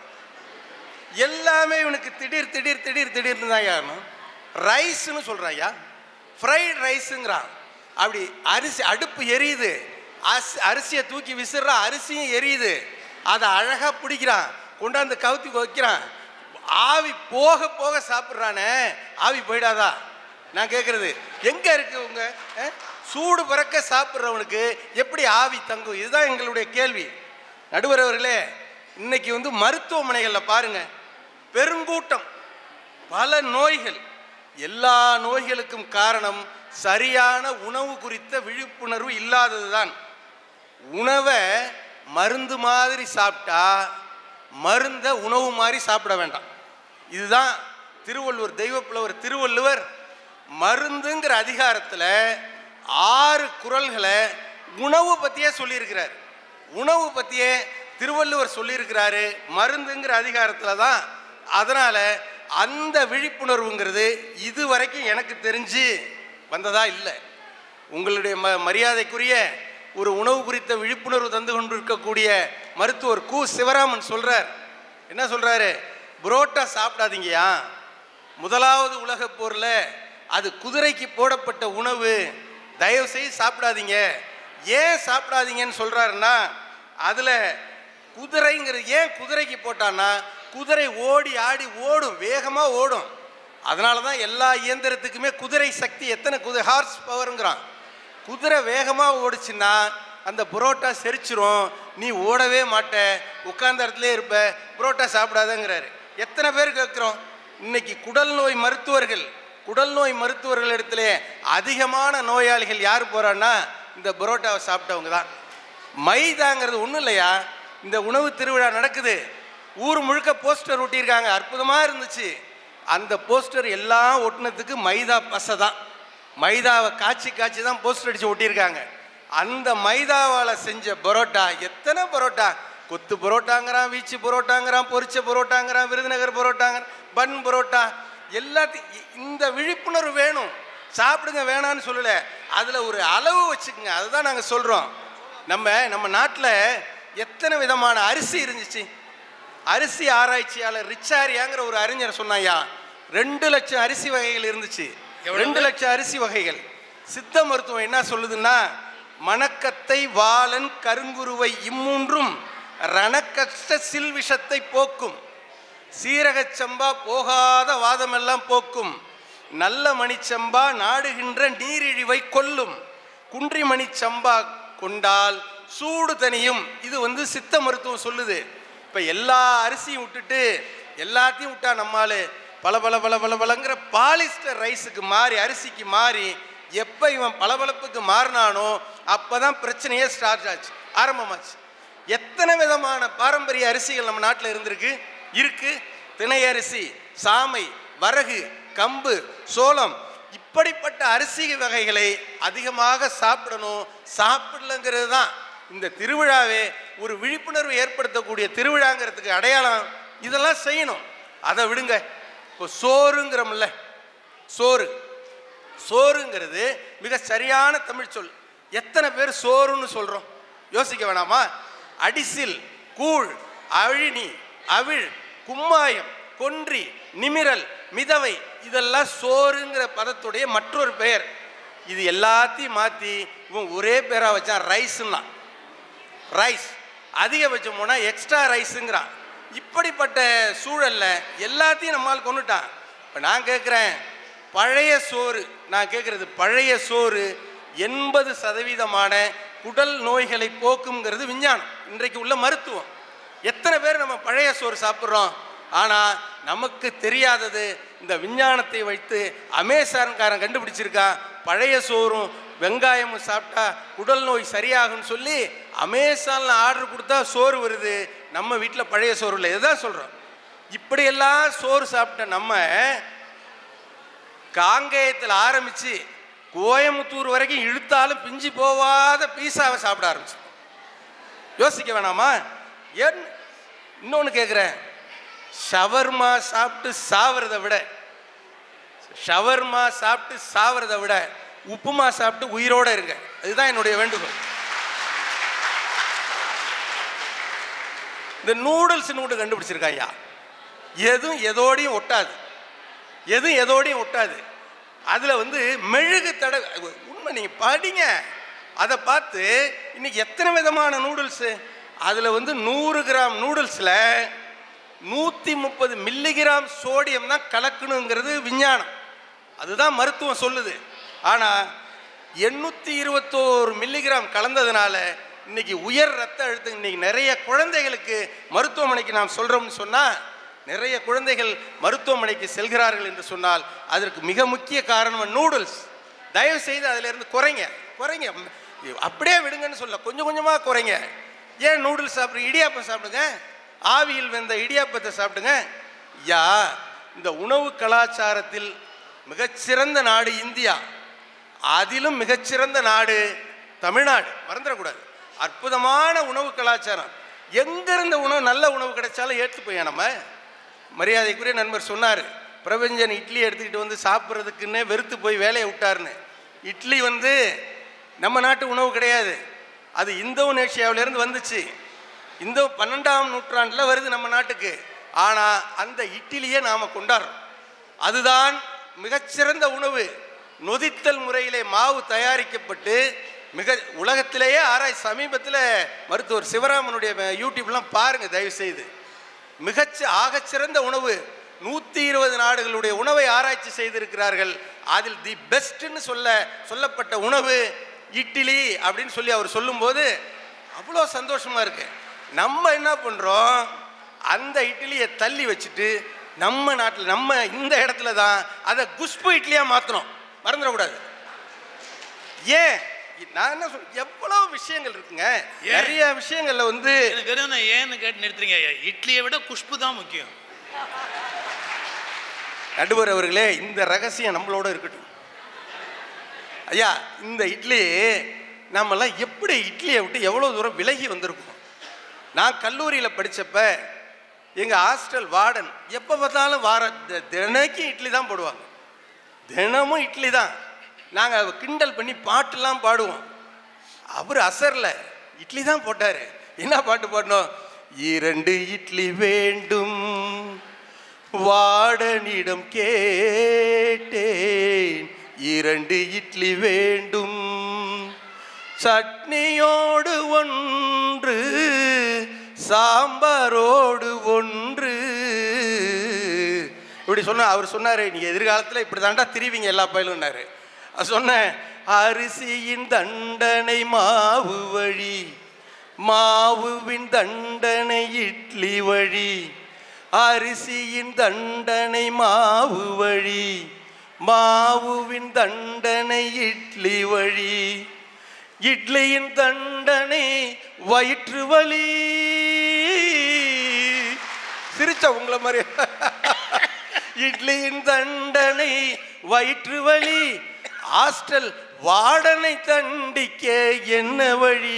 எல்லாமே இவனுக்கு திடீர் திடீர் திடீர் திடீர்னு தான் ஆகணும் ரைஸ்னு சொல்கிறான் ஐயா ஃப்ரைட் ரைஸுங்கிறான் அப்படி அரிசி அடுப்பு எரியுது அஸ் அரிசியை தூக்கி விசிறான் அரிசியும் எரியுது அதை அழகாக பிடிக்கிறான் கொண்டாந்து கவுத்தி வைக்கிறான் ஆவி போக போக சாப்பிட்றானே ஆவி போயிடாதா நான் கேட்குறது எங்கே இருக்கு உங்க அஹ்? சூடு பறக்க சாப்பிட்றவனுக்கு எப்படி ஆவி தங்கும் இதுதான் எங்களுடைய கேள்வி நடுவர் அவர்களே இன்னைக்கு வந்து மருத்துவமனைகளில் பாருங்க பெருங்கூட்டம் பல நோய்கள் எல்லா நோய்களுக்கும் காரணம் சரியான உணவு குறித்த விழிப்புணர்வு இல்லாததுதான் உணவை மருந்து மாதிரி சாப்பிட்டா மருந்த உணவு மாதிரி சாப்பிட வேண்டாம் இதுதான் திருவள்ளுவர் தெய்வப்புலவர் திருவள்ளுவர் மருந்துங்கிற அதிகாரத்தில் ஆறு குறள்களை உணவு பற்றியே சொல்லியிருக்கிறார் உணவு பற்றியே திருவள்ளுவர் சொல்லியிருக்கிறாரு மருந்துங்கிற அதிகாரத்தில் தான் அதனால் அந்த விழிப்புணர்வுங்கிறது இது வரைக்கும் எனக்கு தெரிஞ்சு வந்ததா இல்லை உங்களுடைய ம மரியாதைக்குரிய ஒரு உணவு குறித்த விழிப்புணர்வு தந்து கொண்டிருக்கக்கூடிய மருத்துவர் கு சிவராமன் சொல்றார் என்ன சொல்றாரு புரோட்டா சாப்பிடாதீங்கயா முதலாவது உலகப் போர்ல அது குதிரைக்கு போடப்பட்ட உணவு தயவு செய்து சாப்பிடாதீங்க ஏன் சாப்பிடாதீங்கன்னு சொல்றாருன்னா அதுல குதிரைங்கிறது ஏன் குதிரைக்கு போட்டான்னா குதிரை ஓடி ஆடி ஓடும் வேகமா ஓடும் அதனால தான் எல்லா இயந்திரத்துக்குமே குதிரை சக்தி எத்தனை குதிரை ஹார்ஸ் பவருங்கிறான் குதிரை வேகமாக ஓடுச்சுன்னா அந்த புரோட்டா செரிச்சிரும் நீ ஓடவே மாட்ட உட்கார்ந்த இடத்துல இருப்ப புரோட்டா சாப்பிடாதங்கிறாரு எத்தனை பேர் கேட்குறோம் இன்னைக்கு குடல் நோய் மருத்துவர்கள் குடல் நோய் மருத்துவர்கள் இடத்துல அதிகமான நோயாளிகள் யார் போறான்னா இந்த புரோட்டாவை சாப்பிட்டவங்க தான் மைதாங்கிறது ஒன்றும் இல்லையா இந்த உணவு திருவிழா நடக்குது ஊர் முழுக்க போஸ்டர் ஒட்டியிருக்காங்க அற்புதமாக இருந்துச்சு அந்த போஸ்டர் எல்லாம் ஒட்டினதுக்கு மைதா பசை தான் மைதாவை காய்ச்சி காய்ச்சி தான் போஸ்டர் அடித்து ஒட்டியிருக்காங்க அந்த மைதாவால் செஞ்ச பரோட்டா எத்தனை பரோட்டா கொத்து பரோட்டாங்கிறான் வீச்சு பரோட்டாங்கிறான் பொரிச்ச பரோட்டாங்கிறான் விருதுநகர் பரோட்டாங்கிறான் பன் பரோட்டா எல்லாத்தையும் இந்த விழிப்புணர்வு வேணும் சாப்பிடுங்க வேணான்னு சொல்லலை அதில் ஒரு அளவு வச்சுக்கோங்க அதுதான் நாங்கள் சொல்கிறோம் நம்ம நம்ம நாட்டில் எத்தனை விதமான அரிசி இருந்துச்சு அரிசி ஆராய்ச்சியாளர் ரிச்சாரியாங்கிற ஒரு அறிஞர் சொன்னாயா ரெண்டு லட்சம் அரிசி வகைகள் இருந்துச்சு ரெண்டு லட்சம் அரிசி வகைகள் சித்த மருத்துவம் என்ன சொல்லுதுன்னா மணக்கத்தை வாளன் கருங்குருவை இம்மூன்றும் ரணக்கஷ்ட சில்விஷத்தை போக்கும் சீரகச் சம்பா போகாத வாதமெல்லாம் போக்கும் நல்ல மணிச்சம்பா நாடுகின்ற நீரிழிவை கொல்லும் குன்றிமணி சம்பா கொண்டால் சூடு தனியும் இது வந்து சித்த மருத்துவம் சொல்லுது இப்போ எல்லா அரிசியும் விட்டுட்டு எல்லாத்தையும் விட்டா நம்மால் பல பல பல பல பலங்கிற பாலிஸ்டர் ரைஸுக்கு மாறி அரிசிக்கு மாறி எப்போ இவன் பளபளப்புக்கு மாறினானோ அப்போ தான் பிரச்சனையே ஸ்டார்ட் ஆச்சு ஆரம்பமாச்சு எத்தனை விதமான பாரம்பரிய அரிசிகள் நம்ம நாட்டில் இருந்திருக்கு இருக்கு திணை அரிசி சாமை வரகு கம்பு சோளம் இப்படிப்பட்ட அரிசி வகைகளை அதிகமாக சாப்பிடணும் சாப்பிடலங்கிறது தான் இந்த திருவிழாவே ஒரு விழிப்புணர்வு ஏற்படுத்தக்கூடிய திருவிழாங்கிறதுக்கு அடையாளம் இதெல்லாம் செய்யணும் அதை விடுங்க இப்போ சோறுங்கிறோம்ல சோறு சோறுங்கிறது மிக சரியான தமிழ் சொல் எத்தனை பேர் சோறுன்னு சொல்கிறோம் யோசிக்க வேணாமா அடிசில் கூழ் அழினி அவிழ் கும்மாயம் கொன்றி நிமிரல் மிதவை இதெல்லாம் சோறுங்கிற பதத்துடைய மற்றொரு பெயர் இது எல்லாத்தையும் மாற்றி இவன் ஒரே பேராக வச்சான் ரைஸ்ன்னா ரைஸ் அதிகபட்சம் போனால் எக்ஸ்ட்ரா ரைஸுங்கிறான் இப்படிப்பட்ட சூழல்ல எல்லாத்தையும் நம்மால் கொண்டுட்டான் இப்போ நான் கேட்குறேன் பழைய சோறு நான் கேட்குறது பழைய சோறு எண்பது சதவீதமான குடல் நோய்களை போக்குங்கிறது விஞ்ஞானம் இன்றைக்கு உள்ள மருத்துவம் எத்தனை பேர் நம்ம பழைய சோறு சாப்பிட்றோம் ஆனால் நமக்கு தெரியாதது இந்த விஞ்ஞானத்தை வைத்து அமேசான்காரன் கண்டுபிடிச்சிருக்கான் பழைய சோறும் வெங்காயமும் சாப்பிட்டா குடல் நோய் சரியாகும்னு சொல்லி அமேசானில் ஆர்டர் கொடுத்தா சோறு வருது நம்ம வீட்டில் பழைய சோறு இல்லை இதுதான் சொல்கிறோம் இப்படியெல்லாம் சோறு சாப்பிட்ட நம்ம காங்கேயத்தில் ஆரம்பித்து கோயம்புத்தூர் வரைக்கும் இழுத்தாலும் பிஞ்சு போவாத பீஸாவை சாப்பிட ஆரம்பிச்சு யோசிக்க வேணாமா ஏன் இன்னொன்று கேட்குறேன் ஷவர்மா சாப்பிட்டு சாவறதை விட ஷவர்மா சாப்பிட்டு சாவறதை விட உப்புமா சாப்பிட்டு உயிரோட இருங்க அதுதான் என்னுடைய வேண்டுகோள் இந்த நூடுல்ஸ்னு கூட கண்டுபிடிச்சிருக்காயா எதுவும் எதோடையும் ஒட்டாது எதுவும் எதோடையும் ஒட்டாது அதில் வந்து மெழுகு தட உண்மை நீங்கள் படிங்க அதை பார்த்து இன்னைக்கு எத்தனை விதமான நூடுல்ஸு அதில் வந்து நூறு கிராம் நூடுல்ஸில் நூற்றி முப்பது மில்லிகிராம் சோடியம் தான் கலக்கணுங்கிறது விஞ்ஞானம் அதுதான் மருத்துவம் சொல்லுது ஆனால் எண்ணூற்றி இருபத்தோரு மில்லிகிராம் கலந்ததுனால இன்னைக்கு உயர் ரத்த அழுத்தம் இன்னைக்கு நிறைய குழந்தைகளுக்கு மருத்துவமனைக்கு நாம் சொல்கிறோம்னு சொன்னால் நிறைய குழந்தைகள் மருத்துவமனைக்கு செல்கிறார்கள் என்று சொன்னால் அதற்கு மிக முக்கிய காரணம் நூடுல்ஸ் தயவு செய்து அதிலிருந்து குறைங்க குறைங்க அப்படியே விடுங்கன்னு சொல்ல கொஞ்சம் கொஞ்சமாக குறைங்க ஏன் நூடுல்ஸ் சாப்பிட்றீங்க இடியாப்பம் சாப்பிடுங்க ஆவியில் வெந்த இடியாப்பத்தை சாப்பிடுங்க யா இந்த உணவு கலாச்சாரத்தில் மிகச்சிறந்த நாடு இந்தியா அதிலும் மிகச்சிறந்த நாடு தமிழ்நாடு மறந்துடக்கூடாது அற்புதமான உணவு கலாச்சாரம் எங்கிருந்த உணவு நல்ல உணவு கிடைச்சாலும் ஏற்று போய் நம்ம மரியாதைக்குரிய நண்பர் சொன்னார் பிரபஞ்சன் இட்லி எடுத்துக்கிட்டு வந்து சாப்பிட்றதுக்குன்னே வெறுத்து போய் வேலையை விட்டாருன்னு இட்லி வந்து நம்ம நாட்டு உணவு கிடையாது அது இந்தோனேஷியாவிலேருந்து வந்துச்சு இந்த பன்னெண்டாம் நூற்றாண்டில் வருது நம்ம நாட்டுக்கு ஆனால் அந்த இட்லியை நாம் கொண்டாடுறோம் அதுதான் மிகச்சிறந்த உணவு நொதித்தல் முறையிலே மாவு தயாரிக்கப்பட்டு மிக உலகத்திலேயே ஆராய் சமீபத்தில் மருத்துவர் சிவராமனுடைய யூடியூப்லாம் பாருங்கள் தயவு செய்து மிகச்ச ஆகச்சிறந்த உணவு நூற்றி இருபது நாடுகளுடைய உணவை ஆராய்ச்சி செய்திருக்கிறார்கள் அதில் தி பெஸ்ட்னு சொல்ல சொல்லப்பட்ட உணவு இட்லி அப்படின்னு சொல்லி அவர் சொல்லும்போது அவ்வளோ சந்தோஷமா இருக்கு நம்ம என்ன பண்ணுறோம் அந்த இட்லியை தள்ளி வச்சுட்டு நம்ம நாட்டில் நம்ம இந்த இடத்துல தான் அதை குஷ்பு இட்லியாக மாற்றணும் மறந்துடக்கூடாது ஏன் நான் என்ன சொல் எவ்வளவு விஷயங்கள் இருக்குங்க ஏன்? நிறைய விஷயங்கள்ல வந்து எனக்கு வெறும் நான் ஏன்னு கேட்டு நிறுத்துறீங்க இட்லியை விட குஷ்பு தான் முக்கியம் நடுவர் அவர்களே இந்த ரகசியம் நம்மளோட இருக்கட்டும் ஐயா இந்த இட்லி நாமெல்லாம் எப்படி இட்லியை விட்டு எவ்வளோ தூரம் விலகி வந்திருக்கோம் நான் கல்லூரியில் படித்தப்ப எங்கள் ஹாஸ்டல் வார்டன் எப்போ பார்த்தாலும் வார தி- தினைக்கும் இட்லி தான் போடுவாங்க தினமும் இட்லி தான் நாங்கள் கிண்டல் பண்ணி பாட்டுலாம் பாடுவோம் அவர் அசரில் இட்லி தான் போட்டார் என்ன பாட்டு பாடணும் இரண்டு இட்லி வேண்டும் வாடனிடம் கேட்டேன் இரண்டு இட்லி வேண்டும் சட்னியோடு ஒன்று சாம்பாரோடு ஒன்று இப்படி சொன்ன அவர் சொன்னார் நீ எதிர்காலத்தில் இப்படி தாண்டா திரிவீங்க எல்லா பயிலும்னாரு சொன்னேன் அரிசியின் தண்டனை மாவு வழி மாவுவின் தண்டனை இட்லி வழி அரிசியின் தண்டனை மாவு வழி மாவுவின் தண்டனை இட்லி வழி இட்லியின் தண்டனை வயிற்று வலி சிரிச்ச உங்களை மாதிரி இட்லியின் தண்டனை வயிற்று வலி ஹாஸ்டல் வாடனை தண்டிக்க என்ன வழி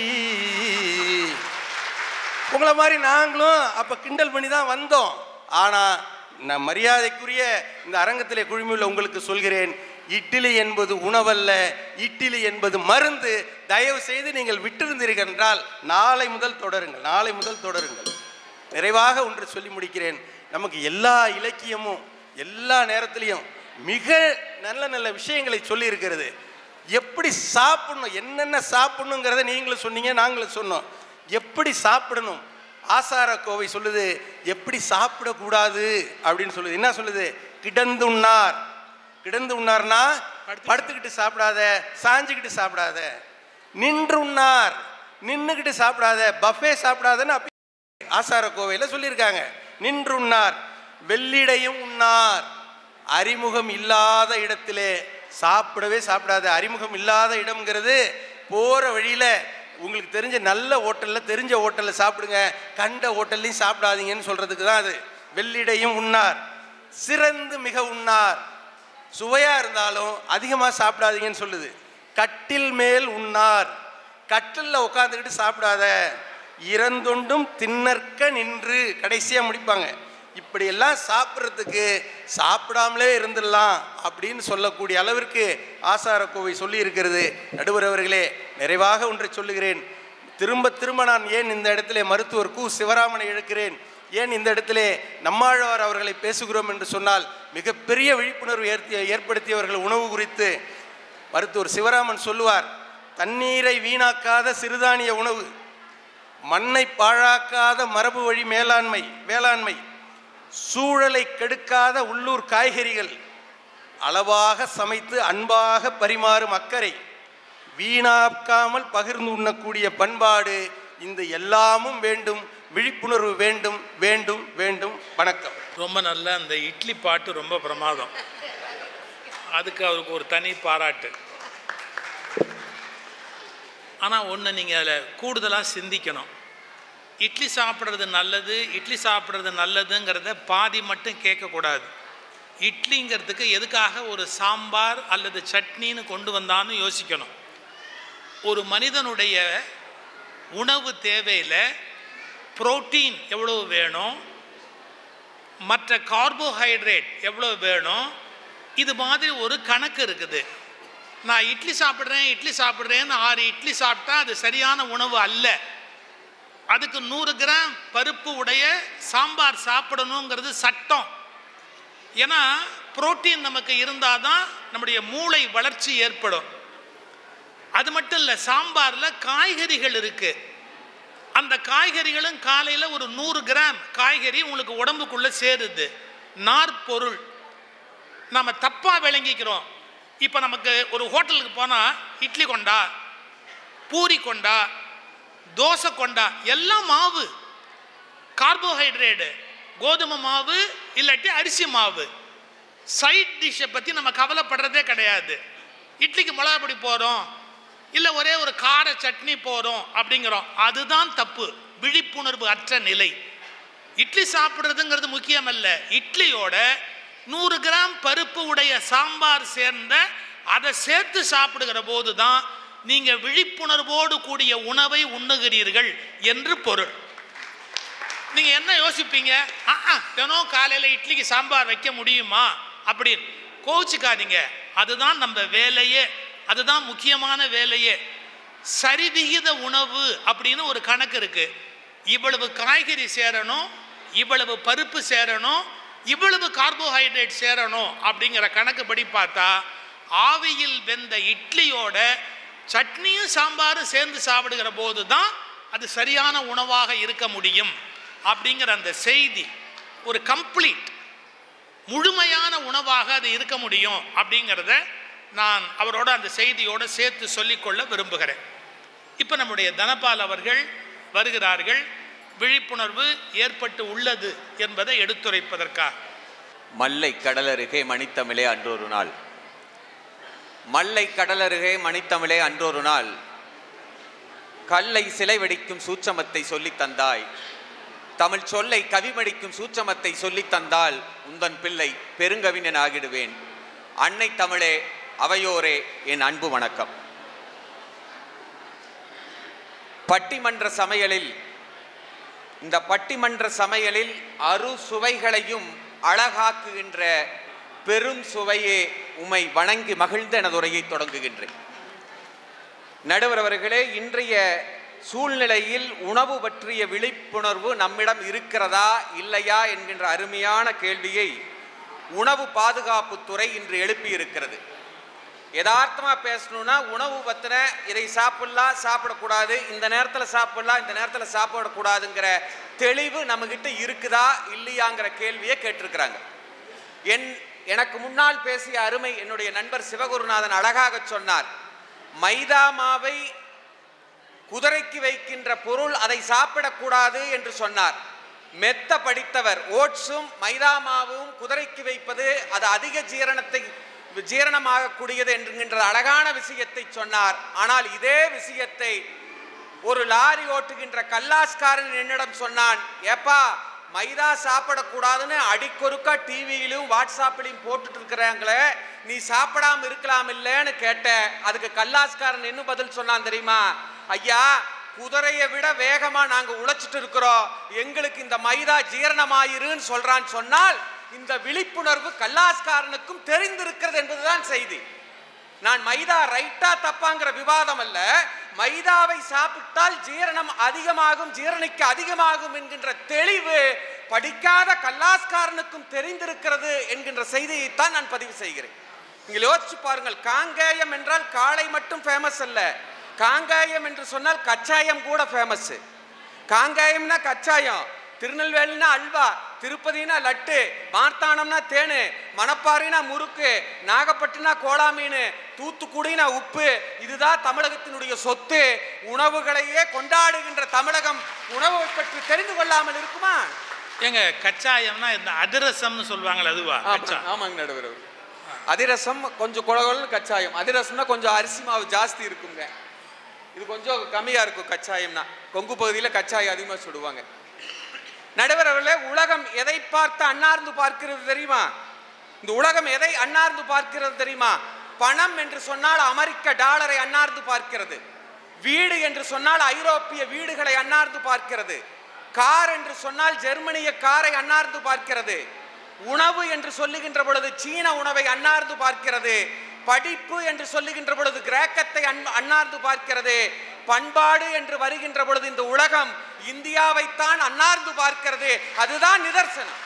உங்களை மாதிரி நாங்களும் அப்ப கிண்டல் பண்ணி தான் வந்தோம் ஆனா நான் மரியாதைக்குரிய இந்த அரங்கத்திலே குழுமியுள்ள உங்களுக்கு சொல்கிறேன் இட்லி என்பது உணவல்ல இட்லி என்பது மருந்து தயவு செய்து நீங்கள் விட்டிருந்தீர்கள் என்றால் நாளை முதல் தொடருங்கள் நாளை முதல் தொடருங்கள் நிறைவாக ஒன்று சொல்லி முடிக்கிறேன் நமக்கு எல்லா இலக்கியமும் எல்லா நேரத்திலையும் மிக நல்ல நல்ல விஷயங்களை சொல்லி இருக்கிறது எப்படி சாப்பிடணும் என்னென்ன சாப்பிடணுங்கிறத நீங்களும் சொன்னீங்க நாங்களும் சொன்னோம் எப்படி சாப்பிடணும் ஆசார கோவை சொல்லுது எப்படி சாப்பிடக்கூடாது அப்படின்னு சொல்லுது என்ன சொல்லுது கிடந்து உண்ணார் கிடந்து உண்ணார்னா படுத்துக்கிட்டு சாப்பிடாத சாஞ்சுக்கிட்டு சாப்பிடாத நின்று உண்ணார் நின்றுக்கிட்டு சாப்பிடாத பஃபே சாப்பிடாதன்னு அப்ப ஆசார கோவையில் சொல்லியிருக்காங்க நின்றுண்ணார் வெள்ளிடையும் உண்ணார் அறிமுகம் இல்லாத இடத்திலே சாப்பிடவே சாப்பிடாத அறிமுகம் இல்லாத இடம்ங்கிறது போகிற வழியில் உங்களுக்கு தெரிஞ்ச நல்ல ஹோட்டலில் தெரிஞ்ச ஹோட்டலில் சாப்பிடுங்க கண்ட ஹோட்டல்லையும் சாப்பிடாதீங்கன்னு சொல்கிறதுக்கு தான் அது வெள்ளிடையும் உண்ணார் சிறந்து மிக உண்ணார் சுவையாக இருந்தாலும் அதிகமாக சாப்பிடாதீங்கன்னு சொல்லுது கட்டில் மேல் உண்ணார் கட்டிலில் உட்காந்துக்கிட்டு சாப்பிடாத இறந்தொண்டும் தின்னற்க நின்று கடைசியாக முடிப்பாங்க இப்படியெல்லாம் சாப்பிட்றதுக்கு சாப்பிடாமலே இருந்துடலாம் அப்படின்னு சொல்லக்கூடிய அளவிற்கு ஆசார கோவை சொல்லி இருக்கிறது நடுவர் அவர்களே நிறைவாக ஒன்றை சொல்லுகிறேன் திரும்ப திரும்ப நான் ஏன் இந்த இடத்திலே மருத்துவர் கு சிவராமனை இழுக்கிறேன் ஏன் இந்த இடத்திலே நம்மாழ்வார் அவர்களை பேசுகிறோம் என்று சொன்னால் மிகப்பெரிய விழிப்புணர்வு ஏற்ப ஏற்படுத்தியவர்கள் உணவு குறித்து மருத்துவர் சிவராமன் சொல்லுவார் தண்ணீரை வீணாக்காத சிறுதானிய உணவு மண்ணை பாழாக்காத மரபு வழி மேலாண்மை வேளாண்மை சூழலை கெடுக்காத உள்ளூர் காய்கறிகள் அளவாக சமைத்து அன்பாக பரிமாறும் அக்கறை வீணாக்காமல் பகிர்ந்து உண்ணக்கூடிய பண்பாடு இந்த எல்லாமும் வேண்டும் விழிப்புணர்வு வேண்டும் வேண்டும் வேண்டும் வணக்கம் ரொம்ப நல்ல அந்த இட்லி பாட்டு ரொம்ப பிரமாதம் அதுக்கு அவருக்கு ஒரு தனி பாராட்டு ஆனால் ஒன்று நீங்கள் அதில் கூடுதலாக சிந்திக்கணும் இட்லி சாப்பிட்றது நல்லது இட்லி சாப்பிட்றது நல்லதுங்கிறத பாதி மட்டும் கேட்கக்கூடாது இட்லிங்கிறதுக்கு எதுக்காக ஒரு சாம்பார் அல்லது சட்னின்னு கொண்டு வந்தான்னு யோசிக்கணும் ஒரு மனிதனுடைய உணவு தேவையில் புரோட்டீன் எவ்வளோ வேணும் மற்ற கார்போஹைட்ரேட் எவ்வளோ வேணும் இது மாதிரி ஒரு கணக்கு இருக்குது நான் இட்லி சாப்பிட்றேன் இட்லி சாப்பிட்றேன்னு ஆறு இட்லி சாப்பிட்டா அது சரியான உணவு அல்ல அதுக்கு நூறு கிராம் பருப்பு உடைய சாம்பார் சாப்பிடணுங்கிறது சட்டம் ஏன்னா புரோட்டீன் நமக்கு இருந்தால் தான் நம்முடைய மூளை வளர்ச்சி ஏற்படும் அது மட்டும் இல்லை சாம்பாரில் காய்கறிகள் இருக்கு அந்த காய்கறிகளும் காலையில் ஒரு நூறு கிராம் காய்கறி உங்களுக்கு உடம்புக்குள்ளே சேருது நார்பொருள் நம்ம தப்பாக விளங்கிக்கிறோம் இப்போ நமக்கு ஒரு ஹோட்டலுக்கு போனால் இட்லி கொண்டா பூரி கொண்டா தோசை கொண்டா எல்லாம் மாவு கார்போஹைட்ரேட்டு கோதுமை மாவு இல்லாட்டி அரிசி மாவு சைட் டிஷ்ஷை பற்றி நம்ம கவலைப்படுறதே கிடையாது இட்லிக்கு மிளகா பொடி போகிறோம் இல்லை ஒரே ஒரு கார சட்னி போகிறோம் அப்படிங்கிறோம் அதுதான் தப்பு விழிப்புணர்வு அற்ற நிலை இட்லி சாப்பிட்றதுங்கிறது முக்கியமல்ல இட்லியோட நூறு கிராம் பருப்பு உடைய சாம்பார் சேர்ந்த அதை சேர்த்து சாப்பிடுகிற போது தான் நீங்கள் விழிப்புணர்வோடு கூடிய உணவை உண்ணுகிறீர்கள் என்று பொருள் நீங்க என்ன யோசிப்பீங்க ஆ ஆ, தினம் காலையில இட்லிக்கு சாம்பார் வைக்க முடியுமா அப்படின்னு கோவிச்சுக்காதீங்க அதுதான் நம்ம வேலையே அதுதான் முக்கியமான வேலையே சரிவிகித உணவு அப்படின்னு ஒரு கணக்கு இருக்கு இவ்வளவு காய்கறி சேரணும் இவ்வளவு பருப்பு சேரணும் இவ்வளவு கார்போஹைட்ரேட் சேரணும் அப்படிங்கிற கணக்குப்படி பார்த்தா ஆவியில் வெந்த இட்லியோட சட்னியும் சாம்பாரும் சேர்ந்து சாப்பிடுகிற போது தான் அது சரியான உணவாக இருக்க முடியும் அப்படிங்கிற அந்த செய்தி ஒரு கம்ப்ளீட் முழுமையான உணவாக அது இருக்க முடியும் அப்படிங்கிறத நான் அவரோட அந்த செய்தியோடு சேர்த்து சொல்லிக்கொள்ள விரும்புகிறேன் இப்போ நம்முடைய தனபால் அவர்கள் வருகிறார்கள் விழிப்புணர்வு ஏற்பட்டு உள்ளது என்பதை எடுத்துரைப்பதற்காக மல்லை கடலருகே மணித்தமிழே அன்றொரு நாள் மல்லை கடலருகே மணித்தமிழே அன்றொரு நாள் கல்லை சிலை வெடிக்கும் சூட்சமத்தை சொல்லித் தந்தாய் தமிழ் சொல்லை கவிமடிக்கும் சூட்சமத்தை சொல்லித் தந்தால் உந்தன் பிள்ளை பெருங்கவிஞன் ஆகிடுவேன் அன்னை தமிழே அவையோரே என் அன்பு வணக்கம் பட்டிமன்ற சமையலில் இந்த பட்டிமன்ற சமையலில் அறு சுவைகளையும் அழகாக்குகின்ற பெரும் சுவையே உமை வணங்கி மகிழ்ந்த எனது உரையை தொடங்குகின்றேன் நடுவர் அவர்களே இன்றைய சூழ்நிலையில் உணவு பற்றிய விழிப்புணர்வு நம்மிடம் இருக்கிறதா இல்லையா என்கின்ற அருமையான கேள்வியை உணவு பாதுகாப்புத்துறை இன்று எழுப்பியிருக்கிறது யதார்த்தமா பேசணும்னா உணவு பத்தின இதை சாப்பிடலாம் சாப்பிடக்கூடாது இந்த நேரத்தில் சாப்பிடலாம் இந்த நேரத்தில் சாப்பிடக்கூடாதுங்கிற தெளிவு நம்மகிட்ட இருக்குதா இல்லையாங்கிற கேள்வியை கேட்டிருக்கிறாங்க என் எனக்கு முன்னால் பேசிய அருமை என்னுடைய நண்பர் சிவகுருநாதன் அழகாக சொன்னார் மைதா மாவை குதிரைக்கு வைக்கின்ற பொருள் அதை சாப்பிடக்கூடாது என்று சொன்னார் மெத்த படித்தவர் ஓட்ஸும் மைதா மாவும் குதிரைக்கு வைப்பது அது அதிக ஜீரணத்தை ஜீரணமாகக்கூடியது என்கின்ற அழகான விஷயத்தை சொன்னார் ஆனால் இதே விஷயத்தை ஒரு லாரி ஓட்டுகின்ற கல்லாஸ்காரன் என்னிடம் சொன்னான் ஏப்பா மைதா சாப்பிடக்கூடாதுன்னு அடிக்கொருக்கா டிவியிலும் வாட்ஸ்அப்லையும் போட்டுட்டு இருக்கிறாங்களே நீ சாப்பிடாம இருக்கலாம் இல்லைன்னு கேட்டேன் அதுக்கு கல்லாஸ்காரன் என்ன பதில் சொன்னான் தெரியுமா ஐயா குதிரையை விட வேகமா நாங்க உழைச்சிட்டு இருக்கிறோம் எங்களுக்கு இந்த மைதா ஜீரணமாயிருன்னு சொல்றான்னு சொன்னால் இந்த விழிப்புணர்வு கல்லாஸ்காரனுக்கும் தெரிந்திருக்கிறது என்பதுதான் செய்தி நான் மைதா ரைட்டா தப்பாங்கிற விவாதம் அல்ல மைதாவை சாப்பிட்டால் ஜீரணம் அதிகமாகும் ஜீரணிக்க அதிகமாகும் என்கின்ற தெளிவு படிக்காத கல்லாஸ்காரனுக்கும் தெரிந்திருக்கிறது என்கின்ற செய்தியைத்தான் நான் பதிவு செய்கிறேன் நீங்கள் யோசிச்சு பாருங்கள் காங்கேயம் என்றால் காளை மட்டும் ஃபேமஸ் அல்ல காங்காயம் என்று சொன்னால் கச்சாயம் கூட ஃபேமஸ் காங்காயம்னா கச்சாயம் திருநெல்வேலினா அல்வா திருப்பதினா லட்டு மார்த்தானம்னா தேனு மணப்பாறைனா முறுக்கு நாகப்பட்டினா கோலா மீன் தூத்துக்குடினா உப்பு இதுதான் தமிழகத்தினுடைய சொத்து உணவுகளையே கொண்டாடுகின்ற தமிழகம் உணவை பற்றி தெரிந்து கொள்ளாமல் இருக்குமா ஏங்க கச்சாயம்னா இந்த அதிரசம்னு சொல்லுவாங்கல்ல அதுவா கச்சா ஆமாங்க நடுவர் அவர்கள். அதிரசம் கொஞ்சம் குழகுழன்னு கச்சாயம் அதிரசம்னா கொஞ்சம் அரிசி மாவு ஜாஸ்தி இருக்குங்க இது கொஞ்சம் கம்மியா இருக்கும் கச்சாயம்னா கொங்கு பகுதியில் கச்சாயம் அதிகமாக சுடுவாங்க நடுவர் அவர்களே உலகம் எதை பார்த்து அன்னார்ந்து பார்க்கிறது தெரியுமா இந்த உலகம் எதை அன்னார்ந்து பார்க்கிறது தெரியுமா பணம் என்று சொன்னால் அமெரிக்க டாலரை அன்னார்ந்து பார்க்கிறது வீடு என்று சொன்னால் ஐரோப்பிய வீடுகளை அன்னார்ந்து பார்க்கிறது கார் என்று சொன்னால் ஜெர்மனிய காரை அன்னார்ந்து பார்க்கிறது உணவு என்று சொல்லுகின்ற பொழுது சீன உணவை அன்னார்ந்து பார்க்கிறது படிப்பு என்று சொல்லுகின்ற பொழுது கிரேக்கத்தை அன்- அண்ணார்ந்து பார்க்கிறது பண்பாடு என்று வருகின்ற பொழுது இந்த உலகம் இந்தியாவைத்தான் அண்ணார்ந்து பார்க்கிறது அதுதான் நிதர்சனம்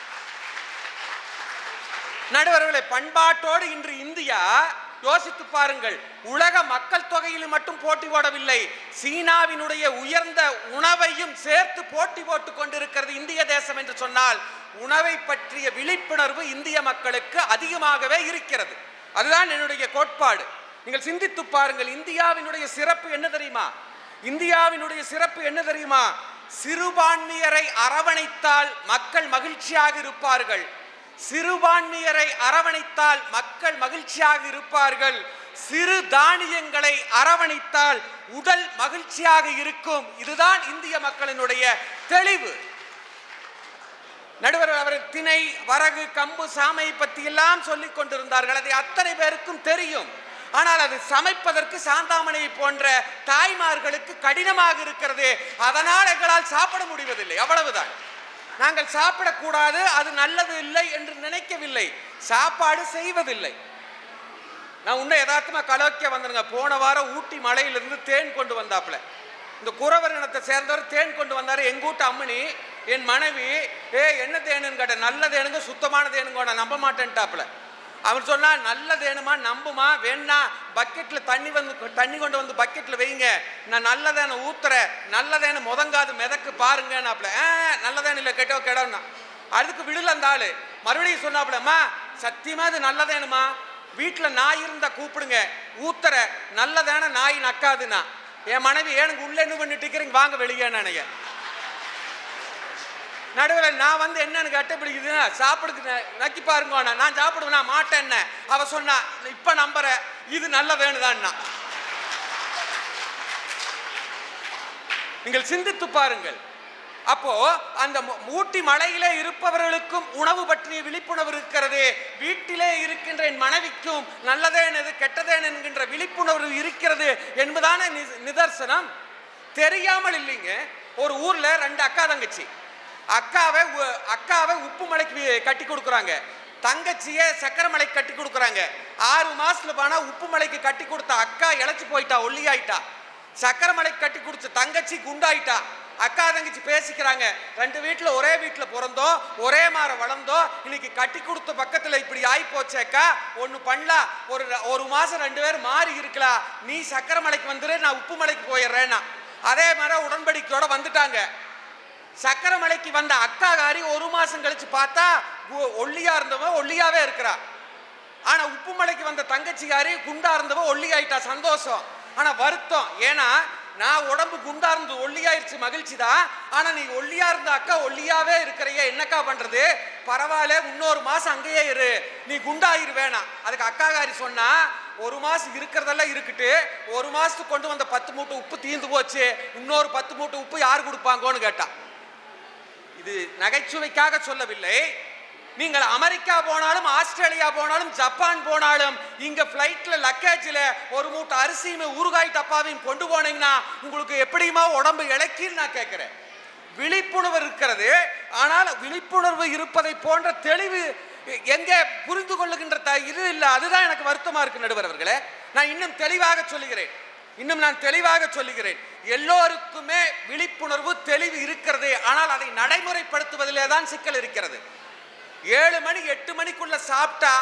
நடுவர்களே பண்பாட்டோடு இன்று இந்தியா யோசித்து பாருங்கள் உலக மக்கள் தொகையில் மட்டும் போட்டி போடவில்லை சீனாவினுடைய உயர்ந்த உணவையும் சேர்த்து போட்டி போட்டுக் கொண்டிருக்கிறது இந்திய தேசம் என்று சொன்னால் உணவை பற்றிய விழிப்புணர்வு இந்திய மக்களுக்கு அதிகமாகவே இருக்கிறது அதுதான் என்னுடைய கோட்பாடு நீங்கள் சிந்தித்து பாருங்கள் இந்தியாவினுடைய சிறப்பு என்ன தெரியுமா இந்தியாவினுடைய சிறப்பு என்ன தெரியுமா சிறுபான்மையரை அரவணைத்தால் மக்கள் மகிழ்ச்சியாக இருப்பார்கள் சிறுபான்மையரை அரவணைத்தால் மக்கள் மகிழ்ச்சியாக இருப்பார்கள் சிறு தானியங்களை அரவணைத்தால் உடல் மகிழ்ச்சியாக இருக்கும் இதுதான் இந்திய மக்களினுடைய தெளிவு நடுவர் அவர் திணை வரகு கம்பு சாமை பற்றி எல்லாம் சொல்லிக் கொண்டிருந்தார்கள் அதை அத்தனை பேருக்கும் தெரியும் ஆனால் அது சமைப்பதற்கு சாந்தாமணி போன்ற தாய்மார்களுக்கு கடினமாக இருக்கிறது அதனால் எங்களால் சாப்பிட முடிவதில்லை அவ்வளவுதான் நாங்கள் சாப்பிடக்கூடாது அது நல்லது இல்லை என்று நினைக்கவில்லை சாப்பாடு செய்வதில்லை நான் உன்னை யதார்த்தமா கலோக்கிய வந்தனுங்க போன வாரம் ஊட்டி மலையிலிருந்து தேன் கொண்டு வந்தாப்புல இந்த குறவர் இனத்தை சேர்ந்தவர் தேன் கொண்டு வந்தாரு எங்க வீட்டு அம்மனி என் மனைவி ஏ என்ன தேனுன்னு கேட்ட நல்ல தேனுங்க சுத்தமான தேனுங்க நான் நம்ப மாட்டேன்ட்டாப்புல அவன் சொன்னா நல்ல தேனுமா நம்புமா வேணா பக்கெட்ல தண்ணி வந்து தண்ணி கொண்டு வந்து பக்கெட்ல வைங்க நான் நல்லதேன ஊத்துறேன் நல்லதேன முதங்காது மிதக்கு பாருங்கன்னாப்புல ஆ நல்லதேன இல்லை கெட்டோ கெடோன்னா அதுக்கு விடல அந்த ஆளு மறுபடியும் சொன்னாப்புலம்மா சத்தியமா இது நல்லதேனுமா வீட்டில் நாய் இருந்தா கூப்பிடுங்க ஊத்துற நல்லதான நாய் நக்காதுன்னா என் மனைவி எனக்கு உள்ள என்ன பண்ணிட்டு இருக்கிறீங்க வாங்க வெளியே நினைக்க நடுவில் நான் வந்து என்னன்னு கேட்ட பிடிக்குதுன்னா சாப்பிடுக்கு ந- நக்கி பாருங்க நான் சாப்பிடுவேன் மாட்டேன் அவ சொன்னா இப்ப நம்புற இது நல்ல வேணுதான்னா நீங்கள் சிந்தித்து பாருங்கள் அப்போ அந்த மு- ஊட்டி மலையிலே இருப்பவர்களுக்கும் உணவு பற்றிய விழிப்புணர்வு இருக்கிறது வீட்டிலே இருக்கின்ற என் மனைவிக்கும் நல்லதேனது கெட்டதேன் என்கின்ற விழிப்புணர்வு இருக்கிறது என்பதான நி- நிதர்சனம் தெரியாமல் இல்லைங்க ஒரு ஊர்ல ரெண்டு அக்கா தங்கச்சி அக்காவை உ- அக்காவை உப்பு மலைக்கு வி- கட்டி கொடுக்குறாங்க தங்கச்சியை சக்கரை மலைக்கு கட்டி கொடுக்குறாங்க ஆறு மாசத்துல போனா உப்பு மலைக்கு கட்டி கொடுத்த அக்கா இழைச்சு போயிட்டா ஒல்லியாயிட்டா சக்கரை மலைக்கு கட்டி கொடுத்த தங்கச்சி குண்டாயிட்டா அக்கா தங்கச்சி பேசிக்கிறாங்க ரெண்டு வீட்டில் ஒரே வீட்டில் பிறந்தோம் ஒரே மாதிரி வளர்ந்தோம் இன்னைக்கு கட்டி கொடுத்த பக்கத்தில் இப்படி ஆகி போச்சேக்கா ஒன்று பண்ணலாம் ஒரு ஒரு மாதம் ரெண்டு பேரும் மாறி இருக்கலாம் நீ சக்கரை மலைக்கு வந்துரு நான் உப்பு மலைக்கு போயிடுறேன்னா அதே மாதிரி உடன்படிக்கையோட வந்துட்டாங்க சக்கரை மலைக்கு வந்த அக்காகாரி ஒரு மாசம் கழிச்சு பார்த்தா ஒ- ஒல்லியா இருந்தவன் ஒல்லியாவே இருக்கிறா ஆனா உப்பு மலைக்கு வந்த தங்கச்சிகாரி குண்டா இருந்தவ ஒல்லி ஆயிட்டா சந்தோஷம் ஆனா வருத்தம் ஏன்னா நான் உடம்பு குண்டா இருந்து ஒல்லியாயிருச்சு மகிழ்ச்சி தான் ஆனா நீ ஒல்லியா இருந்த அக்கா ஒல்லியாவே இருக்கிறையே என்னக்கா பண்றது பரவாயில்ல இன்னொரு மாசம் அங்கேயே இரு நீ குண்டாயிரு வேணாம் அதுக்கு அக்காகாரி சொன்னா ஒரு மாசம் இருக்கிறதெல்லாம் இருக்கட்டு ஒரு மாசத்துக்கு கொண்டு வந்த பத்து மூட்டை உப்பு தீர்ந்து போச்சு இன்னொரு பத்து மூட்டை உப்பு யார் கொடுப்பாங்கன்னு கேட்டா இது நகைச்சுவைக்காக சொல்லவில்லை நீங்கள் அமெரிக்கா போனாலும் ஆஸ்திரேலியா போனாலும் ஜப்பான் போனாலும் இங்க ஃப்ளைட்ல லக்கேஜில் ஒரு மூட்டை அரிசியும் ஊறுகாய் டப்பாவையும் கொண்டு போனீங்கன்னா உங்களுக்கு எப்படியுமா உடம்பு இழக்கின்னு நான் கேட்கிறேன் விழிப்புணர்வு இருக்கிறது ஆனால் விழிப்புணர்வு இருப்பதை போன்ற தெளிவு எங்கே புரிந்து கொள்ளுகின்ற த- இது இல்லை அதுதான் எனக்கு வருத்தமா இருக்கு நடுவர் அவர்களே நான் இன்னும் தெளிவாக சொல்லுகிறேன் இன்னும் நான் தெளிவாக சொல்லுகிறேன் எல்லோருக்குமே விழிப்புணர்வு தெளிவு இருக்கிறது ஆனால் அதை நடைமுறைப்படுத்துவதிலே தான் சிக்கல் இருக்கிறது ஏழு மணி எட்டு மணிக்குள்ள சாப்பிட்டா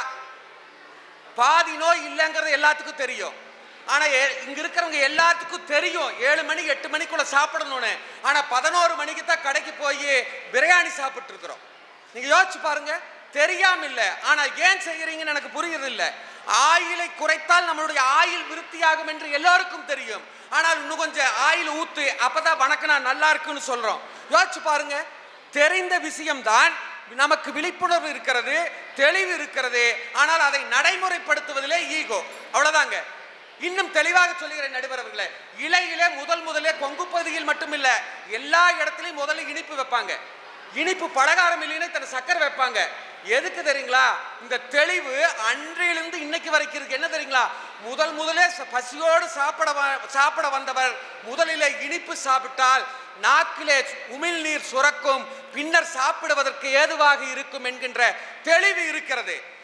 பாதி நோய் இல்லைங்கிறது எல்லாத்துக்கும் தெரியும் ஆனா ஏ- இங்க இருக்கிறவங்க எல்லாத்துக்கும் தெரியும் ஏழு மணி எட்டு மணிக்குள்ள சாப்பிடணும்னு ஆனா பதினோரு மணிக்கு தான் கடைக்கு போய் பிரியாணி சாப்பிட்டு இருக்கிறோம் நீங்க யோசிச்சு பாருங்க தெரியாம இல்ல ஆனா ஏன் செய்யறீங்கன்னு எனக்கு புரியுறது இல்ல ஆயிலை குறைத்தால் நம்மளுடைய ஆயில் விருத்தியாகும் என்று எல்லாருக்கும் தெரியும் ஆனால் இன்னும் கொஞ்சம் ஆயில் ஊத்து அப்பதான் வணக்கம் நான் நல்லா இருக்குன்னு சொல்றோம் யோசிச்சு பாருங்க தெரிந்த விஷயம்தான் நமக்கு விழிப்புணர்வு இருக்கிறது தெளிவு இருக்கிறது ஆனால் அதை நடைமுறைப்படுத்துவதிலே ஈகோ அவ்வளவுதாங்க இன்னும் தெளிவாக சொல்லுகிறேன் நடுவர் அவர்களே இலையிலே முதல் முதலே கொங்கு பகுதியில் மட்டுமில்ல எல்லா இடத்துலையும் முதல்ல இனிப்பு வைப்பாங்க இனிப்பு பலகாரம் இல்லைன்னு தன் சக்கரை வைப்பாங்க எதுக்கு தெரியுங்களா இந்த தெளிவு அன்றையிலிருந்து இன்னைக்கு வரைக்கும் இருக்கு என்ன தெரியுங்களா முதல் முதலே ச- பசியோடு சாப்பிட வ- சாப்பிட வந்தவர் முதலிலே இனிப்பு சாப்பிட்டால் நாக்கிலே உமிழ்நீர் சுரக்கும் பின்னர் சாப்பிடுவதற்கு ஏதுவாக இருக்கும் என்கின்ற தெளிவு இருக்கிறது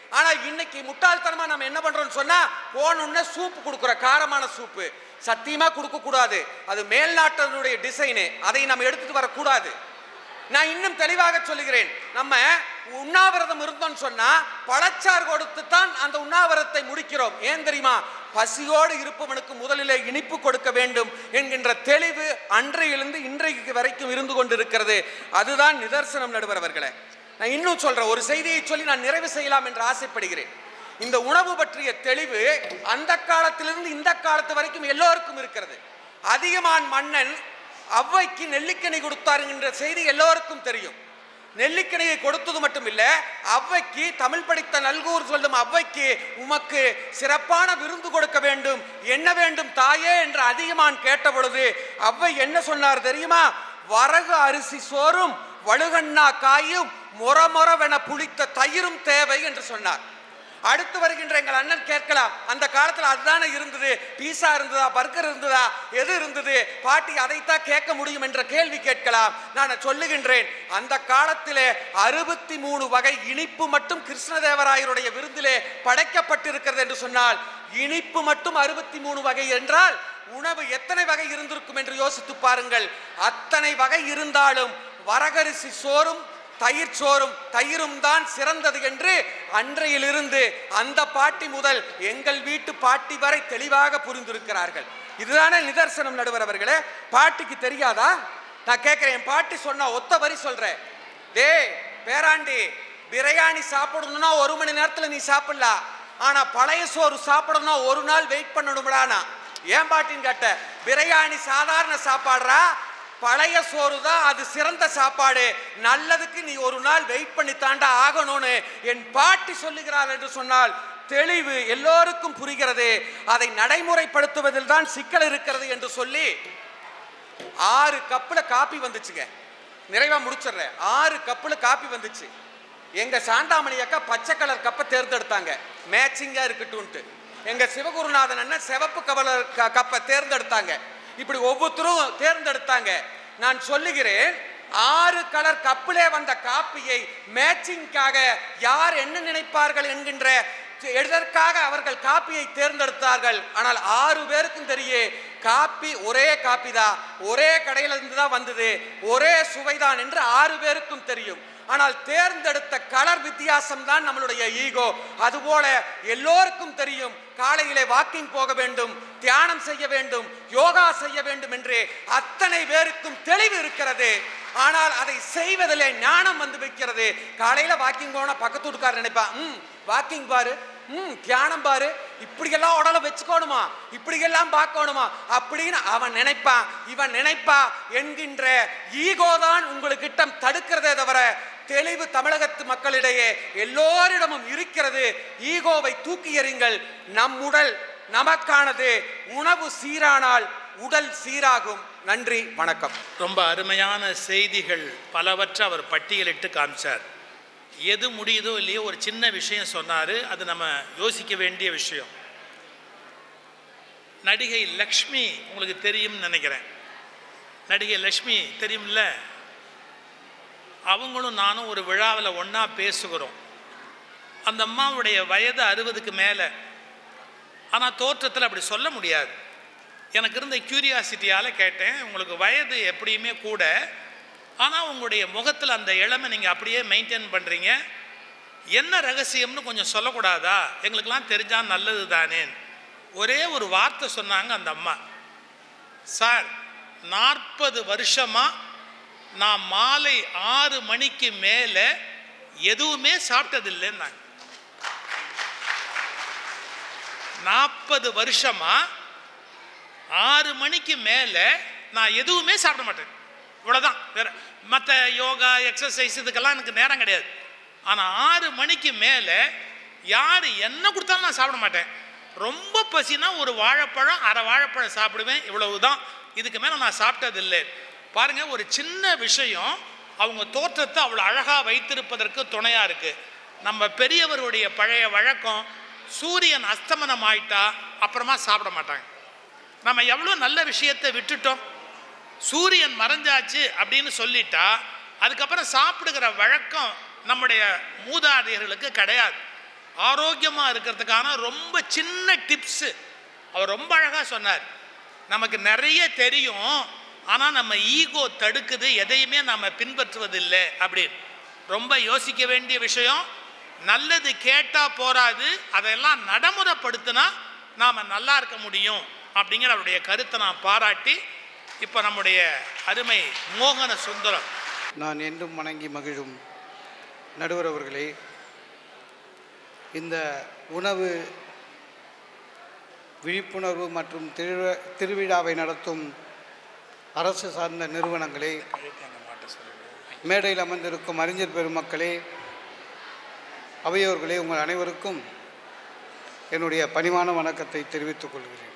ஆனா இன்னைக்கு முட்டாள்தனமா நம்ம என்ன பண்றோம்னு சொன்னா போனோம்னா சூப்பு கொடுக்குற காரமான சூப்பு சத்தியமா கொடுக்க கூடாது அது மேல்நாட்டினுடைய டிசைனு அதை நம்ம எடுத்துட்டு வரக்கூடாது நான் இன்னும் தெளிவாக சொல்லுகிறேன் நம்ம உண்ணாவிரதம் இருந்தோம்னு சொன்னா பழச்சாறு கொடுத்து தான் அந்த உண்ணாவிரதத்தை முடிக்கிறோம் ஏன் தெரியுமா பசியோடு இருப்பவனுக்கு முதலிலே இனிப்பு கொடுக்க வேண்டும் என்கின்ற தெளிவு அன்றையிலிருந்து இன்றைக்கு வரைக்கும் இருந்து கொண்டிருக்கிறது அதுதான் நிதர்சனம் நடுவர் அவர்களே நான் இன்னும் சொல்றேன் ஒரு செய்தியை சொல்லி நான் நிறைவு செய்யலாம் என்று ஆசைப்படுகிறேன் இந்த உணவு பற்றிய தெளிவு அந்த காலத்திலிருந்து இந்த காலத்து வரைக்கும் எல்லோருக்கும் இருக்கிறது அதிகமான் மன்னன் அவ்வைக்கு நெல்லிக்கனி கொடுத்தாருங்கிற செய்தி எல்லோருக்கும் தெரியும் நெல்லிக்கனியை கொடுத்தது மட்டும் இல்ல அவ்வைக்கு தமிழ் படித்த நல்கூர் சொல்லும் அவ்வைக்கு உமக்கு சிறப்பான விருந்து கொடுக்க வேண்டும் என்ன வேண்டும் தாயே என்று அதிகமான் கேட்ட பொழுது அவ்வை என்ன சொன்னார் தெரியுமா வரகு அரிசி சோறும் வழுகண்ணா காயும் மொரமொரவென புளித்த தயிரும் தேவை என்று சொன்னார் அடுத்து வருகின்ற எங்கள் அண்ணன் கேட்கலாம் அந்த காலத்துல அதுதானே இருந்தது பீஸா இருந்ததா பர்கர் இருந்ததா எது இருந்தது பாட்டி அதைத்தான் கேட்க முடியும் என்ற கேள்வி கேட்கலாம் நான் சொல்லுகின்றேன் அந்த காலத்திலே அறுபத்தி மூணு வகை இனிப்பு மட்டும் கிருஷ்ணதேவராயருடைய விருந்திலே படைக்கப்பட்டிருக்கிறது என்று சொன்னால் இனிப்பு மட்டும் அறுபத்தி மூணு வகை என்றால் உணவு எத்தனை வகை இருந்திருக்கும் என்று யோசித்து பாருங்கள் அத்தனை வகை இருந்தாலும் வரகரிசி சோறும் தயிர் சோறும் தயிரும் தான் சிறந்தது என்று அன்றையிலிருந்து அந்த பாட்டி முதல் எங்கள் வீட்டு பாட்டி வரை தெளிவாக புரிந்திருக்கிறார்கள் இதுதானே நிதர்சனம் நடுவர் அவர்களே பாட்டிக்கு தெரியாதா நான் கேட்கிறேன் என் பாட்டி சொன்னா ஒத்த வரி சொல்றேன் டேய் பேராண்டி பிரியாணி சாப்பிடணும்னா ஒரு மணி நேரத்துல நீ சாப்பிடலாம் ஆனா பழைய சோறு சாப்பிடணும்னா ஒரு நாள் வெயிட் பண்ணணும்டானா ஏன் பாட்டின்னு கேட்ட பிரியாணி சாதாரண சாப்பாடுறா பழைய சோறு தான் அது சிறந்த சாப்பாடு நல்லதுக்கு நீ ஒரு நாள் வெயிட் பண்ணி தாண்டா ஆகணும்னு என் பாட்டி சொல்லுகிறாள் என்று சொன்னால் தெளிவு எல்லோருக்கும் புரிகிறது அதை நடைமுறைப்படுத்துவதில் தான் சிக்கல் இருக்கிறது என்று சொல்லி ஆறு கப்புல காப்பி வந்துச்சுங்க நிறைவா முடிச்சிடுறேன் ஆறு கப்புல காப்பி வந்துச்சு எங்க சாண்டாமணி அக்கா பச்சை கலர் கப்பை தேர்ந்தெடுத்தாங்க மேட்சிங்கா இருக்கட்டும்ட்டு எங்க சிவகுருநாதன் அண்ணன் சிவப்பு கவலர் க- கப்பை தேர்ந்தெடுத்தாங்க இப்படி ஒவ்வொருத்தரும் தேர்ந்தெடுத்தாங்க நான் சொல்லுகிறேன் ஆறு கலர் கப்பிலே வந்த காப்பியை மேட்சிங்காக யார் என்ன நினைப்பார்கள் என்கின்ற எதற்காக அவர்கள் காப்பியை தேர்ந்தெடுத்தார்கள் ஆனால் ஆறு பேருக்கும் தெரியே காப்பி ஒரே காப்பி தான் ஒரே கடையில இருந்து தான் வந்தது ஒரே சுவைதான் என்று ஆறு பேருக்கும் தெரியும் ஆனால் தேர்ந்தெடுத்த கலர் வித்தியாசம் தான் நம்மளுடைய ஈகோ அதுபோல எல்லோருக்கும் தெரியும் காலையிலே வாக்கிங் போக வேண்டும் தியானம் செய்ய வேண்டும் யோகா செய்ய வேண்டும் என்று அத்தனை பேருக்கும் தெளிவு இருக்கிறது ஆனால் அதை செய்வதிலே ஞானம் வந்து வைக்கிறது காலையில வாக்கிங் போனா பக்கத்து வீட்டுக்காரர் நினைப்பா ம் வாக்கிங் பாரு ம் தியானம் பாரு இப்படியெல்லாம் உடலை வச்சுக்கணுமா இப்படியெல்லாம் பார்க்கணுமா அப்படின்னு அவன் நினைப்பான் இவன் நினைப்பா என்கின்ற ஈகோ தான் உங்களுக்கிட்டம் தடுக்கிறதே தவிர தெளிவு தமிழகத்து மக்களிடையே எல்லோரிடமும் இருக்கிறது ஈகோவை தூக்கி எறிங்கள் நம் உடல் நமக்கானது உணவு சீரானால் உடல் சீராகும் நன்றி வணக்கம் ரொம்ப அருமையான செய்திகள் பலவற்றை அவர் பட்டியலிட்டு காமிச்சார் எது முடியுதோ இல்லையோ ஒரு சின்ன விஷயம் சொன்னார் அது நம்ம யோசிக்க வேண்டிய விஷயம் நடிகை லக்ஷ்மி உங்களுக்கு தெரியும்னு நினைக்கிறேன் நடிகை லக்ஷ்மி தெரியும்ல அவங்களும் நானும் ஒரு விழாவில் ஒன்றா பேசுகிறோம் அந்த அம்மாவுடைய வயது அறுபதுக்கு மேலே ஆனால் தோற்றத்தில் அப்படி சொல்ல முடியாது எனக்கு இருந்த கியூரியாசிட்டியால் கேட்டேன் உங்களுக்கு வயது எப்படியுமே கூட ஆனால் உங்களுடைய முகத்தில் அந்த இளமை நீங்கள் அப்படியே மெயின்டைன் பண்ணுறீங்க என்ன ரகசியம்னு கொஞ்சம் சொல்லக்கூடாதா எங்களுக்கெல்லாம் தெரிஞ்சால் நல்லது தானேன் ஒரே ஒரு வார்த்தை சொன்னாங்க அந்த அம்மா சார் நாற்பது வருஷமாக நான் மாலை ஆறு மணிக்கு மேலே எதுவுமே சாப்பிட்டதில்லைன்னாங்க நாற்பது வருஷமா ஆறு மணிக்கு மேலே நான் எதுவுமே சாப்பிட மாட்டேன் இவ்வளோதான் வேற மற்ற யோகா எக்ஸசைஸ் இதுக்கெல்லாம் எனக்கு நேரம் கிடையாது ஆனால் ஆறு மணிக்கு மேலே யார் என்ன கொடுத்தாலும் நான் சாப்பிட மாட்டேன் ரொம்ப பசினா ஒரு வாழைப்பழம் அரை வாழைப்பழம் சாப்பிடுவேன் இவ்வளவு தான் இதுக்கு மேலே நான் சாப்பிட்டதில்லை பாருங்க ஒரு சின்ன விஷயம் அவங்க தோற்றத்தை அவ்வளோ அழகாக வைத்திருப்பதற்கு துணையாக இருக்குது நம்ம பெரியவருடைய பழைய வழக்கம் சூரியன் அஸ்தமனம் ஆயிட்டா அப்புறமா சாப்பிட மாட்டாங்க நம்ம எவ்வளோ நல்ல விஷயத்தை விட்டுட்டோம் சூரியன் மறைஞ்சாச்சு அப்படின்னு சொல்லிட்டா அதுக்கப்புறம் சாப்பிடுகிற வழக்கம் நம்முடைய மூதாதையர்களுக்கு கிடையாது ஆரோக்கியமாக இருக்கிறதுக்கான ரொம்ப சின்ன டிப்ஸு அவர் ரொம்ப அழகாக சொன்னார் நமக்கு நிறைய தெரியும் ஆனால் நம்ம ஈகோ தடுக்குது எதையுமே நம்ம பின்பற்றுவதில்லை அப்படின்னு ரொம்ப யோசிக்க வேண்டிய விஷயம் நல்லது கேட்டால் போராது அதையெல்லாம் நடைமுறைப்படுத்தினா நாம் நல்லா இருக்க முடியும் அப்படிங்கிற அவருடைய கருத்தை நான் பாராட்டி இப்போ நம்முடைய அருமை மோகன சுந்தரம் நான் என்றும் வணங்கி மகிழும் நடுவர் அவர்களே இந்த உணவு விழிப்புணர்வு மற்றும் திரு திருவிழாவை நடத்தும் அரசு சார்ந்த நிறுவனங்களே மேடையில் அமர்ந்திருக்கும் அறிஞர் பெருமக்களே அவையோர்களே உங்கள் அனைவருக்கும் என்னுடைய பணிவான வணக்கத்தை தெரிவித்துக் கொள்கிறேன்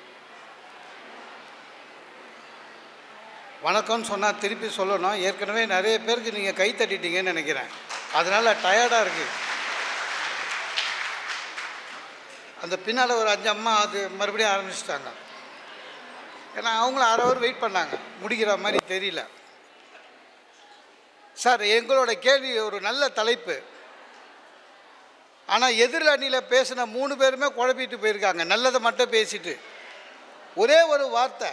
வணக்கம்னு சொன்னால் திருப்பி சொல்லணும் ஏற்கனவே நிறைய பேருக்கு நீங்கள் கை தட்டிட்டீங்கன்னு நினைக்கிறேன் அதனால் டயர்டாக இருக்குது அந்த பின்னால் ஒரு அஞ்சு அம்மா அது மறுபடியும் ஆரம்பிச்சிட்டாங்க ஏன்னா அவங்களும் அரை ஹவர் வெயிட் பண்ணாங்க முடிக்கிற மாதிரி தெரியல சார் எங்களோட கேள்வி ஒரு நல்ல தலைப்பு ஆனால் எதிர் அணியில் பேசின மூணு பேருமே குழப்பிட்டு போயிருக்காங்க நல்லதை மட்டும் பேசிட்டு ஒரே ஒரு வார்த்தை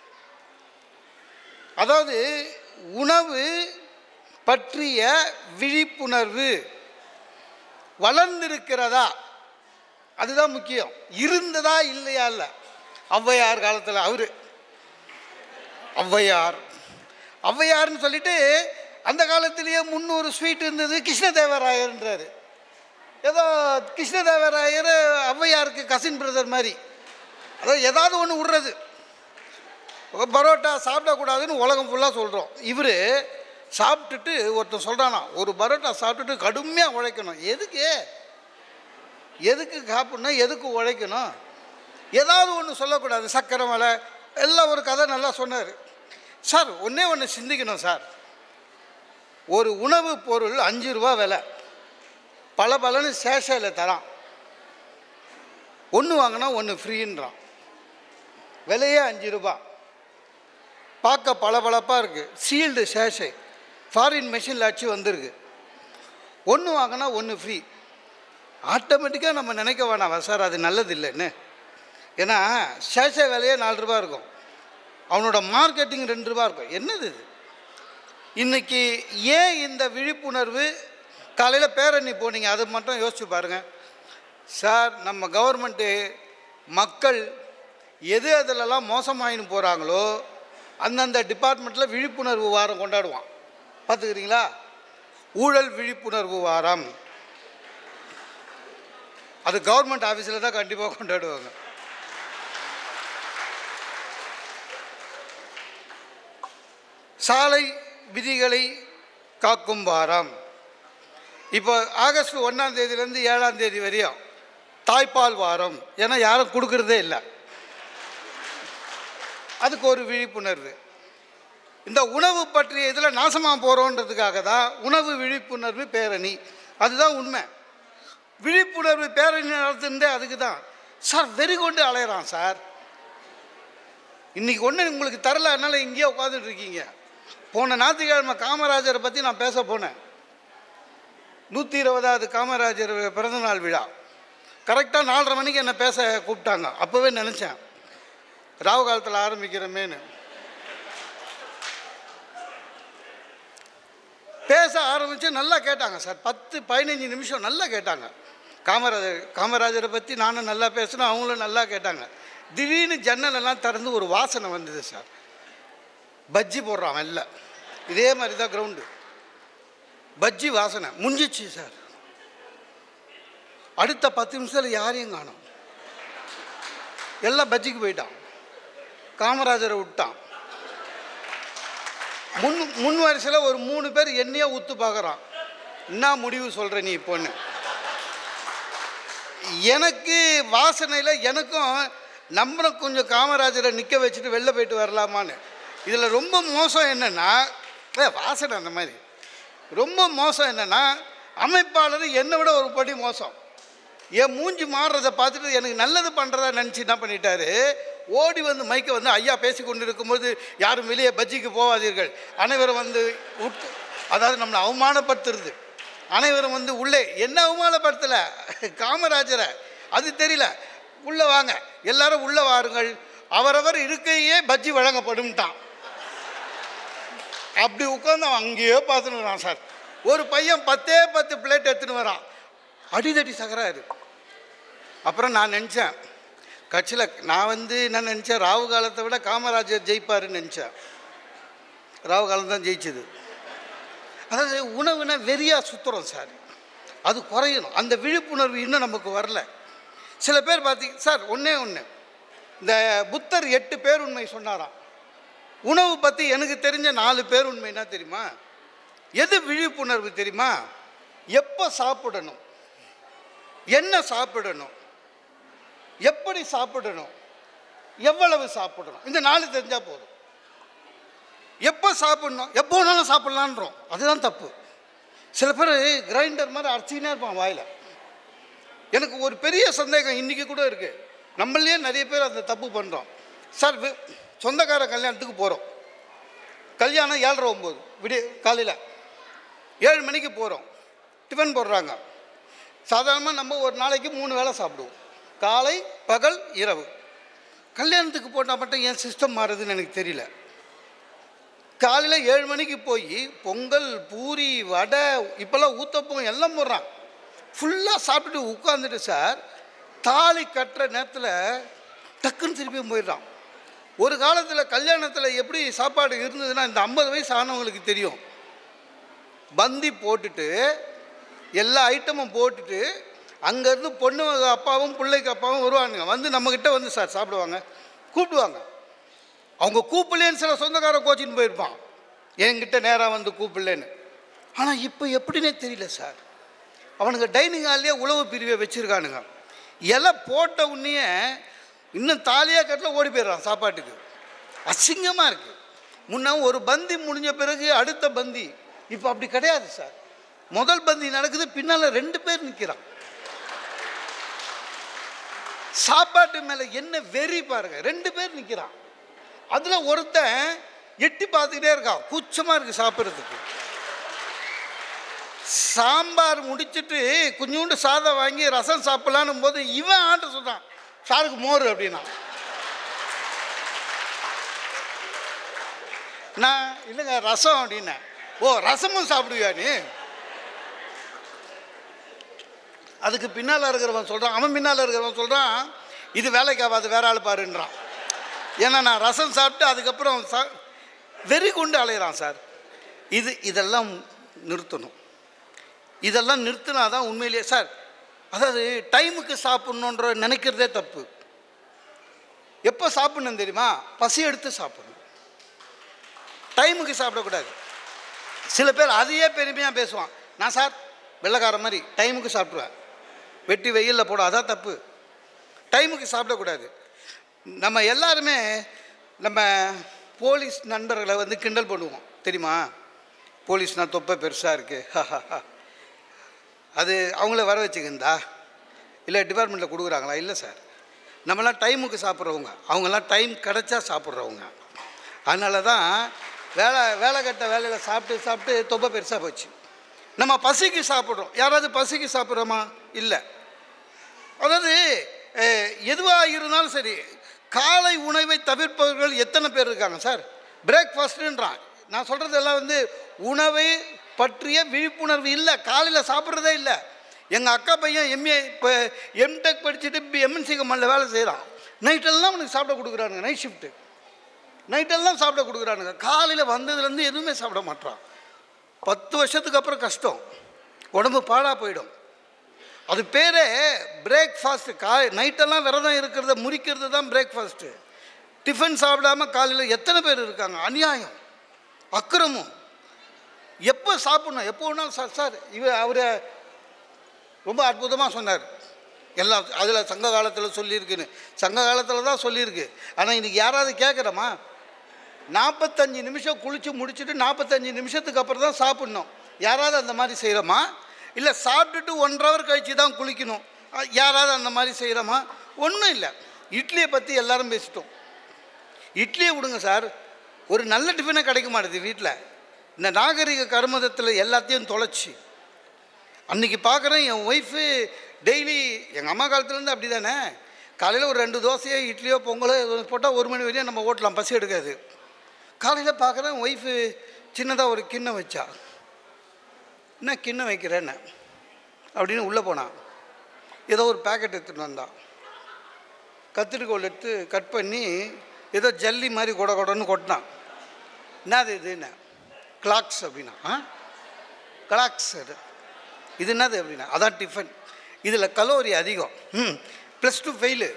அதாவது உணவு பற்றிய விழிப்புணர்வு வளர்ந்திருக்கிறதா அதுதான் முக்கியம் இருந்ததா இல்லையா இல்லை ஔவையார் காலத்தில் அவர் ஔவையார் ஔவையார்னு சொல்லிட்டு அந்த காலத்திலேயே முந்நூறு ஸ்வீட் இருந்தது கிருஷ்ணதேவராயர்ன்றாரு ஏதோ கிருஷ்ணதேவராயர் ஔவையாருக்கு கசின் பிரதர் மாதிரி அதாவது ஏதாவது ஒன்று விடுறது பரோட்டா சாப்பிடக்கூடாதுன்னு உலகம் ஃபுல்லாக சொல்கிறோம் இவர் சாப்பிட்டுட்டு ஒருத்தன் சொல்கிறானா ஒரு பரோட்டா சாப்பிட்டுட்டு கடுமையாக உழைக்கணும் எதுக்கு எதுக்கு சாப்பிட்ணும் எதுக்கு உழைக்கணும் ஏதாவது ஒன்று சொல்லக்கூடாது சக்கரை மலை எல்லாம் ஒரு கதை நல்லா சொன்னார் சார் ஒன்றே ஒன்று சிந்திக்கணும் சார் ஒரு உணவு பொருள் அஞ்சு ரூபா விலை பல பலன்னு சேஷையில் தரான் ஒன்று வாங்கினா ஒன்று ஃப்ரீன்றான் விலையே அஞ்சு ரூபா பார்க்க பளபளப்பாக இருக்குது சீல்டு சேஷை ஃபாரின் மெஷினில் அடிச்சு வந்திருக்கு ஒன்று வாங்கினா ஒன்று ஃப்ரீ ஆட்டோமேட்டிக்காக நம்ம நினைக்க வேணாம் சார் அது நல்லது இல்லைன்னு ஏன்னா சேஷை விலையே நாலு ரூபா இருக்கும் அவனோட மார்க்கெட்டிங் ரெண்டு ரூபா இருக்கும் என்னது இது இன்னைக்கு ஏன் இந்த விழிப்புணர்வு காலையில் பேரணி போனீங்க அதை மட்டும் யோசிச்சு பாருங்கள் சார் நம்ம கவர்மெண்ட்டு மக்கள் எது அதிலெல்லாம் மோசமாயின்னு போகிறாங்களோ அந்தந்த டிபார்ட்மெண்ட்டில் விழிப்புணர்வு வாரம் கொண்டாடுவான் பார்த்துக்கிறீங்களா ஊழல் விழிப்புணர்வு வாரம் அது கவர்மெண்ட் ஆஃபீஸில் தான் கண்டிப்பாக கொண்டாடுவாங்க சாலை விதிகளை காக்கும் வாரம் இப்போ ஆகஸ்ட் ஒன்றாம் தேதியிலேருந்து ஏழாம் தேதி வரையும் தாய்ப்பால் வாரம் ஏன்னா யாரும் கொடுக்கறதே இல்லை அதுக்கு ஒரு விழிப்புணர்வு இந்த உணவு பற்றிய இதில் நாசமாக போகிறோன்றதுக்காக தான் உணவு விழிப்புணர்வு பேரணி அதுதான் உண்மை விழிப்புணர்வு பேரணி நடத்துனதே அதுக்கு தான் சார் வெறி கொண்டு அலையிறான் சார் இன்னைக்கு ஒன்று உங்களுக்கு தரல அதனால் இங்கேயே உட்காந்துட்டு இருக்கீங்க போன ஞாயிற்றுக்கிழமை காமராஜரை பற்றி நான் பேச போனேன் நூற்றி இருபதாவது காமராஜர் பிறந்தநாள் விழா கரெக்டாக நாலரை மணிக்கு என்னை பேச கூப்பிட்டாங்க அப்போவே நினச்சேன் ராவு காலத்தில் ஆரம்பிக்கிறமேன்னு பேச ஆரம்பித்து நல்லா கேட்டாங்க சார் பத்து பதினஞ்சு நிமிஷம் நல்லா கேட்டாங்க காமராஜர் காமராஜரை பற்றி நானும் நல்லா பேசினேன் அவங்களும் நல்லா கேட்டாங்க திடீர்னு ஜன்னலெல்லாம் திறந்து ஒரு வாசனை வந்தது சார் பஜ்ஜி போடுறான் வெளில இதே மாதிரி தான் கிரவுண்டு பஜ்ஜி வாசனை முடிஞ்சிச்சு சார் அடுத்த பத்து நிமிஷத்தில் யாரையும் காணோம் எல்லாம் பஜ்ஜிக்கு போயிட்டான் காமராஜரை விட்டான் முன் முன் வரிசையில் ஒரு மூணு பேர் என்னையே உத்து பார்க்குறான் என்ன முடிவு சொல்கிற நீ பொண்ணு எனக்கு வாசனையில் எனக்கும் நம்மளை கொஞ்சம் காமராஜரை நிற்க வச்சுட்டு வெளில போயிட்டு வரலாமான்னு இதில் ரொம்ப மோசம் என்னென்னா ஏ, வாசனை அந்த மாதிரி ரொம்ப மோசம் என்னென்னா அமைப்பாளர் என்னை விட ஒரு படி மோசம் என் மூஞ்சி மாறுறதை பார்த்துட்டு எனக்கு நல்லது பண்ணுறதா நினச்சி என்ன பண்ணிட்டாரு ஓடி வந்து மைக்கை வந்து ஐயா பேசி கொண்டு இருக்கும்போது யாரும் வெளியே பஜ்ஜிக்கு போகாதீர்கள் அனைவரும் வந்து உட்க அதாவது நம்மளை அவமானப்படுத்துறது அனைவரும் வந்து உள்ளே என்ன அவமானப்படுத்தலை காமராஜரை அது தெரியல உள்ளே வாங்க எல்லாரும் உள்ளே வாருங்கள் அவரவர் இருக்கையே பஜ்ஜி வழங்கப்படும்ட்டான் அப்படி உட்காந்து அவன் அங்கேயே பார்த்துன்னு வரான் சார் ஒரு பையன் பத்தே பத்து பிளேட் எடுத்துன்னு வரான் அடிதடி சகராரு அப்புறம் நான் நினச்சேன் கட்சியில் நான் வந்து என்ன நினச்சேன் ராகு காலத்தை விட காமராஜர் ஜெயிப்பாருன்னு நினச்சேன் ராகு காலம் தான் ஜெயிச்சது அதாவது உணவுனா வெறியாக சுற்றுறோம் சார் அது குறையணும் அந்த விழிப்புணர்வு இன்னும் நமக்கு வரல சில பேர் பார்த்தீங்க சார் ஒன்றே ஒன்று இந்த புத்தர் எட்டு பேருண்மை சொன்னாராம் உணவு பற்றி எனக்கு தெரிஞ்ச நாலு பேருண்மைனா தெரியுமா எது விழிப்புணர்வு தெரியுமா எப்போ சாப்பிடணும் என்ன சாப்பிடணும் எப்படி சாப்பிடணும் எவ்வளவு சாப்பிடணும் இந்த நாலு தெரிஞ்சால் போதும் எப்போ சாப்பிடணும் எப்போ வேணாலும் சாப்பிட்லான்றோம் அதுதான் தப்பு சில பேர் கிரைண்டர் மாதிரி அரைச்சிக்கினே இருப்பான் வாயில் எனக்கு ஒரு பெரிய சந்தேகம் இன்றைக்கி கூட இருக்குது நம்மளே நிறைய பேர் அந்த தப்பு பண்ணுறோம் சார் வி- சொந்தக்கார கல்யாணத்துக்கு போகிறோம் கல்யாணம் ஏழரை ஒம்பது விடிய காலையில் ஏழு மணிக்கு போகிறோம் டிஃபன் போடுறாங்க சாதாரணமாக நம்ம ஒரு நாளைக்கு மூணு வேளை சாப்பிடுவோம் காலை பகல் இரவு கல்யாணத்துக்கு போட்டால் மட்டும் ஏன் சிஸ்டம் மாறுதுன்னு எனக்கு தெரியல காலையில் ஏழு மணிக்கு போய் பொங்கல் பூரி வடை இப்போல்லாம் ஊத்தப்பம் எல்லாம் போடுறான் ஃபுல்லாக சாப்பிட்டுட்டு உட்காந்துட்டு சார் தாலி கட்டுற நேரத்தில் டக்குன்னு திருப்பியும் போயிடுறான் ஒரு காலத்தில் கல்யாணத்தில் எப்படி சாப்பாடு இருந்ததுன்னா இந்த ஐம்பது வயசு ஆனவங்களுக்கு தெரியும் பந்தி போட்டுட்டு எல்லா ஐட்டமும் போட்டுட்டு அங்கேருந்து பொண்ணு அப்பாவும் பிள்ளைக்கு அப்பாவும் வருவானுங்க வந்து நம்மக்கிட்ட வந்து சார் சாப்பிடுவாங்க கூப்பிடுவாங்க அவங்க கூப்பிடலேன்னு சில சொந்தக்கார கோச்சின்னு போயிருப்பான் என்கிட்ட நேராக வந்து கூப்பிடலேன்னு ஆனால் இப்போ எப்படின்னே தெரியல சார் அவனுங்க டைனிங் ஹால்லேயே உழவு பிரிவை வச்சுருக்கானுங்க இலை போட்ட உடனேயே இன்னும் தாலியாக கட்டில் ஓடி போயிடுறான் சாப்பாட்டுக்கு அசிங்கமாக இருக்குது முன்ன ஒரு பந்தி முடிஞ்ச பிறகு அடுத்த பந்தி இப்போ அப்படி கிடையாது சார் முதல் பந்தி நடக்குது பின்னால் ரெண்டு பேர் நிற்கிறான் சாப்பாட்டு மேலே என்ன வெறி பாருங்க ரெண்டு பேர் நிற்கிறான் அதில் ஒருத்தன் எட்டி பார்த்துக்கிட்டே இருக்கான் கூச்சமாக இருக்குது சாப்பிட்றதுக்கு சாம்பார் முடிச்சிட்டு கொஞ்சோண்டு சாதம் வாங்கி ரசம் சாப்பிடலான்னும் போது இவன் ஆட்ட சொல்கிறான் சாருக்கு மோர் அப்படின்னா நான் இல்லைங்க ரசம் அப்படின்னேன் ஓ ரசமும் சாப்பிடுவியா நீ அதுக்கு பின்னால் இருக்கிறவன் சொல்கிறான் அவன் பின்னால் இருக்கிறவன் சொல்கிறான் இது வேலைக்கு ஆகாது வேற ஆள் பாருன்றான் ஏன்னா நான் ரசம் சாப்பிட்டு அதுக்கப்புறம் சா வெறி கொண்டு அலையிறான் சார் இது இதெல்லாம் நிறுத்தணும் இதெல்லாம் நிறுத்தினா தான் உண்மையிலேயே சார் அதாவது டைமுக்கு சாப்பிட்ணுன்ற நினைக்கிறதே தப்பு எப்போ சாப்பிடணும் தெரியுமா பசி எடுத்து சாப்பிடணும் டைமுக்கு சாப்பிடக்கூடாது சில பேர் அதையே பெருமையாக பேசுவான் நான் சார் வெள்ளைக்கார மாதிரி டைமுக்கு சாப்பிட்ருவேன் வெட்டி வெயிலில் போட அதான் தப்பு டைமுக்கு சாப்பிடக்கூடாது நம்ம எல்லாருமே நம்ம போலீஸ் நண்பர்களை வந்து கிண்டல் பண்ணுவோம் தெரியுமா போலீஸ்னால் தொப்பை பெருசாக இருக்குது அது அவங்கள வர வச்சுக்கிந்தா இல்லை டிபார்ட்மெண்ட்டில் கொடுக்குறாங்களா இல்லை சார் நம்மலாம் டைமுக்கு சாப்பிட்றவங்க அவங்கெல்லாம் டைம் கிடச்சா சாப்பிட்றவங்க அதனால தான் வேலை வேலை கட்ட வேலையில் சாப்பிட்டு சாப்பிட்டு தொப்பை பெருசாக போச்சு நம்ம பசிக்கு சாப்பிட்றோம் யாராவது பசிக்கு சாப்பிட்றோமா இல்லை அதாவது எதுவாக இருந்தாலும் சரி காலை உணவை தவிர்ப்பவர்கள் எத்தனை பேர் இருக்காங்க சார் பிரேக்ஃபாஸ்ட்டுன்றான் நான் சொல்கிறது எல்லாம் வந்து உணவை பற்றிய விழிப்புணர்வு இல்லை காலையில் சாப்பிட்றதே இல்லை எங்கள் அக்கா பையன் எம்ஏ இப்போ எம்டெக் படிச்சுட்டு எம்என்சி கம்பெனியில் வேலை செய்கிறான் நைட்டெல்லாம் அவனுக்கு சாப்பிட கொடுக்குறானுங்க நைட் ஷிஃப்ட்டு நைட்டெல்லாம் சாப்பிட கொடுக்குறானுங்க காலையில் வந்ததுலேருந்து எதுவுமே சாப்பிட மாட்டான் பத்து வருஷத்துக்கு அப்புறம் கஷ்டம் உடம்பு பாழாக போயிடும் அது பேரே பிரேக்ஃபாஸ்ட்டு கா நைட்டெல்லாம் விரதம் இருக்கிறத முறிக்கிறது தான் பிரேக்ஃபாஸ்ட்டு டிஃபன் சாப்பிடாம காலையில் எத்தனை பேர் இருக்காங்க அநியாயம் அக்கிரமம் எப்போ சாப்பிடணும் எப்போ வேணாலும் சார் சார் இவ அவர் ரொம்ப அற்புதமாக சொன்னார் எல்லாம் அதில் சங்க காலத்தில் சொல்லியிருக்குன்னு சங்க காலத்தில் தான் சொல்லியிருக்கு ஆனால் இன்றைக்கி யாராவது கேட்குறோமா நாற்பத்தஞ்சு நிமிஷம் குளித்து முடிச்சுட்டு நாற்பத்தஞ்சு நிமிஷத்துக்கு அப்புறம் தான் சாப்பிட்ணும் யாராவது அந்த மாதிரி செய்கிறோமா இல்லை சாப்பிட்டுட்டு ஒன்றரை ஹவர் கழித்து தான் குளிக்கணும் அஹ் யாராவது அந்த மாதிரி செய்கிறோமா ஒன்றும் இல்லை இட்லியை பற்றி எல்லாரும் பேசிட்டோம் இட்லியை விடுங்க சார் ஒரு நல்ல டிஃபனே கிடைக்க மாட்டேது வீட்டில் இந்த நாகரிக கருமதத்தில் எல்லாத்தையும் தொலைச்சி அன்றைக்கி பார்க்குறேன் என் ஒய்ஃபு டெய்லி எங்கள் அம்மா காலத்துலேருந்து அப்படி தானே காலையில் ஒரு ரெண்டு தோசையோ இட்லியோ பொங்கலோ போட்டால் ஒரு மணி வரையும் நம்ம ஓட்டலாம் பசி எடுக்காது காலையில் பார்க்குறேன் ஒய்ஃபு சின்னதாக ஒரு கிண்ணம் வச்சா என்ன கிண்ணம் வைக்கிறேன்னு அப்படின்னு உள்ளே போனான் ஏதோ ஒரு பேக்கெட் எடுத்துகிட்டு வந்தான் கத்திரிக்கோல் எடுத்து கட் பண்ணி ஏதோ ஜல்லி மாதிரி கொட கொடன்னு கொட்டினான் என்னது இதுன்னு கிளாக்ஸ் அப்படின்னா ஆ கிளாக்ஸ் அது இது என்னது அப்படின்னா அதான் டிஃபன் இதில் கலோரி அதிகம் ம் ப்ளஸ் டூ ஃபெயிலு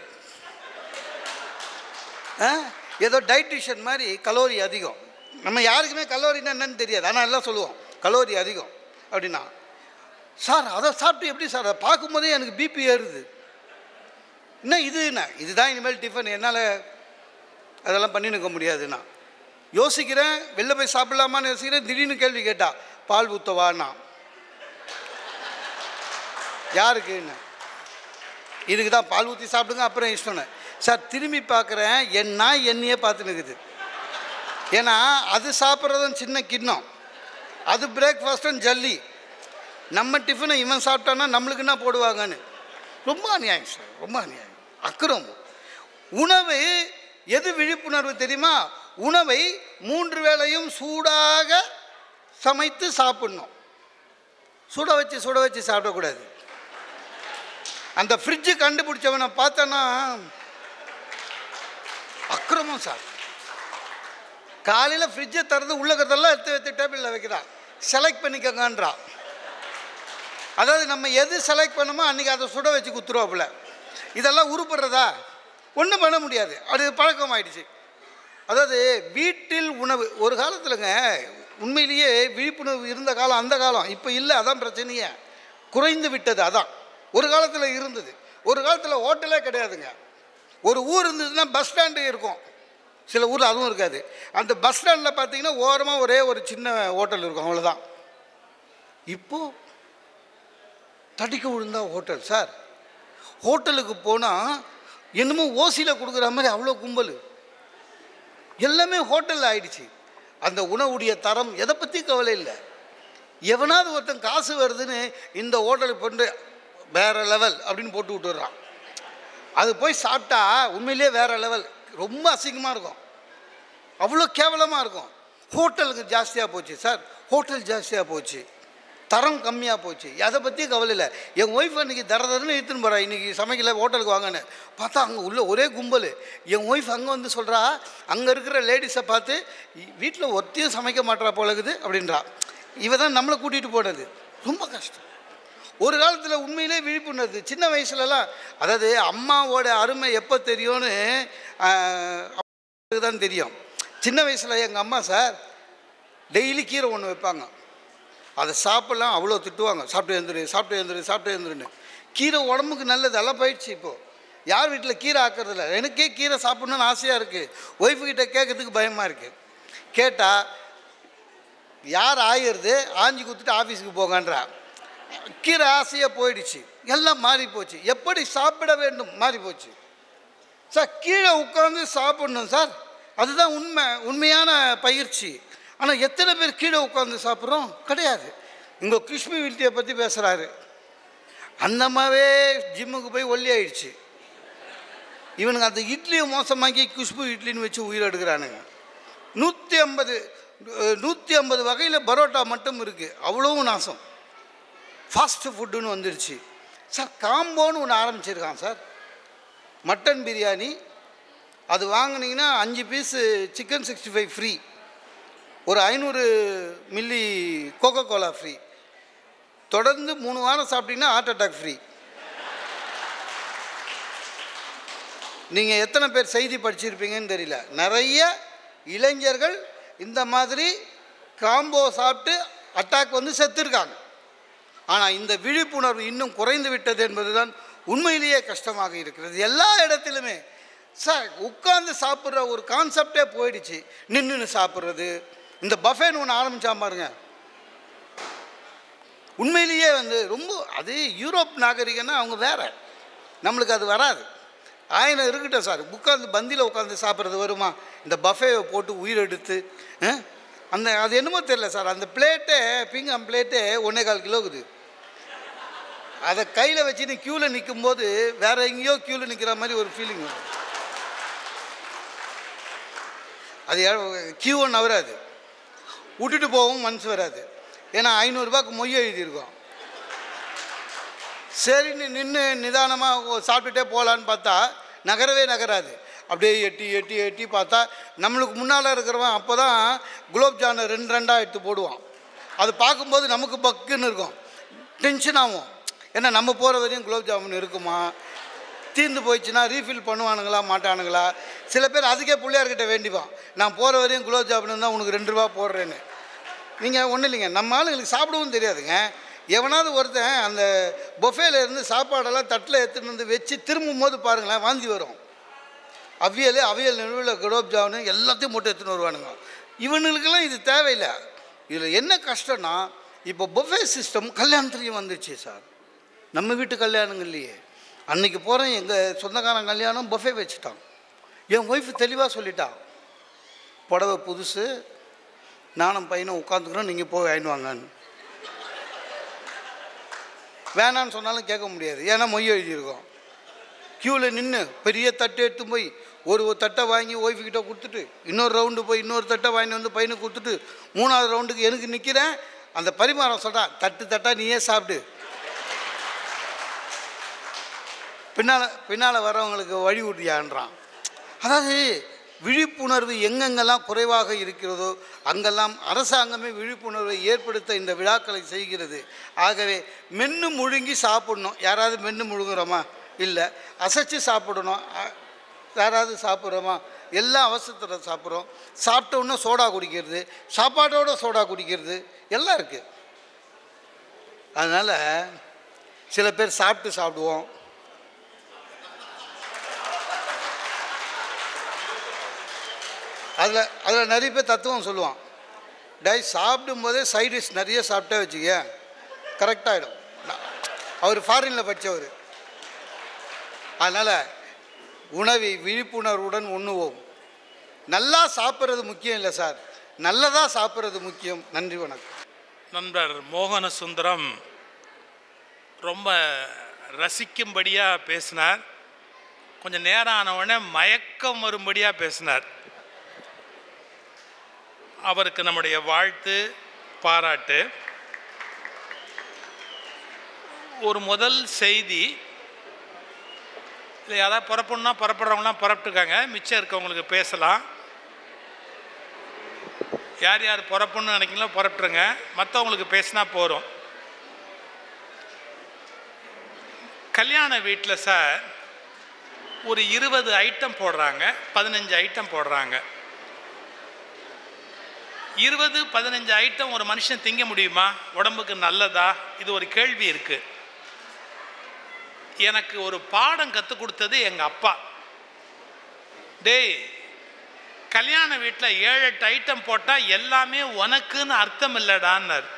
ஆ ஏதோ டைட்டிஷியன் மாதிரி கலோரி அதிகம் நம்ம யாருக்குமே கலோரின்னா என்னன்னு தெரியாது ஆனால் எல்லாம் சொல்லுவோம் கலோரி அதிகம் அப்படின்னா சார் அதை சாப்பிட்டு எப்படி சார் அதை பார்க்கும்போதே எனக்கு பிபி ஏறுது என்ன இதுண்ணா இதுதான் இனிமேல் டிஃபன் என்னால் அதெல்லாம் பண்ணி நிற்க முடியாதுண்ணா யோசிக்கிறேன் வெளில போய் சாப்பிடலாமான்னு யோசிக்கிறேன் திடீர்னு கேள்வி கேட்டா பால் ஊற்றவான்னா யாருக்குன்னு இதுக்கு தான் பால் ஊற்றி சாப்பிடுங்க அப்புறம் இஷ்டம்னு சார் திரும்பி பார்க்குறேன் என் நாய் என்னையே பார்த்து நிற்குது ஏன்னா அது சாப்பிட்றதும் சின்ன கிண்ணம் அது பிரேக்ஃபாஸ்ட்டும் ஜல்லி நம்ம டிஃபனை இவன் சாப்பிட்டான்னா நம்மளுக்கு என்ன போடுவாங்கன்னு ரொம்ப அநியாயம் சார் ரொம்ப அநியாயம் அக்கிரம் உணவு எது விழிப்புணர்வு தெரியுமா உணவை மூன்று வேளையும் சூடாக சமைத்து சாப்பிடணும் சுட வச்சு சுட வச்சு சாப்பிடக்கூடாது அந்த ஃப்ரிட்ஜு கண்டுபிடிச்சவனை பார்த்தோன்னா அக்கிரமம் சார் காலையில் ஃப்ரிட்ஜை திறந்து உள்ளக்கிறதெல்லாம் எடுத்து எடுத்து டேபிளில் வைக்கிறான் செலக்ட் பண்ணிக்கங்கன்றான் அதாவது நம்ம எது செலக்ட் பண்ணமோ அன்றைக்கி அதை சுட வச்சு குத்துருவாப்புல இதெல்லாம் உருப்படுறதா ஒன்றும் பண்ண முடியாது அது பழக்கம் ஆயிடுச்சு அதாவது வீட்டில் உணவு ஒரு காலத்துலங்க உண்மையிலேயே விழிப்புணர்வு இருந்த காலம் அந்த காலம் இப்போ இல்லை அதான் பிரச்சனையே குறைந்து விட்டது அதான் ஒரு காலத்தில் இருந்தது ஒரு காலத்தில் ஹோட்டலே கிடையாதுங்க ஒரு ஊர் இருந்ததுன்னா பஸ் ஸ்டாண்டு இருக்கும் சில ஊரில் அதுவும் இருக்காது அந்த பஸ் ஸ்டாண்டில் பார்த்தீங்கன்னா ஓரமாக ஒரே ஒரு சின்ன ஹோட்டல் இருக்கும் அவ்வளோதான் இப்போது தடிக்க விழுந்தா ஹோட்டல் சார் ஹோட்டலுக்கு போனால் என்னமோ ஓசியில் கொடுக்குற மாதிரி அவ்வளோ கும்பல் எல்லாமே ஹோட்டலில் ஆயிடுச்சு அந்த உணவுடைய தரம் எதை பற்றி கவலை இல்லை எவனாவது ஒருத்தன் காசு வருதுன்னு இந்த ஹோட்டலுக்கு கொண்டு வேற லெவல் அப்படின்னு போட்டு விட்டுறான் அது போய் சாப்பிட்டா உண்மையிலேயே வேற லெவல் ரொம்ப அசிங்கமாக இருக்கும் அவ்வளோ கேவலமாக இருக்கும் ஹோட்டலுக்கு ஜாஸ்தியாக போச்சு சார் ஹோட்டல் ஜாஸ்தியாக போச்சு தரம் கம்மியாக போச்சு அதை பற்றி கவலை இல்லை என் ஒய்ஃப் அன்றைக்கி தர தரன்னு எடுத்துன்னு போகிறா இன்றைக்கி சமைக்கல ஹோட்டலுக்கு வாங்கன்னு பார்த்தா அங்கே உள்ள ஒரே கும்பல் என் ஒய்ஃப் அங்கே வந்து சொல்கிறா அங்கே இருக்கிற லேடிஸை பார்த்து வீட்டில் ஒத்தியும் சமைக்க மாட்டா போல இருக்குது அப்படின்றா இவ தான் நம்மளை கூட்டிகிட்டு போனது ரொம்ப கஷ்டம் ஒரு காலத்தில் உண்மையிலே விழிப்புணர்வு சின்ன வயசுலலாம் அதாவது அம்மாவோட அருமை எப்போ தெரியும்னு ஆஹ், தான் தெரியும் சின்ன வயசில் எங்கள் அம்மா சார் டெய்லி கீரை ஒன்று வைப்பாங்க அதை சாப்பிடலாம் அவ்வளோ திட்டுவாங்க சாப்பிட்டு எழுந்துரு சாப்பிட்டு எழுந்துரு சாப்பிட்டு எழுந்துருன்னு கீரை உடம்புக்கு நல்லது எல்லாம் போயிடுச்சு இப்போது யார் வீட்டில் கீரை ஆக்கிறதில்ல எனக்கே கீரை சாப்பிடணும்னு ஆசையாக இருக்குது ஒய்ஃபு கிட்ட கேட்கறதுக்கு பயமாக இருக்குது கேட்டால் யார் ஆயிடுது ஆஞ்சி கொடுத்துட்டு ஆஃபீஸுக்கு போங்கன்றா கீரை ஆசையாக போயிடுச்சு எல்லாம் மாறி போச்சு எப்படி சாப்பிட வேண்டும் மாறி போச்சு சார் கீழே உட்காந்து சாப்பிடணும் சார் அதுதான் உண்மை உண்மையான பயிற்சி ஆனால் எத்தனை பேர் கீழே உட்காந்து சாப்பிட்றோம் கிடையாது இங்கே கிருஷ்ண வில்ட்டியை பற்றி பேசுகிறாரு அந்தமாவே ஜிம்முக்கு போய் ஒல்லி ஆயிடுச்சு இவனுங்க அந்த இட்லியை மோசமாக்கி குஷ்பு இட்லின்னு வச்சு உயிர் எடுக்கிறானுங்க நூற்றி ஐம்பது நூற்றி ஐம்பது வகையில் பரோட்டா மட்டும் இருக்குது அவ்வளவும் நாசம் ஃபாஸ்ட் ஃபுட்டுன்னு வந்துடுச்சு சார் காம்போன்னு ஒன்று ஆரம்பிச்சிருக்கான் சார் மட்டன் பிரியாணி அது வாங்குனீங்கன்னா அஞ்சு piece chicken sixty five free ஒரு ஐநூறு மில்லி கோகோ கோலா ஃப்ரீ தொடர்ந்து மூணு வாரம் சாப்பிட்டீங்கன்னா ஹார்ட் அட்டாக் ஃப்ரீ நீங்கள் எத்தனை பேர் செய்தி படிச்சிருப்பீங்கன்னு தெரியல நிறைய இளைஞர்கள் இந்த மாதிரி காம்போ சாப்பிட்டு அட்டாக் வந்து செத்துருக்காங்க ஆனால் இந்த விழிப்புணர்வு இன்னும் குறைந்து விட்டது என்பதுதான் உண்மையிலேயே கஷ்டமாக இருக்கிறது எல்லா இடத்திலுமே சார் உட்கார்ந்து சாப்பிட்ற ஒரு கான்செப்டே போயிடுச்சு நின்று சாப்பிட்றது இந்த பஃபேன்னு ஒன்று ஆரம்பிச்சா பாருங்க உண்மையிலேயே வந்து ரொம்ப அது யூரோப் நாகரிகம்னா அவங்க வேற நம்மளுக்கு அது வராது ஆயிரம் இருக்கட்டும் சார் உட்காந்து பந்தியில் உட்காந்து சாப்பிட்றது வருமா இந்த பஃபேவை போட்டு உயிரெடுத்து அஹ், அந்த அது என்னமோ தெரியல சார் அந்த பிளேட்டே பிங்கம் பிளேட்டே ஒன்றே கால் கிலோக்குது அதை கையில் வச்சுன்னு க்யூவில் நிற்கும்போது வேற எங்கேயோ க்யூவில் நிற்கிற மாதிரி ஒரு ஃபீலிங் வரும் அது கியூ ஒன் நவராது விட்டுட்டு போகவும் மனசு வராது ஏன்னா ஐநூறுரூபாக்கு மொய் எழுதியிருக்கோம் சரின்னு நின்று நிதானமாக சாப்பிட்டுட்டே போகலான்னு பார்த்தா நகரவே நகராது அப்படியே எட்டி எட்டி எட்டி பார்த்தா நம்மளுக்கு முன்னால் இருக்கிறவன் அப்போ தான் குலோப் ஜானை ரெண்டு ரெண்டாக எடுத்து போடுவான் அது பார்க்கும்போது நமக்கு பக்குன்னு இருக்கும் டென்ஷன் ஆகும் ஏன்னா நம்ம போகிற வரையும் குலோப் ஜாமுன் இருக்குமா தீர்ந்து போயிடுச்சுன்னா ரீஃபில் பண்ணுவானுங்களா மாட்டானுங்களா சில பேர் அதுக்கே பிள்ளையார்கிட்ட வேண்டிப்பான் நான் போகிற வரையும் குலோப் ஜாமுன் தான் உனக்கு ரெண்டு ரூபா போடுறேன்னு நீங்கள் ஒன்றும் இல்லைங்க நம்ம ஆளுங்களுக்கு சாப்பிடவும் தெரியாதுங்க எவனாவது ஒருத்தன் அந்த பொஃபேல இருந்து சாப்பாடெல்லாம் தட்டில் எடுத்துகிட்டு வந்து வச்சு திரும்பும் போது பாருங்களேன் வாந்தி வரும் அவியல் அவியல் நடுவில் குலோப் ஜாமுன் எல்லாத்தையும் போட்டு எடுத்துன்னு வருவானுங்க இவனுங்களுக்கெல்லாம் இது தேவையில்லை இதில் என்ன கஷ்டம்னா இப்போ பொஃபே சிஸ்டம் கல்யாணத்துலேயும் வந்துச்சு சார் நம்ம வீட்டு கல்யாணங்கள்லையே அன்னைக்கு போகிறேன் எங்கள் சொந்தக்காரன் கல்யாணம் பொஃபே வச்சுட்டான் என் ஒய்ஃப் தெளிவாக சொல்லிட்டான் புடவை புதுசு நானும் பையனும் உட்காந்துக்கிறோம் நீங்கள் போய் வாங்கிட்டு வாங்கன்னு வேணான்னு சொன்னாலும் கேட்க முடியாது ஏன்னா மொய் எழுதியிருக்கோம் க்யூவில் நின்று பெரிய தட்டு எடுத்து போய் ஒரு ஒரு தட்டை வாங்கி ஒய்ஃபு கிட்ட கொடுத்துட்டு இன்னொரு ரவுண்டு போய் இன்னொரு தட்டை வாங்கிட்டு வந்து பையனுக்கு கொடுத்துட்டு மூணாவது ரவுண்டுக்கு எனக்கு நிற்கிறேன் அந்த பரிமாறம் சொல்கிறான் தட்டு தட்டா நீயே சாப்பிடு பின்னால் பின்னால் வரவங்களுக்கு வழி விட்டியான்றான் அதாவது விழிப்புணர்வு எங்கெங்கெல்லாம் குறைவாக இருக்கிறதோ அங்கெல்லாம் அரசாங்கமே விழிப்புணர்வை ஏற்படுத்த இந்த விழாக்களை செய்கிறது ஆகவே மென்று முழுங்கி சாப்பிடணும் யாராவது மென்று முழுங்குறோமா இல்லை அசைச்சு சாப்பிடணும் அ- யாராவது சாப்பிட்றோமா எல்லாம் அவசரத்தில் சாப்பிட்றோம் சாப்பிட்ட உடனே சோடா குடிக்கிறது சாப்பாட்டோட சோடா குடிக்கிறது எல்லாம் இருக்குது அதனால் சில பேர் சாப்பிட்டு சாப்பிடுவோம் அதில் அதில் நிறைய பேர் தத்துவம் சொல்லுவான் டை சாப்பிடும்போதே சைட் டிஷ் நிறைய சாப்பிட்டே வச்சுக்க கரெக்டாகிடும் அவர் ஃபாரினில் படித்தவர் அதனால் உணவை விழிப்புணர்வுடன் உண்ணுவோம் நல்லா சாப்பிட்றது முக்கியம் இல்லை சார் நல்லதாக சாப்பிட்றது முக்கியம் நன்றி வணக்கம் நண்பர் மோகன சுந்தரம் ரொம்ப ரசிக்கும்படியாக பேசினார் கொஞ்சம் நேரம் ஆன உடனே மயக்கம் வரும்படியாக பேசினார் அவருக்கு நம்முடைய வாழ்த்து பாராட்டு ஒரு முதல் செய்தி இல்லை யாராவது புறப்படணும்னா புறப்படுறவங்களாம் புறப்பட்டுருக்காங்க மிச்சம் இருக்கவங்களுக்கு பேசலாம் யார் யார் புறப்படணும்னு நினைக்கிறீங்களோ புறப்பட்டுருங்க மற்றவங்களுக்கு பேசினா போகிறோம் கல்யாண வீட்டில் சார் ஒரு இருபது ஐட்டம் போடுறாங்க பதினஞ்சு ஐட்டம் போடுறாங்க இருபது பதினஞ்சு ஐட்டம் ஒரு மனுஷன் திங்க முடியுமா உடம்புக்கு நல்லதா இது ஒரு கேள்வி இருக்கு எனக்கு ஒரு பாடம் கற்றுக் கொடுத்தது எங்கள் அப்பா டேய் கல்யாண வீட்டில் ஏழு எட்டு ஐட்டம் போட்டால் எல்லாமே உனக்குன்னு அர்த்தம் இல்லைடான்னார்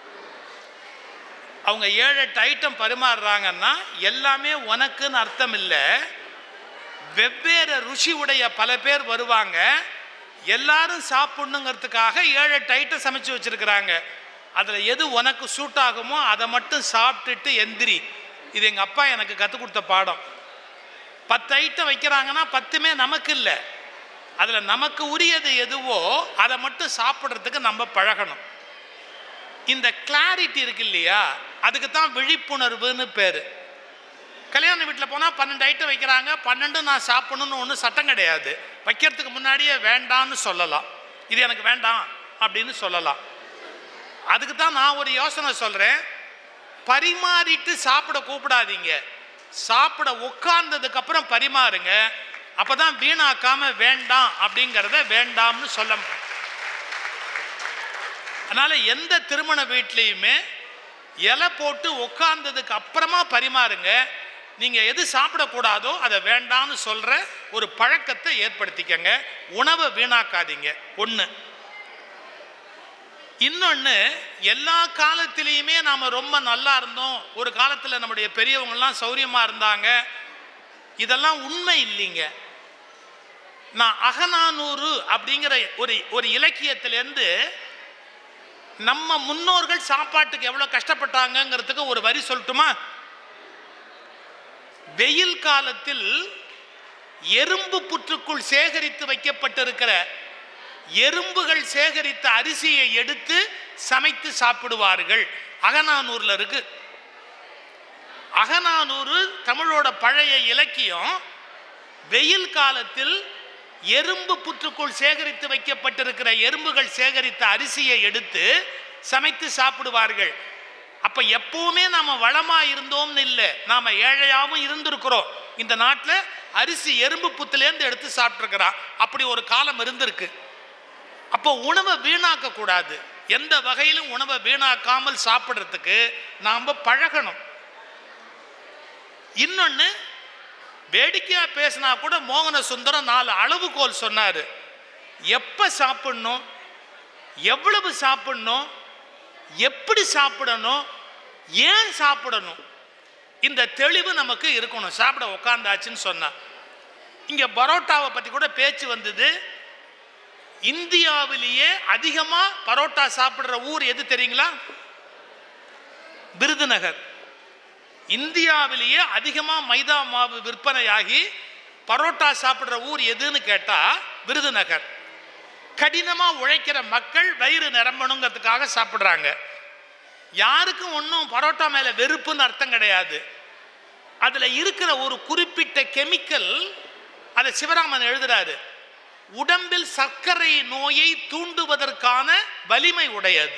அவங்க ஏழு எட்டு ஐட்டம் பரிமாறுறாங்கன்னா எல்லாமே உனக்குன்னு அர்த்தம் இல்லை வெவ்வேறு ருசி உடைய பல பேர் வருவாங்க எல்லாரும் சாப்பிடணுங்கிறதுக்காக ஏழு எட்டு ஐட்டம் சமைச்சு வச்சிருக்கிறாங்க அதில் எது உனக்கு சூட் ஆகுமோ அதை மட்டும் சாப்பிட்டுட்டு எந்திரி இது எங்கள் அப்பா எனக்கு கற்றுக் கொடுத்த பாடம் பத்து ஐட்டம் வைக்கிறாங்கன்னா பத்துமே நமக்கு இல்லை அதில் நமக்கு உரியது எதுவோ அதை மட்டும் சாப்பிட்றதுக்கு நம்ம பழகணும் இந்த கிளாரிட்டி இருக்கு இல்லையா அதுக்கு தான் விழிப்புணர்வுன்னு பேர் கல்யாண வீட்டில் போனால் பன்னெண்டு ஐட்டம் வைக்கிறாங்க பன்னெண்டு நான் சாப்பிடணும்னு ஒன்றும் சட்டம் கிடையாது வைக்கிறதுக்கு முன்னாடியே வேண்டான்னு சொல்லலாம் இது எனக்கு வேண்டாம் அப்படின்னு சொல்லலாம் அதுக்கு தான் நான் ஒரு யோசனை சொல்கிறேன் பரிமாறிட்டு சாப்பிட கூப்பிடாதீங்க சாப்பிட உட்கார்ந்ததுக்கு அப்புறம் பரிமாறுங்க அப்போ தான் வீணாக்காம வேண்டாம் அப்படிங்கிறத வேண்டாம்னு சொல்ல முடியும் அதனால் எந்த திருமண வீட்லேயுமே இலை போட்டு உட்கார்ந்ததுக்கு அப்புறமா பரிமாறுங்க நீங்கள் எது சாப்பிடக்கூடாதோ அதை வேண்டாம்னு சொல்கிற ஒரு பழக்கத்தை ஏற்படுத்திக்கங்க உணவை வீணாக்காதீங்க ஒன்று இன்னொன்று எல்லா காலத்திலையுமே நாம் ரொம்ப நல்லா இருந்தோம் ஒரு காலத்தில் நம்முடைய பெரியவங்கெல்லாம் சௌரியமாக இருந்தாங்க இதெல்லாம் உண்மை இல்லைங்க நான் அகநானூறு அப்படிங்கிற ஒரு ஒரு இலக்கியத்திலேருந்து நம்ம முன்னோர்கள் சாப்பாட்டுக்கு எவ்வளோ கஷ்டப்பட்டாங்கங்கிறதுக்கு ஒரு வரி சொல்லட்டுமா வெயில் காலத்தில் எறும்பு புற்றுக்குள் சேகரித்து வைக்கப்பட்டிருக்கிற எறும்புகள் சேகரித்த அரிசியை எடுத்து சமைத்து சாப்பிடுவார்கள் அகநானூர்ல இருக்கு அகநானூறு தமிழோட பழைய இலக்கியம் வெயில் காலத்தில் எறும்பு புற்றுக்குள் சேகரித்து வைக்கப்பட்டிருக்கிற எறும்புகள் சேகரித்த அரிசியை எடுத்து சமைத்து சாப்பிடுவார்கள் அப்ப எப்பவுமே நாம வளமா இருந்தோம்னு இல்லை நாம ஏழையாவும் இருந்திருக்கிறோம் இந்த நாட்டில் அரிசி எறும்பு புத்துலேருந்து எடுத்து சாப்பிட்ருக்கிறோம் அப்படி ஒரு காலம் இருந்திருக்கு அப்போ உணவை வீணாக்க கூடாது எந்த வகையிலும் உணவை வீணாக்காமல் சாப்பிட்றதுக்கு நாம் பழகணும் இன்னொன்று வேடிக்கையா பேசினா கூட மோகன சுந்தரம் நாலு அளவுகோல் சொன்னார் எப்போ சாப்பிடணும் எவ்வளவு சாப்பிடணும் எப்படி சாப்பிடணும் ஏன் சாப்பிடணும் இந்த தெளிவு நமக்கு இருக்கணும் சாப்பிட உட்காந்தாச்சுன்னு சொன்னா இங்க பரோட்டாவை பத்தி கூட பேச்சு வந்தது இந்தியாவிலேயே அதிகமா பரோட்டா சாப்பிடுற ஊர் எது தெரியுங்களா விருதுநகர் இந்தியாவிலேயே அதிகமா மைதா மாவு விற்பனையாகி பரோட்டா சாப்பிடுற ஊர் எதுன்னு கேட்டா விருதுநகர் கடினமா உழைக்கிற மக்கள் வயிறு நிரம்பணுங்கிறதுக்காக சாப்பிடுறாங்க யாருக்கும் ஒன்றும் பரோட்டா மேல வெறுப்புன்னு அர்த்தம் கிடையாது அதுல இருக்கிற ஒரு குறிப்பிட்ட கெமிக்கல் அதை சிவராமன் எழுதுறாரு உடம்பில் சர்க்கரை நோயை தூண்டுவதற்கான வலிமை உடையது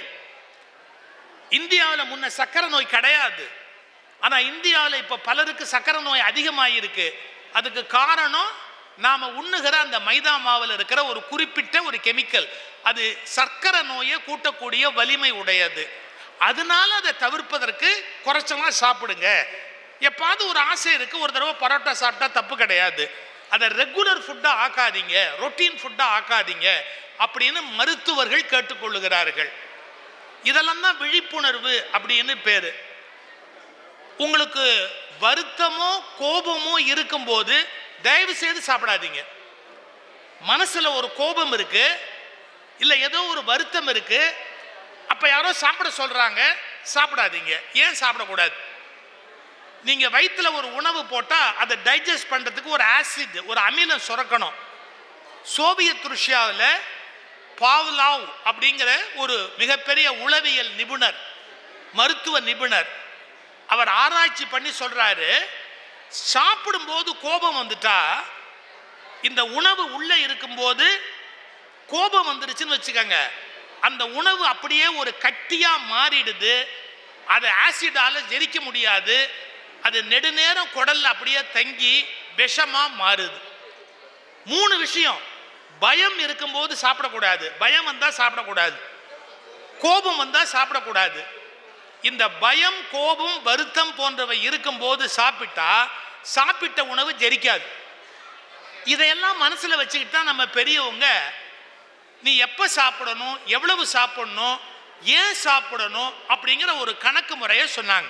இந்தியாவில் முன்ன சர்க்கரை நோய் கிடையாது ஆனா இந்தியாவில் இப்ப பலருக்கு சர்க்கரை நோய் அதிகமாயிருக்கு அதுக்கு காரணம் நாம உண்ணுகிற அந்த மைதா மாவில் இருக்கிற ஒரு குறிப்பிட்ட ஒரு கெமிக்கல் அது சர்க்கரை நோயை கூட்டக்கூடிய வலிமை உடையது அதனால அதை தவிர்ப்பதற்கு குறைச்சமா சாப்பிடுங்க எப்பாவது ஒரு ஆசை இருக்கு ஒரு தடவை பரோட்டா சாப்பிட்டா தப்பு கிடையாது அதை ரெகுலர் ஃபுட்டாக ஆக்காதீங்க ரொட்டீன் ஃபுட்டாக ஆக்காதீங்க அப்படின்னு மருத்துவர்கள் கேட்டுக்கொள்ளுகிறார்கள் இதெல்லாம் தான் விழிப்புணர்வு அப்படின்னு பேரு உங்களுக்கு வருத்தமோ கோபமோ இருக்கும்போது தயவு செய்து சாப்பிடாதீங்க மனசுல ஒரு கோபம் இருக்கு இல்ல ஏதோ ஒரு வருத்தம் இருக்கு அப்ப யாரோ சாப்பிட சொல்றாங்க சாப்பிடாதீங்க ஏன் சாப்பிடக்கூடாது நீங்க வயிற்றுல ஒரு உணவு போட்டா அதை டைஜஸ்ட் பண்றதுக்கு ஒரு ஆசிட் ஒரு அமிலம் சுரக்கணும் சோவியத் ருஷ்யாவில் பாவ்லாவ் அப்படிங்கிற ஒரு மிகப்பெரிய உளவியல் நிபுணர் மருத்துவ நிபுணர் அவர் ஆராய்ச்சி பண்ணி சொல்றாரு சாப்பிடும்போது கோபம் வந்துட்டா இந்த உணவு உள்ள இருக்கும்போது கோபம் வந்துருச்சுன்னு வச்சுக்கோங்க அந்த உணவு அப்படியே ஒரு கட்டியா மாறிடுது அதை ஆசிடால ஜெரிக்க முடியாது அது நெடுநேரம் குடல்ல அப்படியே தங்கி விஷமா மாறுது மூணு விஷயம் பயம் இருக்கும்போது சாப்பிடக்கூடாது பயம் வந்தா சாப்பிடக்கூடாது கோபம் வந்தா சாப்பிடக்கூடாது இந்த பயம் கோபம் வருத்தம் போன்றவை இருக்கும்போது சாப்பிட்டா சாப்பிட்ட உணவு ஜெரிக்காது இதையெல்லாம் மனசுல வச்சுக்கிட்டு தான் நம்ம பெரியவங்க நீ எப்ப சாப்பிடணும் எவ்வளவு சாப்பிடணும் ஏன் சாப்பிடணும் அப்படிங்கிற ஒரு கணக்கு முறையை சொன்னாங்க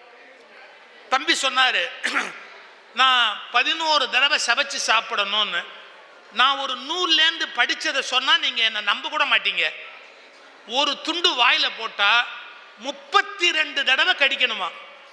தம்பி சொன்னாரு நான் பதினோரு தடவை சமைச்சு சாப்பிடணும்னு நான் ஒரு நூல்லேருந்து படிச்சதை சொன்னா நீங்க என்னை நம்ப கூட மாட்டீங்க ஒரு துண்டு வாயில போட்டா முப்பத்தி ரெண்டு தடவை கடிக்கணுமா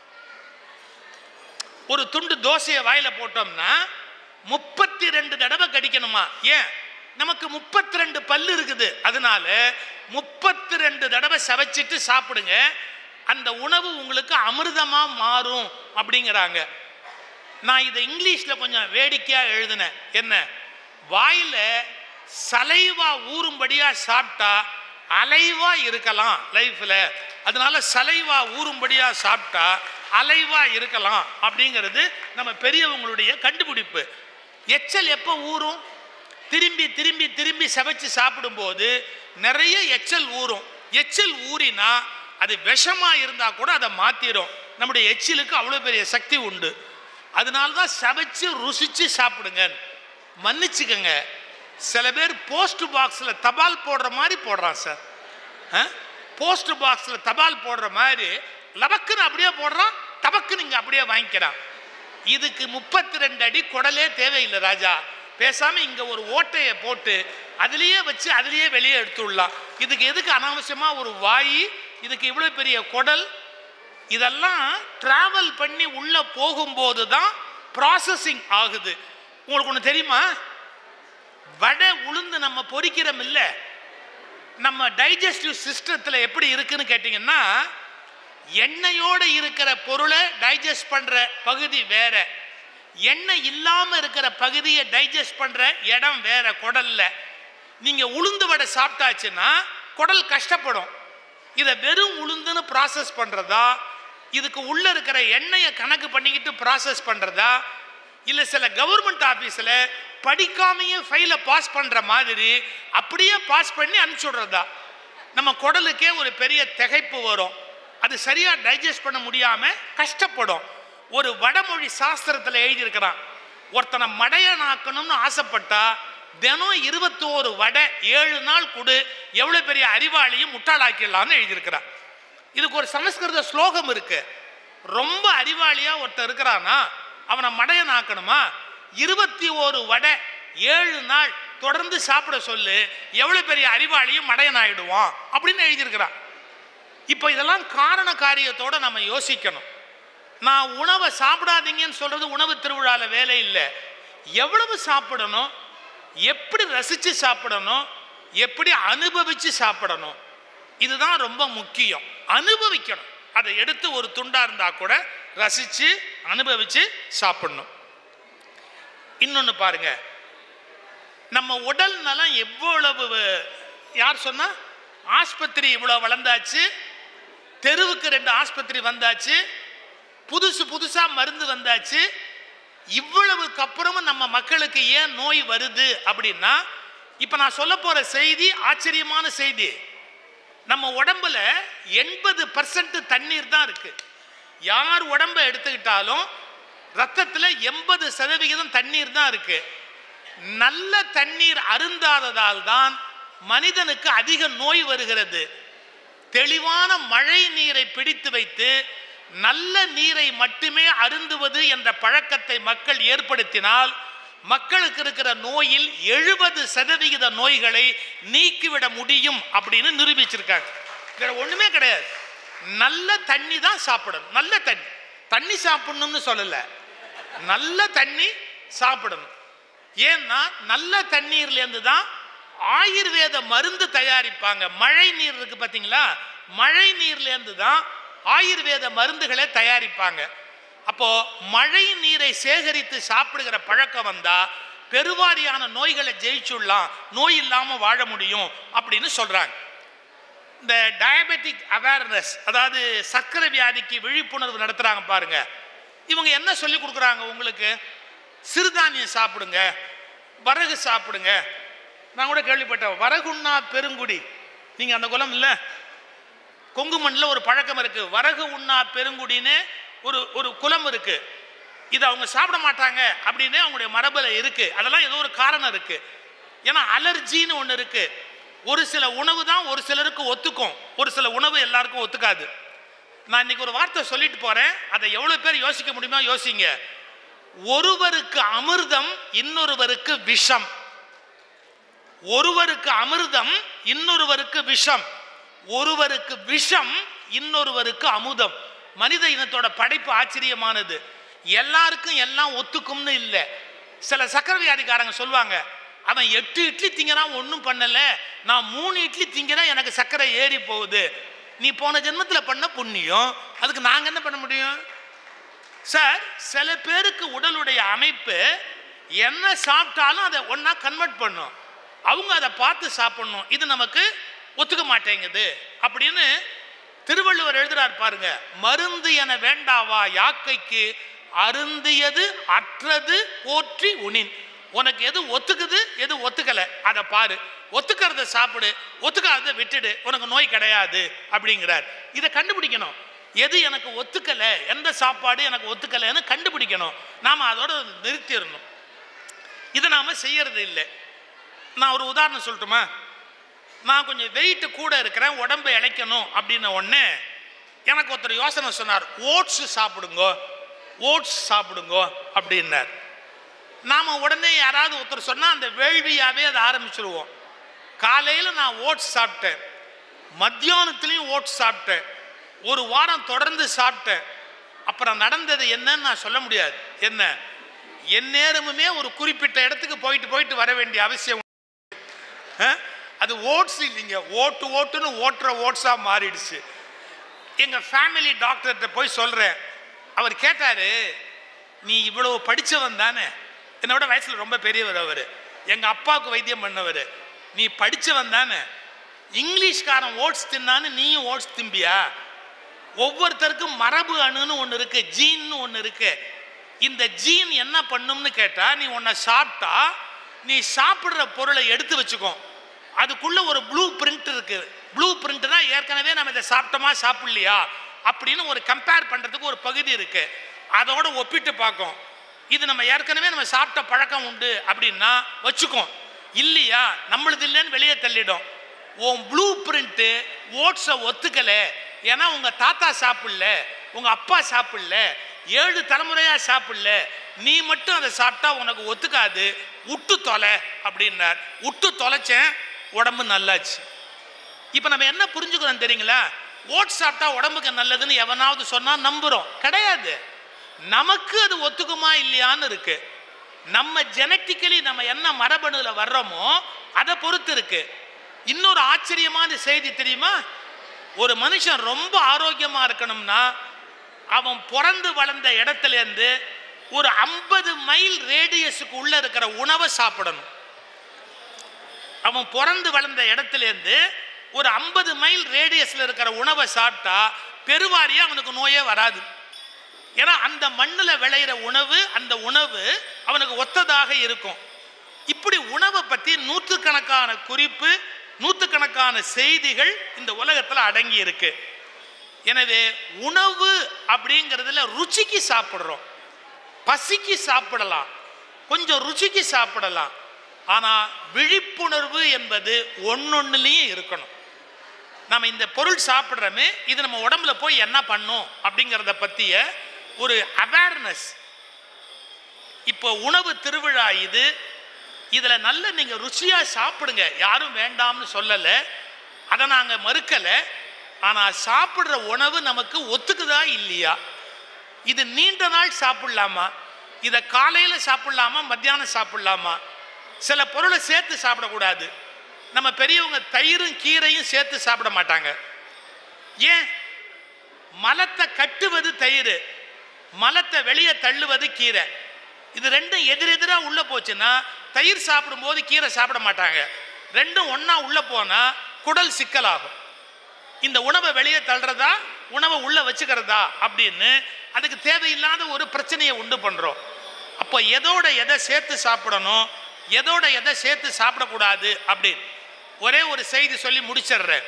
ஒரு துண்டு தோசையை வாயில போட்டோம்னா முப்பத்தி ரெண்டு தடவை கடிக்கணுமா ஏன் நமக்கு முப்பத்தி ரெண்டு பல்லு இருக்குது அதனால முப்பத்தி ரெண்டு தடவை சவைச்சிட்டு சாப்பிடுங்க அந்த உணவு உங்களுக்கு அமிர்தமா மாறும் அப்படிங்கிறாங்க நான் இதை இங்கிலீஷ்ல கொஞ்சம் வேடிக்கையா எழுதினேன் என்ன வாயில சலைவா ஊறும்படியா சாப்பிட்டா அலைவா இருக்கலாம் லைஃப்ல அதனால சலைவா ஊறும்படியா சாப்பிட்டா அலைவா இருக்கலாம் அப்படிங்கிறது நம்ம பெரியவங்களுடைய கண்டுபிடிப்பு எச்சல் எப்போ ஊறும் திரும்பி திரும்பி திரும்பி சமைச்சு சாப்பிடும்போது நிறைய எச்சல் ஊறும் எச்சல் ஊறினா அது விஷமா இருந்தா கூட அதை மாத்திரும் நம்முடைய எச்சிலுக்கு அவ்வளோ பெரிய சக்தி உண்டு அதனால தான் சமைச்சு ருசிச்சு சாப்பிடுங்க மன்னிச்சுக்கங்க சில பேர் போஸ்ட் பாக்ஸில் தபால் போடுற மாதிரி போடுறான் சார் போஸ்ட் பாக்ஸில் தபால் போடுற மாதிரி லபக்குன்னு அப்படியே போடுறான் தபக்குன்னு இங்கே அப்படியே வாங்கிக்கிறான் இதுக்கு முப்பத்தி ரெண்டு அடி குடலே தேவையில்லை ராஜா பேசாம இங்க ஒரு ஓட்டையை போட்டு அதுலயே வச்சு அதுலயே வெளியே எடுத்துடலாம் இதுக்கு எதுக்கு அனாவசியமா ஒரு வாய் இதுக்கு இவ்வளவு பெரிய குடல் இதெல்லாம் டிராவல் பண்ணி உள்ள போகும்போது தான் ப்ராசஸிங் ஆகுது உங்களுக்கு ஒன்று தெரியுமா வடை உளுந்து நம்ம பொரிக்கிறோம் இல்லை நம்ம டைஜஸ்டிவ் சிஸ்டத்தில் எப்படி இருக்குன்னு கேட்டிங்கன்னா எண்ணெயோடு இருக்கிற பொருளை டைஜஸ்ட் பண்ணுற பகுதி வேற எண்ணெய் இல்லாமல் இருக்கிற பகுதியை டைஜஸ்ட் பண்ணுற இடம் வேற குடல்ல நீங்கள் உளுந்து வடை சாப்பிட்டாச்சுன்னா குடல் கஷ்டப்படும் இதை வெறும் உளுந்துன்னு ப்ராசஸ் பண்ணுறதா இதுக்கு உள்ளே இருக்கிற எண்ணெயை கணக்கு பண்ணிக்கிட்டு ப்ராசஸ் பண்ணுறதா இல்லை சில கவர்மெண்ட் ஆஃபீஸில் படிக்காமையே ஃபைலை பாஸ் பண்ணுற மாதிரி அப்படியே பாஸ் பண்ணி அனுப்பிச்சி விட்றதா நம்ம குடலுக்கே ஒரு பெரிய திகைப்பு வரும் அது சரியாக டைஜஸ்ட் பண்ண முடியாமல் கஷ்டப்படும் ஒரு வடமொழி சாஸ்திரத்தில் எழுதியிருக்கிறான் ஒருத்தனை மடையனாக்கணும்னு ஆசைப்பட்டா தினம் இருபத்தோரு வடை ஏழு நாள் கொடு எவ்வளோ பெரிய அறிவாளியும் முட்டாளாக்கிடலாம்னு எழுதியிருக்கிறான் இதுக்கு ஒரு சமஸ்கிருத ஸ்லோகம் இருக்கு ரொம்ப அறிவாளியா ஒருத்தர் இருக்கிறானா அவனை மடையனாக்கணுமா இருபத்தி ஒரு வடை ஏழு நாள் தொடர்ந்து சாப்பிட சொல்லு எவ்வளவு பெரிய அறிவாளியும் மடையனாயிடுவான் அப்படின்னு எழுதியிருக்கிறான் இப்போ இதெல்லாம் காரண காரியத்தோட நம்ம யோசிக்கணும் நான் உணவை சாப்பிடாதீங்கன்னு சொல்றது உணவு திருவிழால வேலை இல்லை எவ்வளவு சாப்பிடணும் எப்படி ரசிச்சு சாப்பிடணும் எப்படி அனுபவிச்சு சாப்பிடணும் இதுதான் ரொம்ப முக்கியம் அனுபவிக்கணும் அதை எடுத்து ஒரு துண்டா இருந்தா கூட ரசிச்சு அனுபவிச்சு சாப்பிடணும் இன்னொன்று பாருங்க நம்ம உடல் நலம் எவ்வளவு யார் சொன்னா ஆஸ்பத்திரி இவ்வளோ வளர்ந்தாச்சு தெருவுக்கு ரெண்டு ஆஸ்பத்திரி வந்தாச்சு புதுசு புதுசா மருந்து வந்தாச்சு இவ்வளவுக்கு அப்புறமும் நம்ம மக்களுக்கு ஏன் நோய் வருது அப்படின்னா இப்ப நான் சொல்ல போற செய்தி ஆச்சரியமான செய்தி நம்ம உடம்புல எண்பது பர்சன்ட் தண்ணீர் தான் இருக்கு யார் உடம்ப எடுத்துக்கிட்டாலும் ரத்தத்துல எண்பது சதவிகிதம் தண்ணீர் தான் இருக்கு நல்ல தண்ணீர் அருந்தாததால் தான் மனிதனுக்கு அதிக நோய் வருகிறது தெளிவான மழை நீரை பிடித்து வைத்து நல்ல நீரை மட்டுமே அருந்துவது என்ற பழக்கத்தை மக்கள் ஏற்படுத்தினால் மக்களுக்கு இருக்கிற நோயில் எழுபது சதவிகித நோய்களை நீக்கிவிட முடியும் அப்படின்னு நிரூபிச்சிருக்காங்க வேற ஒண்ணுமே கிடையாது நல்ல தண்ணி தான் சாப்பிடணும் நல்ல தண்ணி தண்ணி சாப்பிடணும்னு சொல்லல நல்ல தண்ணி சாப்பிடணும் ஏன்னா நல்ல தண்ணீர்லேருந்து தான் ஆயுர்வேத மருந்து தயாரிப்பாங்க மழை நீர் இருக்கு பார்த்தீங்களா மழை நீர்லேருந்து தான் ஆயுர்வேத மருந்துகளை தயாரிப்பாங்க அப்போ மழை நீரை சேகரித்து சாப்பிடுகிற பழக்கம் வந்தா பெருவாரியான நோய்களை ஜெயிச்சுடலாம் நோய் இல்லாமல் வாழ முடியும் அப்படின்னு சொல்றாங்க இந்த டயபெட்டிக் அவேர்னஸ் அதாவது சர்க்கரை வியாதிக்கு விழிப்புணர்வு நடத்துறாங்க பாருங்க இவங்க என்ன சொல்லி கொடுக்குறாங்க உங்களுக்கு சிறுதானியம் சாப்பிடுங்க வரகு சாப்பிடுங்க நான் கூட கேள்விப்பட்டேன் வரகுண்ணா பெருங்குடி நீங்க அந்த குலம் இல்லை கொங்கு மண்ணில் ஒரு பழக்கம் இருக்கு வரகு உண்ணா பெருங்குடின்னு ஒரு ஒரு குலம் இருக்கு இது அவங்க சாப்பிட மாட்டாங்க அப்படின்னு அவங்களுடைய மரபில் இருக்கு அதெல்லாம் ஏதோ ஒரு காரணம் இருக்கு ஏன்னா அலர்ஜின்னு ஒன்று இருக்கு ஒரு சில உணவு தான் ஒரு சிலருக்கு ஒத்துக்கும் ஒரு சில உணவு எல்லாருக்கும் ஒத்துக்காது நான் இன்னைக்கு ஒரு வார்த்தை சொல்லிட்டு போறேன் அதை எவ்வளவு பேர் யோசிக்க முடியுமா யோசிங்க ஒருவருக்கு அமிர்தம் இன்னொருவருக்கு விஷம் ஒருவருக்கு அமிர்தம் இன்னொருவருக்கு விஷம் ஒருவருக்கு விஷம் இன்னொருவருக்கு அமுதம் மனித இனத்தோட படைப்பு ஆச்சரியமானது எல்லாருக்கும் எல்லாம் ஒத்துக்கும்னு இல்லை சில சக்கரை வியாதிக்காரங்க சொல்லுவாங்க அவன் எட்டு இட்லி திங்கிறான் ஒன்றும் பண்ணல நான் மூணு இட்லி திங்கிறேன் எனக்கு சர்க்கரை ஏறி போகுது நீ போன ஜென்மத்தில் பண்ண புண்ணியம் அதுக்கு நாங்கள் என்ன பண்ண முடியும் சார் சில பேருக்கு உடலுடைய அமைப்பு என்ன சாப்பிட்டாலும் அதை ஒன்றா கன்வெர்ட் பண்ணும் அவங்க அதை பார்த்து சாப்பிடணும் இது நமக்கு ஒத்துக்க மாட்டேங்குது அப்படின்னு திருவள்ளுவர் எழுதுறார் பாருங்க மருந்து என வேண்டாவா யாக்கைக்கு அருந்தியது அற்றது போற்றி உனின் உனக்கு எது ஒத்துக்குது எது ஒத்துக்கல அதை பாரு ஒத்துக்கிறத சாப்பிடு ஒத்துக்காததை விட்டுடு உனக்கு நோய் கிடையாது அப்படிங்கிறார் இதை கண்டுபிடிக்கணும் எது எனக்கு ஒத்துக்கல எந்த சாப்பாடு எனக்கு ஒத்துக்கலைன்னு கண்டுபிடிக்கணும் நாம அதோட நிறுத்திடணும் இதை நாம செய்யறது இல்லை நான் ஒரு உதாரணம் சொல்லட்டுமா நான் கொஞ்சம் வெயிட் கூட இருக்கிறேன் உடம்பை இழைக்கணும் அப்படின்ன உடனே எனக்கு ஒருத்தர் யோசனை சொன்னார் ஓட்ஸ் சாப்பிடுங்க ஓட்ஸ் சாப்பிடுங்க அப்படின்னார் நாம் உடனே யாராவது ஒருத்தர் சொன்னால் அந்த வேள்வியாகவே அதை ஆரம்பிச்சிருவோம் காலையில் நான் ஓட்ஸ் சாப்பிட்டேன் மத்தியானத்துலேயும் ஓட்ஸ் சாப்பிட்டேன் ஒரு வாரம் தொடர்ந்து சாப்பிட்டேன் அப்புறம் நடந்தது என்னன்னு நான் சொல்ல முடியாது என்ன எந்நேரமுமே ஒரு குறிப்பிட்ட இடத்துக்கு போயிட்டு போயிட்டு வர வேண்டிய அவசியம் ஆ? அது ஓட்ஸ் இல்லைங்க ஓட்டு ஓட்டுன்னு ஓட்டுற ஓட்ஸாக மாறிடுச்சு எங்கள் ஃபேமிலி டாக்டர்கிட்ட போய் சொல்கிறேன் அவர் கேட்டார் நீ இவ்வளவு படித்தவன் தானே என்னோட வயசில் ரொம்ப பெரியவர் அவர் எங்கள் அப்பாவுக்கு வைத்தியம் பண்ணவர் நீ படித்தவன் தானே இங்கிலீஷ்காரன் ஓட்ஸ் தின்னான்னு நீயும் ஓட்ஸ் திம்பியா ஒவ்வொருத்தருக்கும் மரபு அணுன்னு ஒன்று இருக்கு ஜீன்னு ஒன்று இருக்கு இந்த ஜீன் என்ன பண்ணும்னு கேட்டா நீ உன்னை சாப்பிட்டா நீ சாப்பிட்ற பொருளை எடுத்து வச்சுக்கோ அதுக்குள்ள ஒரு ப்ளூ பிரிண்ட் இருக்கு ப்ளூ பிரிண்ட்னா ஏற்கனவே நம்ம இதை சாப்பிட்டோமா சாப்பிடலையா அப்படின்னு ஒரு கம்பேர் பண்றதுக்கு ஒரு பகுதி இருக்கு அதோட ஒப்பிட்டு பார்க்கும் இது நம்ம ஏற்கனவே நம்ம சாப்பிட்ட பழக்கம் உண்டு அப்படின்னா வச்சுக்கோம் இல்லையா நம்மளது இல்லைன்னு வெளியே தள்ளிடும் உன் ப்ளூ பிரிண்ட்டு ஓட்ஸை ஒத்துக்கல ஏன்னா உங்க தாத்தா சாப்பிடல உங்க அப்பா சாப்பிடல ஏழு தலைமுறையா சாப்பிடல நீ மட்டும் அதை சாப்பிட்டா உனக்கு ஒத்துக்காது விட்டு தொலை அப்படின்னார் விட்டு தொலைச்சேன் உடம்பு நல்லாச்சு இப்போ நம்ம என்ன புரிஞ்சுக்கிறோம் தெரியுங்களா ஓட்ஸ் சாப்பிட்டா உடம்புக்கு நல்லதுன்னு எவனாவது சொன்னா நம்புறோம் கிடையாது நமக்கு அது ஒத்துக்குமா இல்லையான்னு இருக்கு நம்ம ஜெனட்டிக்கலி நம்ம என்ன மரபணுல வர்றோமோ அதை பொறுத்து இருக்கு இன்னொரு ஆச்சரியமான செய்தி தெரியுமா ஒரு மனுஷன் ரொம்ப ஆரோக்கியமா இருக்கணும்னா அவன் பிறந்து வளர்ந்த இடத்துல இருந்து ஒரு ஐம்பது மைல் ரேடியஸுக்கு உள்ள இருக்கிற உணவை சாப்பிடணும் அவன் பிறந்து வளர்ந்த இடத்துல இருந்து ஒரு ஐம்பது மைல் ரேடியஸ்ல இருக்கிற உணவை சாப்பிட்டா பெருவாரியா அவனுக்கு நோயே வராது ஏன்னா அந்த மண்ணில் விளையிற உணவு அந்த உணவு அவனுக்கு ஒத்ததாக இருக்கும் இப்படி உணவை பற்றி நூற்றுக்கணக்கான குறிப்பு நூற்றுக்கணக்கான செய்திகள் இந்த உலகத்தில் அடங்கி இருக்கு எனவே உணவு அப்படிங்கிறதுல ருச்சிக்கு சாப்பிட்றோம் பசிக்கு சாப்பிடலாம் கொஞ்சம் ருச்சிக்கு சாப்பிடலாம் ஆனால் விழிப்புணர்வு என்பது ஒன்னொன்னுலேயும் இருக்கணும் நம்ம இந்த பொருள் சாப்பிட்றோமே இது நம்ம உடம்புல போய் என்ன பண்ணும் அப்படிங்கிறத பற்றிய ஒரு அவேர்னஸ் இப்போ உணவு திருவிழா இது இதில் நல்ல நீங்கள் ருசியாக சாப்பிடுங்க யாரும் வேண்டாம்னு சொல்லலை அதை நாங்கள் மறுக்கலை ஆனால் சாப்பிட்ற உணவு நமக்கு ஒத்துக்குதா இல்லையா இது நீண்ட நாள் சாப்பிடலாமா இதை காலையில் சாப்பிடலாமா மத்தியானம் சாப்பிடலாமா சில பொருளை சேர்த்து சாப்பிடக்கூடாது நம்ம பெரியவங்க தயிரும் கீரையும் சேர்த்து சாப்பிட மாட்டாங்க ஏன் மலத்தை கட்டுவது தயிர் மலத்தை வெளியே தள்ளுவது கீரை இது ரெண்டும் எதிரெதிராக உள்ள போச்சுன்னா தயிர் சாப்பிடும்போது கீரை சாப்பிட மாட்டாங்க ரெண்டும் ஒண்ணா உள்ள போனா குடல் சிக்கலாகும் இந்த உணவை வெளியே தள்ளுறதா உணவை உள்ள வச்சுக்கிறதா அப்படின்னு அதுக்கு தேவையில்லாத ஒரு பிரச்சனையை உண்டு பண்றோம் அப்போ எதோட எதை சேர்த்து சாப்பிடணும் எதோட எதை சேர்த்து சாப்பிடக்கூடாது அப்படின்னு ஒரே ஒரு செய்தி சொல்லி முடிச்சிடுறேன்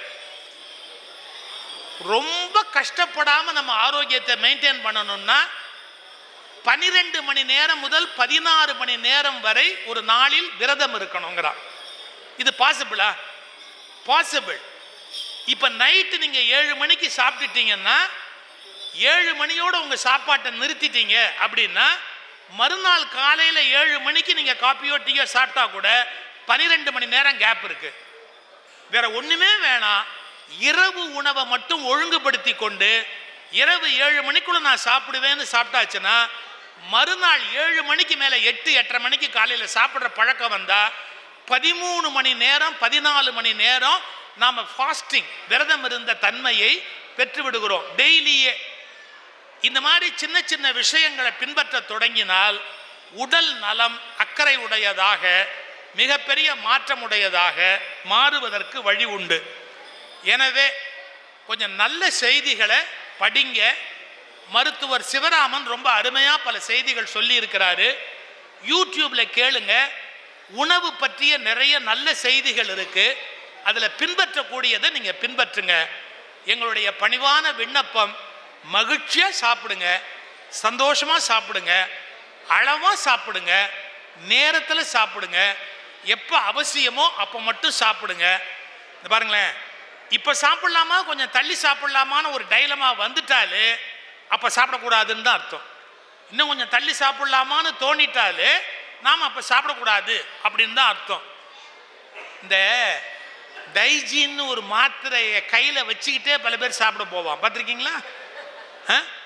ரொம்ப கஷ்டப்படாம நம்ம ஆரோக்கியத்தை மெயின்டைன் பண்ணணும்னா பனிரெண்டு மணி நேரம் முதல் பதினாறு மணி நேரம் வரை ஒரு நாளில் விரதம் இருக்கணுங்கிறான் இது பாசிபிளா பாசிபிள் இப்போ நைட்டு நீங்கள் ஏழு மணிக்கு சாப்பிட்டுட்டீங்கன்னா ஏழு மணியோட உங்கள் சாப்பாட்டை நிறுத்திட்டீங்க அப்படின்னா மறுநாள் காலையில் ஏழு மணிக்கு நீங்கள் காப்பியோ டீயோ சாப்பிட்டா கூட பன்னிரெண்டு மணி நேரம் கேப் இருக்கு வேற ஒண்ணுமே வேணாம் இரவு உணவை மட்டும் ஒழுங்குபடுத்தி கொண்டு இரவு ஏழு மணிக்குள்ள நான் சாப்பிடுவேன்னு சாப்பிட்டாச்சுன்னா மறுநாள் ஏழு மணிக்கு மேலே எட்டு எட்டரை மணிக்கு காலையில் சாப்பிட்ற பழக்கம் வந்தா பதிமூணு மணி நேரம் பதினாலு மணி நேரம் நாம் ஃபாஸ்டிங் விரதம் இருந்த தன்மையை பெற்று விடுகிறோம் டெய்லியே இந்த மாதிரி சின்ன சின்ன விஷயங்களை பின்பற்ற தொடங்கினால் உடல் நலம் அக்கறை உடையதாக மிகப்பெரிய மாற்றமுடையதாக மாறுவதற்கு வழி உண்டு எனவே கொஞ்சம் நல்ல செய்திகளை படிங்க மருத்துவர் சிவராமன் ரொம்ப அருமையாக பல செய்திகள் சொல்லி இருக்கிறாரு யூடியூப்ல கேளுங்க உணவு பற்றிய நிறைய நல்ல செய்திகள் இருக்கு அதில் பின்பற்றக்கூடியதை நீங்கள் பின்பற்றுங்க எங்களுடைய பணிவான விண்ணப்பம் மகிழ்ச்சியாக சாப்பிடுங்க சந்தோஷமாக சாப்பிடுங்க அளவாக சாப்பிடுங்க நேரத்தில் சாப்பிடுங்க எப்போ அவசியமோ அப்போ மட்டும் சாப்பிடுங்க இந்த பாருங்களேன் இப்போ சாப்பிடலாமா கொஞ்சம் தள்ளி சாப்பிடலாமான்னு ஒரு டைலமா வந்துட்டாலே அப்போ சாப்பிடக்கூடாதுன்னு தான் அர்த்தம் இன்னும் கொஞ்சம் தள்ளி சாப்பிடலாமான்னு தோணிட்டாலே நாம் அப்போ சாப்பிடக்கூடாது அப்படின்னு தான் அர்த்தம் இந்த டைஜின்னு ஒரு மாத்திரையை கையில் வச்சுக்கிட்டே பல பேர் சாப்பிட போவான் பார்த்துருக்கீங்களா ஆ?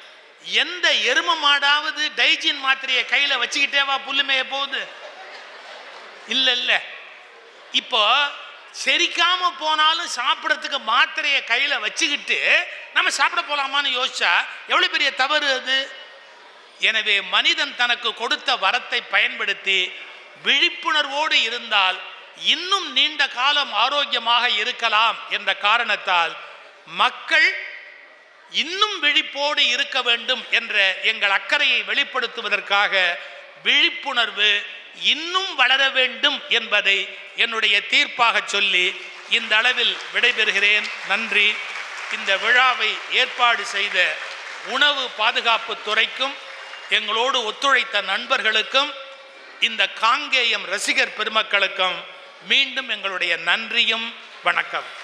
எந்த எரும மாடாவது டைஜின் மாத்திரையை கையில வச்சுக்கிட்டேவா புல்லு மேய போகுது இல்ல இல்ல இப்போ செரிக்காம போனாலும் சாப்பிடறதுக்கு மாத்திரையை கையில வச்சுக்கிட்டு நம்ம சாப்பிட போலாமான்னு யோசிச்சா எவ்வளவு பெரிய தவறு அது எனவே மனிதன் தனக்கு கொடுத்த வரத்தை பயன்படுத்தி விழிப்புணர்வோடு இருந்தால் இன்னும் நீண்ட காலம் ஆரோக்கியமாக இருக்கலாம் என்ற காரணத்தால் மக்கள் இன்னும் விழிப்போடு இருக்க வேண்டும் என்ற எங்கள் அக்கறையை வெளிப்படுத்துவதற்காக விழிப்புணர்வு இன்னும் வளர வேண்டும் என்பதை என்னுடைய தீர்ப்பாக சொல்லி இந்த அளவில் விடைபெறுகிறேன் நன்றி இந்த விழாவை ஏற்பாடு செய்த உணவு பாதுகாப்பு துறைக்கும் எங்களோடு ஒத்துழைத்த நண்பர்களுக்கும் இந்த காங்கேயம் ரசிகர் பெருமக்களுக்கும் மீண்டும் எங்களுடைய நன்றியும் வணக்கம்